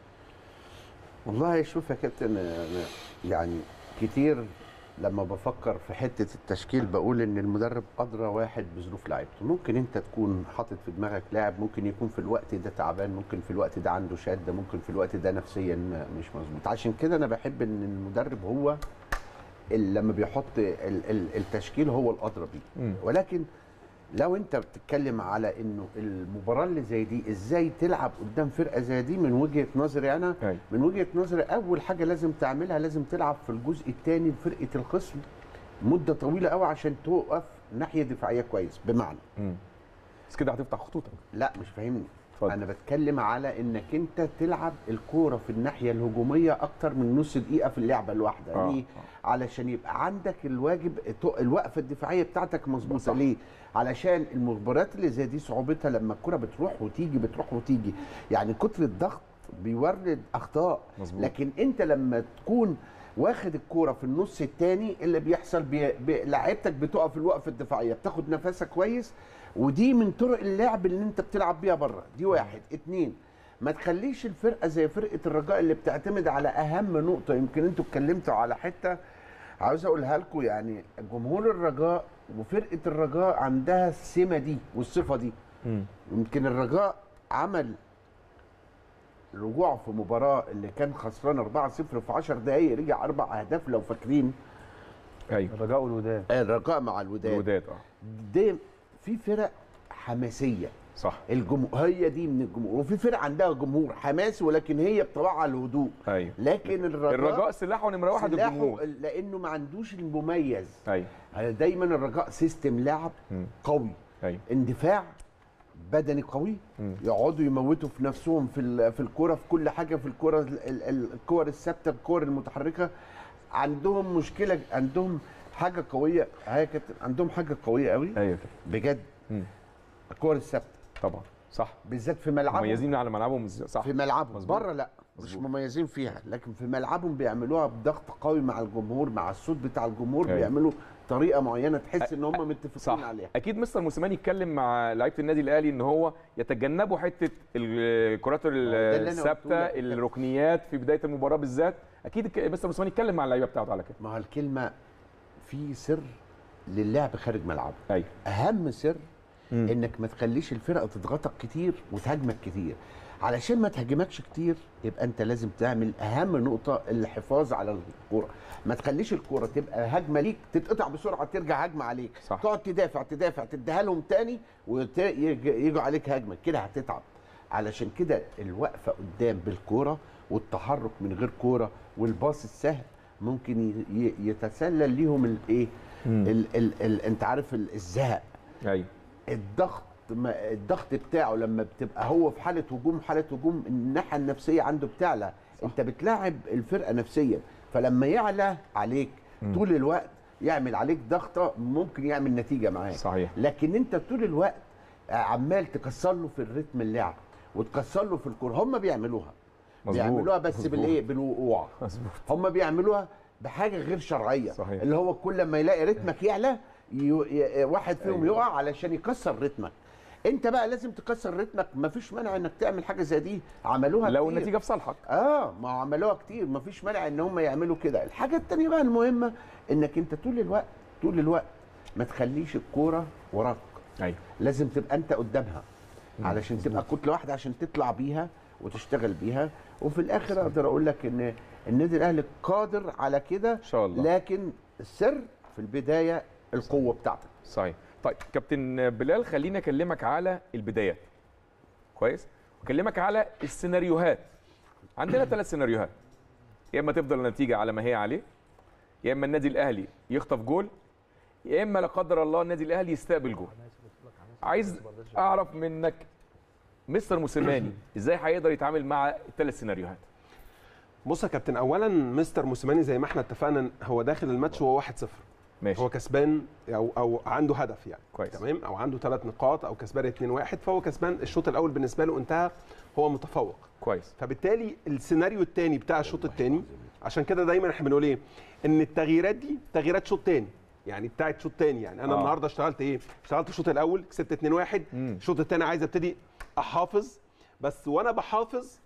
والله شوف يا كابتن أنا يعني كتير لما بفكر في حته التشكيل بقول ان المدرب ادرى واحد بظروف لعيبته ممكن انت تكون حاطط في دماغك لاعب ممكن يكون في الوقت ده تعبان ممكن في الوقت ده عنده شده ممكن في الوقت ده نفسيا ما- مش مظبوط عشان كده انا بحب ان المدرب هو اللي لما بيحط ال- ال- التشكيل هو الادرى بيه مم. ولكن لو انت بتتكلم على انه المباراه اللي زي دي ازاي تلعب قدام فرقه زي دي من وجهه نظري انا أيوة. من وجهه نظري اول حاجه لازم تعملها لازم تلعب في الجزء الثاني لفرقه الخصم مده طويله قوي عشان توقف ناحيه دفاعيه كويس بمعنى مم. بس كده هتفتح خطوطك لا مش فاهمني اتفضل. انا بتكلم على انك انت تلعب الكوره في الناحيه الهجوميه اكتر من نص دقيقه في اللعبه الواحده آه، ليه علشان يبقى عندك الواجب الوقفه الدفاعيه بتاعتك مظبوطه ليه علشان المخبرات اللي زي دي صعوبتها لما الكوره بتروح وتيجي بتروح وتيجي يعني كتر الضغط بيورد اخطاء مظبوط. لكن انت لما تكون واخد الكوره في النص الثاني اللي بيحصل بي... بي... لعيبتك بتقف الوقفه الدفاعيه بتاخد نفسك كويس ودي من طرق اللعب اللي انت بتلعب بيها بره دي واحد اتنين ما تخليش الفرقه زي فرقه الرجاء اللي بتعتمد على اهم نقطه يمكن انتوا اتكلمتوا على حته عاوز اقولها لكم يعني جمهور الرجاء وفرقه الرجاء عندها السمه دي والصفه دي مم. يمكن الرجاء عمل رجوع في مباراه اللي كان خسران 4-0 في 10 دقائق رجع اربع اهداف لو فاكرين ايوه الرجاء والوداد الرجاء مع الوداد الوداد اه دي في فرق حماسيه صح الجمهور هي دي من الجمهور وفي فرق عندها جمهور حماسي ولكن هي بطبعها الهدوء ايوه لكن الرجاء الرجاء سلاحه نمره واحد سلاحه الجمهور لانه ما عندوش المميز ايوه دايما الرجاء سيستم لعب مم. قوي ايوه اندفاع بدني قوي مم. يقعدوا يموتوا في نفسهم في ال- في الكوره في كل حاجه في الكوره ال- ال- الكور الثابته الكور المتحركه عندهم مشكله عندهم حاجه قويه هي كانت عندهم حاجه قويه قوي ايوه كده بجد مم. الكور الثابته طبعا صح بالذات في ملعبهم مميزين على ملعبهم إزاي؟ صح في ملعبهم مظبوط. بره لا مش مظبوط. مميزين فيها لكن في ملعبهم بيعملوها بضغط قوي مع الجمهور مع الصوت بتاع الجمهور أيوة. بيعملوا طريقه معينه تحس ان هم متفقين صح عليها اكيد مستر موسيماني يتكلم مع لعيبه النادي الاهلي ان هو يتجنبوا حته الكرات اللي أنا الثابته قلته لك. الركنيات في بدايه المباراه بالذات اكيد الك- مستر موسيماني يتكلم مع اللعيبه بتاعته على كده ما هو الكلمه في سر للعب خارج ملعبه ايوه اهم سر مم. انك ما تخليش الفرقه تضغطك كتير وتهاجمك كتير علشان ما تهاجمكش كتير يبقى انت لازم تعمل اهم نقطه الحفاظ على الكوره ما تخليش الكوره تبقى هجمه ليك تتقطع بسرعه ترجع هجمه عليك صح. تقعد تدافع تدافع تديها لهم تاني ويجوا عليك هجمه كده هتتعب علشان كده الوقفه قدام بالكوره والتحرك من غير كوره والباص السهل ممكن ي- ي- يتسلل ليهم الايه ال- ال- ال- انت عارف ال- الزهق ايوه الضغط ما الضغط بتاعه لما بتبقى هو في حاله هجوم حاله هجوم الناحيه النفسيه عنده بتعلى انت بتلاعب الفرقه نفسيا فلما يعلى عليك طول الوقت يعمل عليك ضغطه ممكن يعمل نتيجه معاك صحيح. لكن انت طول الوقت عمال تكسر له في الريتم اللعب وتكسر له في الكوره هم بيعملوها مظبوط، بيعملوها بس مظبوط. بالايه بالوقوع مظبوط هم بيعملوها بحاجه غير شرعيه صحيح. اللي هو كل ما يلاقي رتمك يعلى ي... ي... واحد فيهم أيوة. يقع علشان يكسر رتمك انت بقى لازم تكسر رتمك مفيش مانع انك تعمل حاجه زي دي عملوها لو كتير. النتيجه في صالحك اه ما هو عملوها كتير مفيش مانع ان هم يعملوا كده الحاجه التانية بقى المهمه انك انت طول الوقت طول الوقت ما تخليش الكوره وراك ايوه لازم تبقى انت قدامها علشان تبقى كتله واحده عشان تطلع بيها وتشتغل بيها وفي الاخر اقدر اقول لك ان النادي الاهلي قادر على كده ان شاء الله لكن السر في البدايه القوه بتاعتك صحيح طيب كابتن بلال خليني اكلمك على البدايات كويس واكلمك على السيناريوهات عندنا ثلاث سيناريوهات يا اما تفضل النتيجه على ما هي عليه يا اما النادي الاهلي يخطف جول يا اما لا قدر الله النادي الاهلي يستقبل جول عايز اعرف منك مستر موسيماني ازاي هيقدر يتعامل مع الثلاث سيناريوهات بص يا كابتن اولا مستر موسيماني زي ما احنا اتفقنا هو داخل الماتش وهو 1-0 ماشي هو كسبان او او عنده هدف يعني كويس. تمام او عنده ثلاث نقاط او كسبان 2-1 فهو كسبان الشوط الاول بالنسبه له انتهى هو متفوق كويس فبالتالي السيناريو الثاني بتاع الشوط الثاني عشان كده دايما احنا بنقول ايه ان التغييرات دي تغييرات شوط ثاني يعني بتاعت شوط ثاني يعني انا آه. آه. النهارده اشتغلت ايه اشتغلت الشوط الاول كسبت 2-1 مم. الشوط الثاني عايز ابتدي احافظ بس وانا بحافظ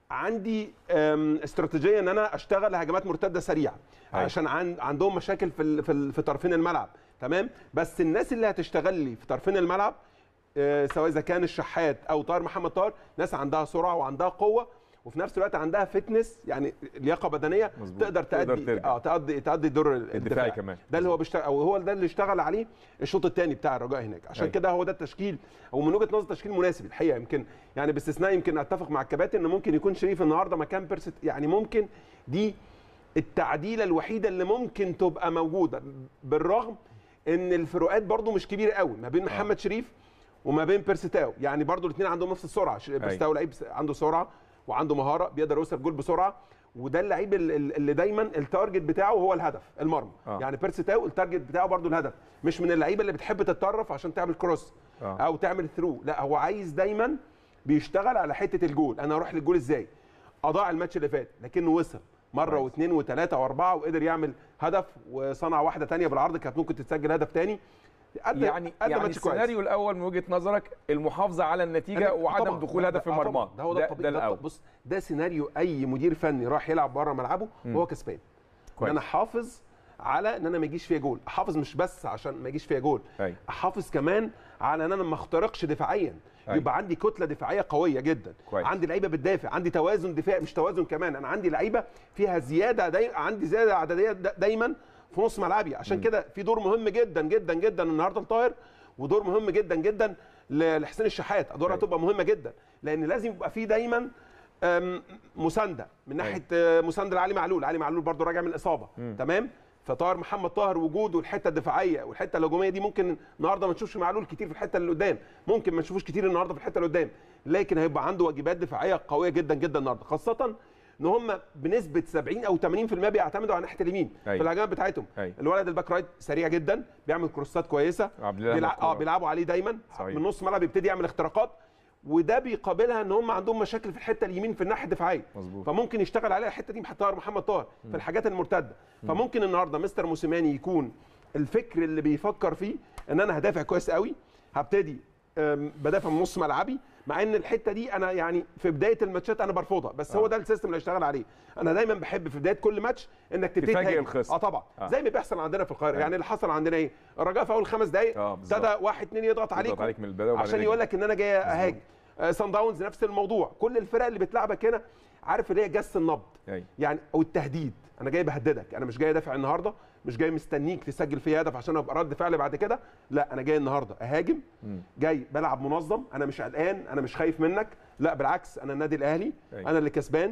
عندي أم، استراتيجيه ان انا اشتغل هجمات مرتده سريعه أيوة. عشان عن عندهم مشاكل في ال- في ال- في طرفين الملعب تمام بس الناس اللي هتشتغل لي في طرفين الملعب آه، سواء اذا كان الشحات او طاهر محمد طاهر ناس عندها سرعه وعندها قوه وفي نفس الوقت عندها فتنس يعني لياقه بدنيه مظبوط. تقدر تقدر تأدي ترجع. اه تأدي تأدي دور ال- الدفاعي كمان. ده اللي هو بيشتغل او هو ده اللي اشتغل عليه الشوط الثاني بتاع الرجاء هناك عشان أيوة. كده هو ده التشكيل او من وجهه نظر تشكيل مناسب الحقيقه يمكن يعني باستثناء يمكن اتفق مع الكباتن ان ممكن يكون شريف النهارده مكان بيرست يعني ممكن دي التعديله الوحيده اللي ممكن تبقى موجوده بالرغم ان الفروقات برضو مش كبيره قوي ما بين محمد شريف وما بين بيرستاو يعني برضو الاثنين عندهم نفس السرعه ش- بيرستاو لعيب س- عنده سرعه وعنده مهاره بيقدر يوصل جول بسرعه وده اللعيب ال- ال- اللي دايما التارجت بتاعه هو الهدف المرمى آه. يعني بيرستاو التارجت بتاعه برضو الهدف مش من اللعيبه اللي بتحب تتطرف عشان تعمل كروس آه. او تعمل ثرو لا هو عايز دايما بيشتغل على حته الجول انا اروح للجول ازاي اضاع الماتش اللي فات لكنه وصل مره كويس. واثنين وثلاثه واربعه وقدر يعمل هدف وصنع واحده تانية بالعرض كانت ممكن تتسجل هدف تاني أدى يعني أدى يعني ماتش كويس. السيناريو الاول من وجهه نظرك المحافظه على النتيجه أنا- وعدم طبعاً. دخول ده- هدف في آه طبعاً. مرماه ده هو ده, ده, الطبيعي. ده ده الاول بص ده سيناريو اي مدير فني راح يلعب بره ملعبه وهو كسبان ان كويس. انا احافظ على ان انا ما يجيش فيها جول احافظ مش بس عشان ما يجيش فيها جول أيوة. احافظ كمان على ان انا ما اخترقش دفاعيا أيوة. يبقى عندي كتله دفاعيه قويه جدا كويس. عندي لعيبه بتدافع عندي توازن دفاعي مش توازن كمان انا عندي لعيبه فيها زياده داي... عندي زياده عدديه دا- دايما في نص ملعبي عشان كده في دور مهم جدا جدا جدا النهارده لطاهر ودور مهم جدا جدا ل- لحسين الشحات ادوارها أيوة. تبقى مهمه جدا لان لازم يبقى في دايما أم، مسانده من ناحيه آه، مسانده لعلي معلول علي معلول برضو راجع من الاصابه تمام فطاهر محمد طاهر وجوده الحته الدفاعيه والحته الهجوميه دي ممكن النهارده ما نشوفش معلول كتير في الحته اللي قدام ممكن ما نشوفوش كتير النهارده في الحته اللي قدام لكن هيبقى عنده واجبات دفاعيه قويه جدا جدا النهارده خاصه ان هم بنسبه 70 او 80% بيعتمدوا على ناحيه اليمين أيوة. في الهجمات بتاعتهم أيوة. الولد الباك رايت سريع جدا بيعمل كروسات كويسه عبد الله بيلع... مكرم. اه بيلعبوا عليه دايما صحيح. من نص ملعب يبتدي يعمل اختراقات وده بيقابلها ان هم عندهم مشاكل في الحته اليمين في الناحيه الدفاعيه مظبوط. فممكن يشتغل عليها الحته دي طاهر محمد طاهر في الحاجات المرتده فممكن النهارده مستر موسيماني يكون الفكر اللي بيفكر فيه ان انا هدافع كويس قوي هبتدي أم، بدافع من نص ملعبي مع ان الحته دي انا يعني في بدايه الماتشات انا برفضها بس هو ده السيستم اللي اشتغل عليه انا دايما بحب في بدايه كل ماتش انك تبتدي تفاجئ تهاجم. الخصم. اه طبعا آه. زي ما بيحصل عندنا في القاهره أيوة. يعني اللي حصل عندنا ايه الرجاء في اول خمس دقائق آه، بالظبط. ابتدى واحد اتنين يضغط عليك عليك من البداية وبعدين عشان يجي. يقول لك ان انا جاي اهاجم آه، سان داونز نفس الموضوع كل الفرق اللي بتلعبك هنا عارف اللي هي جس النبض أيوة. يعني او التهديد انا جاي بهددك انا مش جاي ادافع النهارده مش جاي مستنيك تسجل فيا هدف عشان ابقى رد فعل بعد كده لا انا جاي النهارده اهاجم جاي بلعب منظم انا مش قلقان انا مش خايف منك لا بالعكس انا النادي الاهلي أيوة. انا اللي كسبان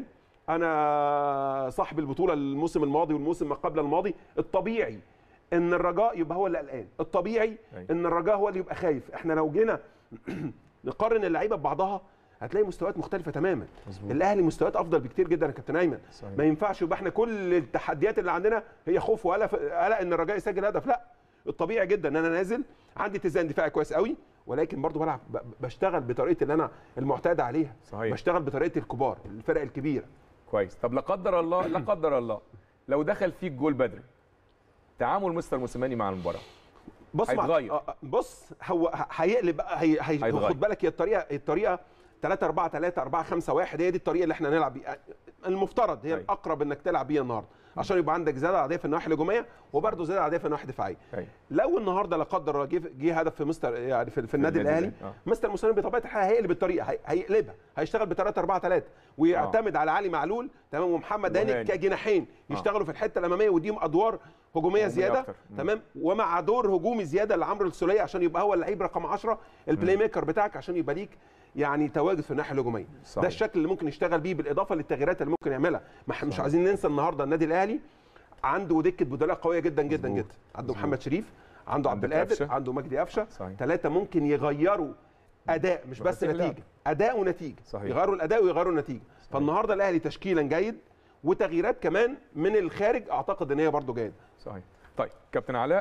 انا صاحب البطوله الموسم الماضي والموسم ما قبل الماضي الطبيعي ان الرجاء يبقى هو اللي قلقان الطبيعي أيوة. ان الرجاء هو اللي يبقى خايف احنا لو جينا نقارن اللعيبه ببعضها هتلاقي مستويات مختلفه تماما مظبوط. الاهلي مستويات افضل بكتير جدا يا كابتن ايمن صحيح. ما ينفعش يبقى احنا كل التحديات اللي عندنا هي خوف وقلق قلق ان الرجاء يسجل هدف لا الطبيعي جدا ان انا نازل عندي اتزان دفاعي كويس قوي ولكن برضو بلعب ب- بشتغل بطريقه اللي انا المعتاد عليها صحيح. بشتغل بطريقه الكبار الفرق الكبيره كويس طب لا قدر الله لا قدر الله لو دخل فيك جول بدري تعامل مستر موسيماني مع المباراه بص مع- هيتغير. آه، آه، بص هو ه- هيقلب بقى هي هي هيتغير. خد بالك هي الطريقه الطريقه 3 4 3 4 5 1 هي دي الطريقه اللي احنا هنلعب بيها المفترض هي أيوة. الاقرب انك تلعب بيها النهارده عشان يبقى عندك زياده عاديه في النواحي الهجوميه وبرده زياده عاديه في النواحي الدفاعيه أيوة. لو النهارده لا قدر الله جه جه هدف في مستر يعني في, في النادي النادي الاهلي الأهلي، مستر موسيماني بطبيعه الحال هيقلب الطريقه هي- هيقلبها هيشتغل ب 3 4 3 ويعتمد على علي معلول تمام ومحمد هاني وهاني. كجناحين يشتغلوا في الحته الاماميه ويديهم ادوار هجوميه زياده أكتر. مم. تمام ومع دور هجومي زياده لعمرو السوليه عشان يبقى هو اللعيب رقم 10 البلاي ميكر بتاعك عشان يبقى ليك يعني تواجد في الناحيه الهجوميه صحيح. ده الشكل اللي ممكن يشتغل بيه بالاضافه للتغييرات اللي ممكن يعملها ما احنا مش عايزين ننسى النهارده النادي الاهلي عنده دكه بدلاء قويه جدا جدا مظبوط. جدا عنده محمد شريف عنده عبد عندك القادر قفشة. عنده مجدي قفشه صحيح. ثلاثه ممكن يغيروا اداء مش بس مفاتيح اللعب. نتيجه اداء ونتيجه صحيح. يغيروا الاداء ويغيروا النتيجه فالنهارده الاهلي تشكيلا جيد وتغييرات كمان من الخارج اعتقد ان هي برده جيده صحيح طيب كابتن علاء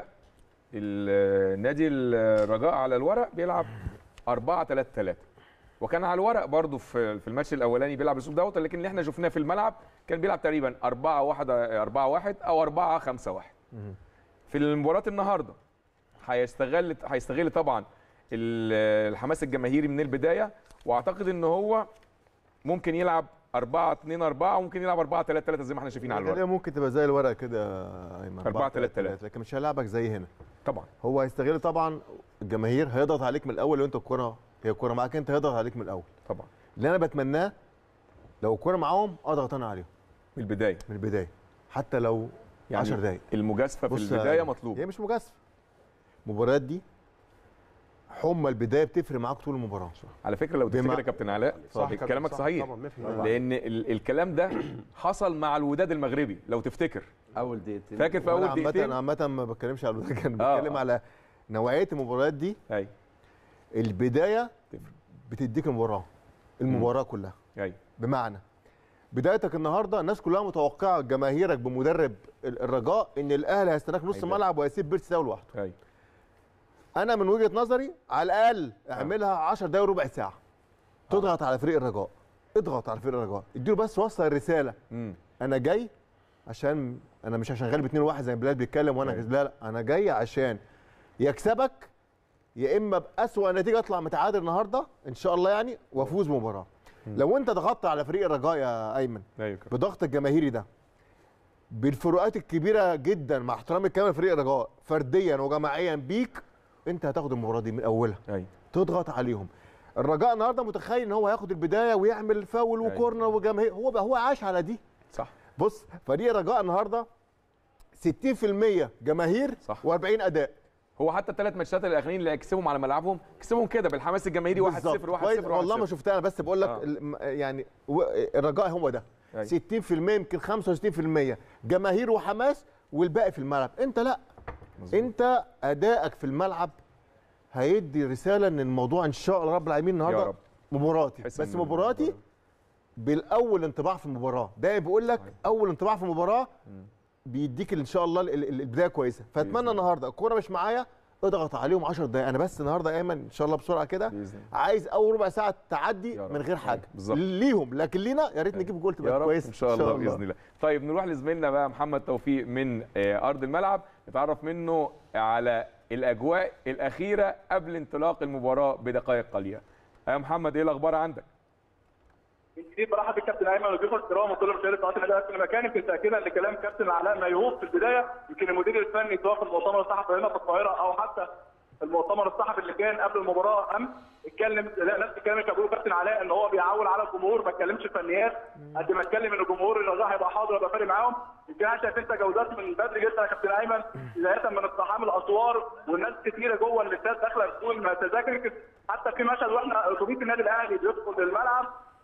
النادي الرجاء على الورق بيلعب 4 3 3 وكان على الورق برضه في في الماتش الاولاني بيلعب الاسلوب دوت لكن اللي احنا شفناه في الملعب كان بيلعب تقريبا 4 1 4 1 او 4 5 1 في المباراه النهارده هيستغل هيستغل طبعا ال- الحماس الجماهيري من البدايه واعتقد ان هو ممكن يلعب 4 2 4 وممكن يلعب 4 3 3 زي ما احنا شايفين على الورق الورق ممكن تبقى زي الورق كده يا ايمن 4 3 3. لكن مش هيلعبك زي هنا طبعا هو هيستغل طبعا الجماهير هيضغط عليك من الاول لو انت الكوره هي الكوره معاك انت هيضغط عليك من الاول طبعا اللي انا بتمناه لو الكوره معاهم اضغط انا عليهم من البدايه من البدايه حتى لو 10 دقايق المجازفه في بص البدايه يا- مطلوبه هي مش مجازفه المباريات دي حمى البدايه بتفرق معاك طول المباراه على فكره لو بما- تفتكر يا كابتن علاء صح صح كلامك صح، صحيح طبعا 100% لان ال الكلام ده حصل مع الوداد المغربي لو تفتكر اول دقيقتين فاكر في وانا اول عامه دقيقتين انا عامه ما بتكلمش على الوداد كان آه، بتكلم آه. على نوعيه المباريات دي ايوه البدايه تفرق. بتديك المباراه المباراه كلها ايوه بمعنى بدايتك النهارده الناس كلها متوقعه جماهيرك بمدرب ال- الرجاء ان الاهلي هيستناك نص هيبدأ. الملعب وهيسيب بيرسي تاو لوحده ايوه انا من وجهه نظري على الاقل اعملها 10 دقايق وربع ساعه تضغط على فريق الرجاء اضغط على فريق الرجاء اديله بس وصل الرساله امم انا جاي عشان انا مش عشان غالب 2 1 زي ما بلال بيتكلم وانا أيوة. كسب- لا لا انا جاي عشان يكسبك يا اما باسوا نتيجه اطلع متعادل النهارده ان شاء الله يعني وافوز مباراه لو انت ضغطت على فريق الرجاء يا ايمن ايوه كابتن. بضغط الجماهيري ده بالفروقات الكبيره جدا مع احترامي الكامل لفريق الرجاء فرديا وجماعيا بيك انت هتاخد المباراه دي من اولها ايوه تضغط عليهم الرجاء النهارده متخيل ان هو هياخد البدايه ويعمل فاول أيوة. وكورنر وجماهير هو بقى هو عاش على دي صح بص فريق الرجاء النهارده 60% جماهير صح. و40 اداء هو حتى الثلاث ماتشات الاخرين اللي كسبهم على ملعبهم كسبهم كده بالحماس الجماهيري 1 0 بالظبط. 1 كويس. 0 والله ما شفتها انا بس بقول لك آه. الم- يعني و- الرجاء هو ده أيوة. 60% يمكن 65% جماهير وحماس والباقي في الملعب انت لا مظبوط. انت ادائك في الملعب هيدي رساله ان الموضوع ان شاء الله رب العالمين النهارده رب. مباراتي تحس بس إن مباراتي المباراة- بالاول انطباع في المباراه دايما بيقول لك اول انطباع في المباراه بيديك ان شاء الله ال- ال- البدايه كويسه بإذن فاتمنى الله. النهارده الكوره مش معايا اضغط عليهم 10 دقايق انا بس النهارده يا ايمن ان شاء الله بسرعه كده بإذن الله. عايز اول ربع ساعه تعدي يا رب. من غير حاجه بالظبط. ليهم لكن لينا يا ريت نجيب جول يا تبقى رب كويسه ان شاء الله باذن الله طيب نروح لزميلنا بقى محمد توفيق من آه، ارض الملعب نتعرف منه على الاجواء الاخيره قبل انطلاق المباراه بدقائق قليله يا محمد ايه الاخبار عندك من جديد برحب بالكابتن ايمن وضيوف الكرام وكل مشاهدي قناه النادي الاهلي في كل مكان يمكن تاكيدا لكلام كابتن علاء ميهوب في البدايه يمكن المدير الفني سواء في المؤتمر الصحفي هنا في القاهره او حتى المؤتمر الصحفي اللي كان قبل المباراه امس اتكلم لا نفس الكلام اللي كان بيقوله كابتن علاء ان هو بيعول على الجمهور ما اتكلمش فنيات قد ما اتكلم ان الجمهور الرجاء هيبقى حاضر ويبقى فارق معاهم يمكن انا شايف انت جودات من بدري جدا يا كابتن ايمن بدايه من اقتحام الاسوار والناس كتيره جوه الاستاد داخله بدون تذاكر يمكن حتى في مشهد واحنا اتوبيس النادي الاهلي بيدخل الملعب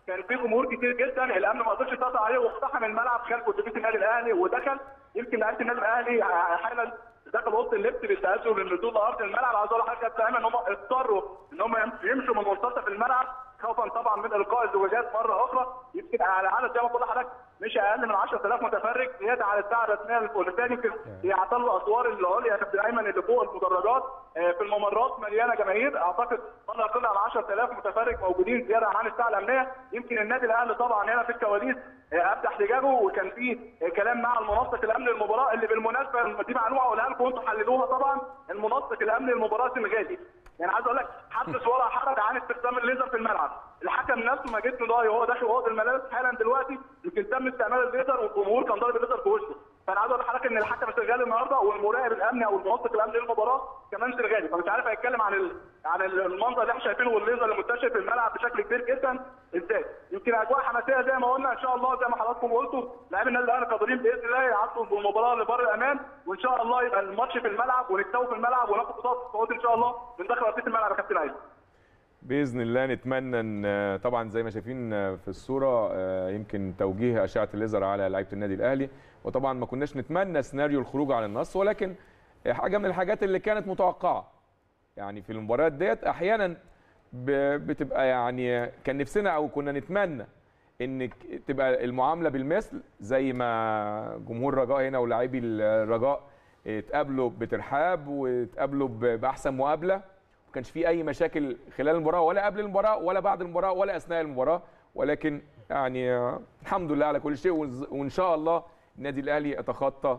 كان في جمهور كتير جدا الامن ما قدرش يسيطر عليه واقتحم الملعب خلف اتوبيس النادي الاهلي ودخل يمكن لعيبه النادي الاهلي حالا دخل اوضه اللبس للتاثر للنزول لارض الملعب عايز اقول لحضرتك يا ان هم اضطروا ان هم يمشوا من منتصف الملعب خوفا طبعا من القاء الزجاجات مره اخرى يمكن على عدد زي ما بقول لحضرتك مش اقل من 10000 متفرج زياده على الساعه الرسميه للفوزان يمكن يعتلوا الاسوار العليا يا كابتن ايمن اللي فوق المدرجات آه، في الممرات مليانه جماهير اعتقد ما لا يقل عن 10000 متفرج موجودين زياده عن الساعه الامنيه يمكن النادي الاهلي طبعا هنا في الكواليس آه، افتح حجابه وكان في آه، كلام مع المنسق الامني للمباراه اللي بالمناسبه دي معلومه اقولها لكم وانتم حللوها طبعا المنسق الامني للمباراه سنغالي يعني عايز اقول لك حدث ولا حرج عن استخدام الليزر في الملعب الحكم نفسه ما جيت ضايع وهو داخل وهو الملابس حالا دلوقتي يمكن تم استعمال الليزر والجمهور كان ضارب الليزر في وشه فانا عايز اقول لحضرتك ان الحكم سنغالي النهارده والمراقب الامني او المنسق الامني للمباراه كمان سنغالي فمش عارف هيتكلم عن ال... عن المنظر اللي احنا شايفينه والليزر اللي منتشر في الملعب بشكل كبير جدا ازاي يمكن اجواء حماسيه زي ما قلنا ان شاء الله زي ما حضراتكم قلتوا لاعبي النادي الاهلي قادرين باذن الله يعدوا بالمباراه لبر الامان وان شاء الله يبقى الماتش في الملعب ونكسبه في الملعب وناخد بطاقه الصعود ان شاء الله من داخل ارضيه الملعب يا كابتن ايمن باذن الله نتمنى ان طبعا زي ما شايفين في الصوره آه، يمكن توجيه اشعه الليزر على لعيبه النادي الاهلي وطبعا ما كناش نتمنى سيناريو الخروج على النص ولكن حاجه من الحاجات اللي كانت متوقعه يعني في المباريات ديت احيانا ب- بتبقى يعني كان نفسنا او كنا نتمنى ان ك- تبقى المعامله بالمثل زي ما جمهور الرجاء هنا ولاعبي الرجاء اتقابلوا بترحاب واتقابلوا ب- باحسن مقابله ما كانش في اي مشاكل خلال المباراه ولا قبل المباراه ولا بعد المباراه ولا اثناء المباراه ولكن يعني آه، الحمد لله على كل شيء وإن- وان شاء الله النادي الاهلي يتخطى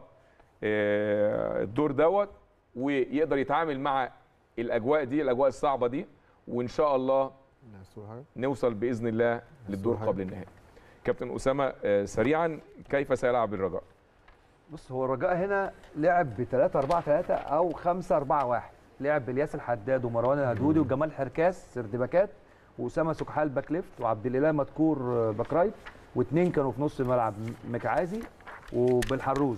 آه، الدور دوت ويقدر يتعامل مع الاجواء دي الاجواء الصعبه دي وان شاء الله نوصل باذن الله للدور حاجة. قبل النهائي كابتن اسامه آه، سريعا كيف سيلعب الرجاء بص هو الرجاء هنا لعب ب 3 4 3 او 5 4 1 لعب بالياس الحداد ومروان الهدودي وجمال حركاس سردباكات واسامه سكحال باك ليفت وعبد الاله مدكور آه، باك رايت واثنين كانوا في نص الملعب مكعازي وبالحروز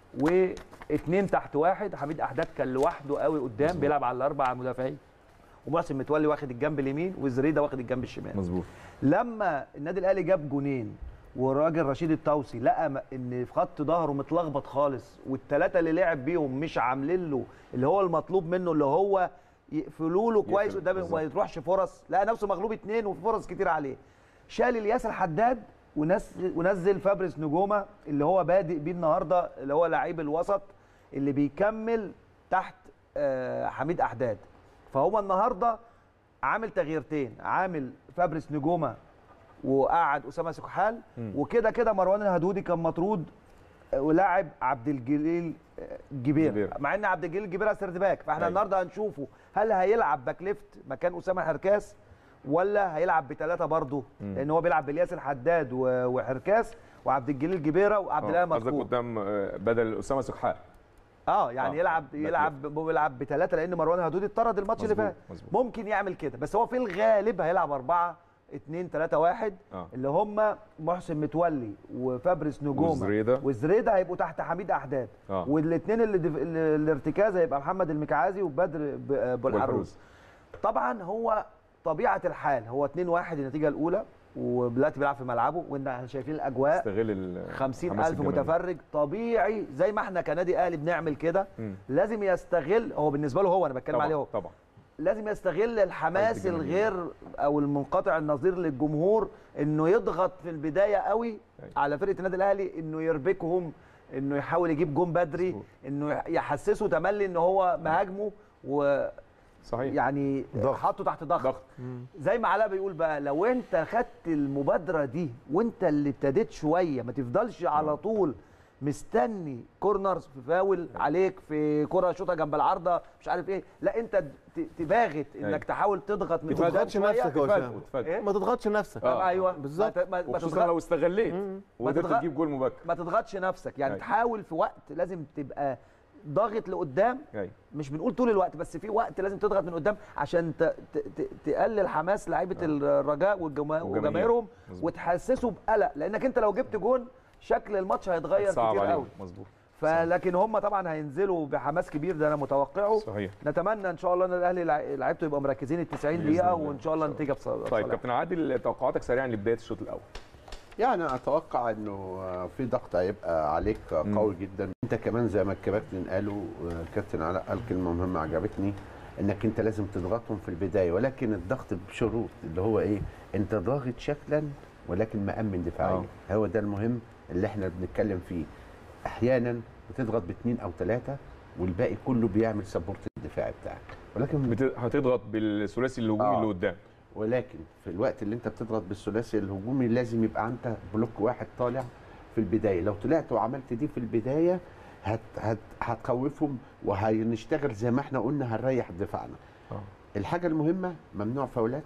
واثنين تحت واحد حميد احداد كان لوحده قوي قدام بيلعب على الاربع مدافعين ومحسن متولي واخد الجنب اليمين وزريده واخد الجنب الشمال مظبوط لما النادي الاهلي جاب جونين والراجل رشيد التوسي لقى م- ان في خط ظهره متلخبط خالص والثلاثه اللي لعب بيهم مش عاملين له اللي هو المطلوب منه اللي هو يقفلوا له كويس يقفل، قدام بالظبط. وما يروحش فرص لقى نفسه مغلوب اتنين وفي فرص كتير عليه شال الياس الحداد ونزل ونزل فابريس نجومه اللي هو بادئ بيه النهارده اللي هو لعيب الوسط اللي بيكمل تحت آه، حميد احداد فهو النهارده عامل تغييرتين عامل فابريس نجومه وقعد اسامه سكحال وكده كده مروان الهدودي كان مطرود آه، ولاعب عبد الجليل آه، جبير جبير. مع ان عبد الجليل جبير سيرد باك فاحنا أيوة. النهارده هنشوفه هل هيلعب باك ليفت مكان اسامه حركاس ولا هيلعب بثلاثه برضه لان هو بيلعب بالياس الحداد و- وحركاس وعبد الجليل جبيره وعبد الله آه، قصدك مذكور قدام آه، بدل اسامه سكحال اه يعني آه، يلعب باك يلعب بيلعب بثلاثه لان مروان هدودي اتطرد الماتش اللي مظبوط، فات مظبوط. ممكن يعمل كده بس هو في الغالب هيلعب أربعة اتنين تلاتة واحد آه. اللي هم محسن متولي وفابريس نجوم وزريدة. وزريدة هيبقوا تحت حميد احداد آه. والاثنين اللي دف... اللي الارتكاز هيبقى محمد المكعازي وبدر ب- ابو الحروس والحروس. طبعا هو طبيعه الحال هو 2 1 النتيجه الاولى ودلوقتي بيلعب في ملعبه وان احنا شايفين الاجواء استغل ال- 50 حماس ألف الجماهير. متفرج طبيعي زي ما احنا كنادي اهلي بنعمل كده مم. لازم يستغل هو بالنسبه له هو انا بتكلم طبعا عليه هو طبعا لازم يستغل الحماس الجماهير. الغير او المنقطع النظير للجمهور انه يضغط في البدايه قوي أيوة. على فرقه النادي الاهلي انه يربكهم انه يحاول يجيب جون بدري مظبوط. انه يحسسه تملي ان هو مهاجمه ويعني صحيح ضغط. حاطه تحت ضغط, ضغط زي ما علاء بيقول بقى لو انت خدت المبادره دي وانت اللي ابتديت شويه ما تفضلش على طول مستني كورنرز في فاول عليك في كره شوطه جنب العارضه مش عارف ايه لا انت ت- تباغت أيوة. انك تحاول تضغط من ما قدام تضغطش شويه نفسك يا تفاجئ اسامه وتفاجئ. إيه؟ ما تضغطش نفسك آه، ايوه بالظبط. ما ت- ما- ما وخصوصا تضغط- لو استغليت وقدرت تضغط- تجيب جول مبكر ما تضغطش نفسك يعني أيوة. تحاول في وقت لازم تبقى ضاغط لقدام أيوة. مش بنقول طول الوقت بس في وقت لازم تضغط من قدام عشان ت... ت... ت... تقلل حماس لعيبه الرجاء والجما... والجماهير. وجماهيرهم مظبوط. وتحسسه بقلق لانك انت لو جبت جون شكل الماتش هيتغير صعب كتير عليهم قوي مظبوط فلكن هم طبعا هينزلوا بحماس كبير ده انا متوقعه صحيح نتمنى ان شاء الله ان الاهلي لع- لعيبته يبقى مركزين ال 90 بإذن دقيقه الله. وان شاء الله النتيجه بصالح طيب كابتن عادل توقعاتك سريعا لبدايه الشوط الاول يعني اتوقع انه في ضغط هيبقى عليك قوي جدا انت كمان زي ما الكباتن قالوا كابتن علاء قال كلمه مهمه عجبتني انك انت لازم تضغطهم في البدايه ولكن الضغط بشروط اللي هو ايه انت ضاغط شكلا ولكن مأمن دفاعيا هو ده المهم اللي احنا بنتكلم فيه احيانا بتضغط باثنين او ثلاثه والباقي كله بيعمل سبورت الدفاعي بتاعك ولكن بت- هتضغط بالثلاثي الهجومي آه. اللي قدام ولكن في الوقت اللي انت بتضغط بالثلاثي الهجومي لازم يبقى انت بلوك واحد طالع في البدايه لو طلعت وعملت دي في البدايه هت هت هتخوفهم وهنشتغل زي ما احنا قلنا هنريح دفاعنا آه. الحاجه المهمه ممنوع فاولات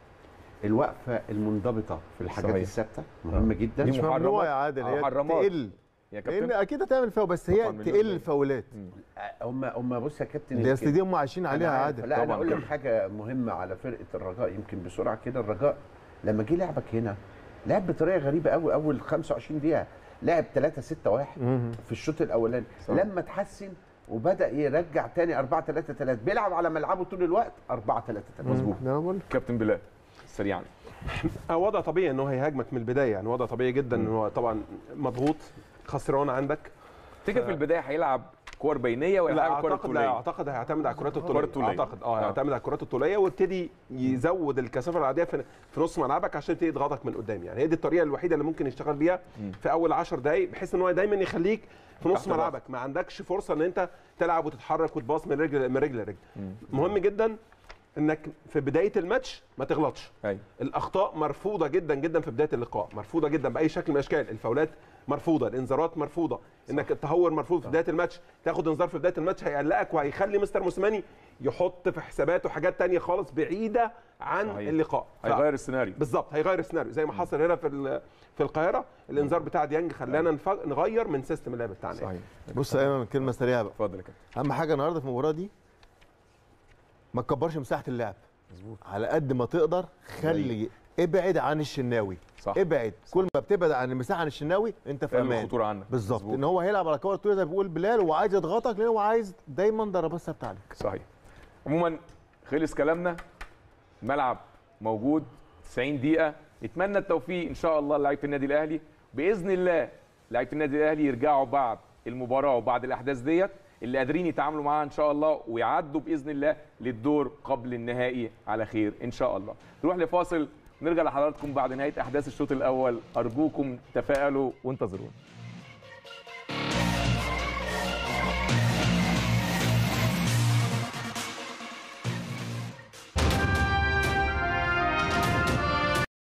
الوقفه المنضبطه في الحاجات صحيح. الثابته مهمه جدا مش محرمات. ممنوع يا عادل هي محرمات. تقل يا لان كابتن اكيد هتعمل فاول بس هي طبعاً مليون تقل بالمية. الفاولات هم هم بص يا كابتن دي يمكن- اصل دي هم عايشين أنا عليها يا عارف. عادل لا انا طبعاً. اقول لك حاجه مهمه على فرقه الرجاء يمكن بسرعه كده الرجاء لما جه لعبك هنا لعب بطريقه غريبه قوي اول 25 دقيقه لعب 3 6 1 مهم. في الشوط الاولاني صح. لما اتحسن وبدا يرجع تاني 4 3 3 بيلعب على ملعبه طول الوقت 4 3 3 مظبوط ده انا بقول لك. كابتن بلال سريعا آه، وضع طبيعي ان هو هيهاجمك من البدايه يعني وضع طبيعي جدا ان هو طبعا مضغوط خسران عندك تفتكر في البدايه هيلعب كور بينيه ولا لا هيلعب كره اعتقد لا طوليه اعتقد هيعتمد على الكرات الطوليه كرات طولية. اعتقد اه آه. هيعتمد على الكرات الطوليه ويبتدي يزود الكثافه العاديه في في نص ملعبك عشان يبتدي يضغطك من قدام يعني هي دي الطريقه الوحيده اللي ممكن يشتغل بيها في اول 10 دقائق بحيث ان هو دايما يخليك في نص تحت ضغط. ملعبك ما عندكش فرصه ان انت تلعب وتتحرك وتباص من رجل من رجل لرجل مهم جدا انك في بدايه الماتش ما تغلطش ايوه الاخطاء مرفوضه جدا جدا في بدايه اللقاء مرفوضه جدا باي شكل من الاشكال الفاولات مرفوضه الانذارات مرفوضه انك التهور مرفوض في بدايه الماتش تاخد انذار في بدايه الماتش هيقلقك وهيخلي مستر موسيماني يحط في حساباته حاجات تانية خالص بعيده عن صحيح. اللقاء ف- هيغير السيناريو بالظبط هيغير السيناريو زي ما حصل هنا في ال- في القاهره الانذار بتاع ديانج خلانا نف- نغير من سيستم اللعب بتاعنا صحيح بص يا ايمن كلمه سريعه بقى اتفضل يا كابتن اهم حاجه النهارده في المباراه دي ما تكبرش مساحه اللعب مظبوط على قد ما تقدر خلي ابعد عن الشناوي صح ابعد كل ما بتبعد عن المساحه عن الشناوي انت في تقلل امان الخطوره عنك بالظبط مظبوط. ان هو هيلعب على كور طويله زي ما بيقول بلال وعايز يضغطك لان هو عايز دايما ضربات ثابته عليك صحيح عموما خلص كلامنا الملعب موجود 90 دقيقه نتمنى التوفيق ان شاء الله لعيبه النادي الاهلي باذن الله لعيبه النادي الاهلي يرجعوا بعد المباراه وبعد الاحداث ديت اللي قادرين يتعاملوا معاها ان شاء الله ويعدوا باذن الله للدور قبل النهائي على خير ان شاء الله نروح لفاصل ونرجع لحضراتكم بعد نهايه احداث الشوط الاول ارجوكم تفائلوا وانتظرونا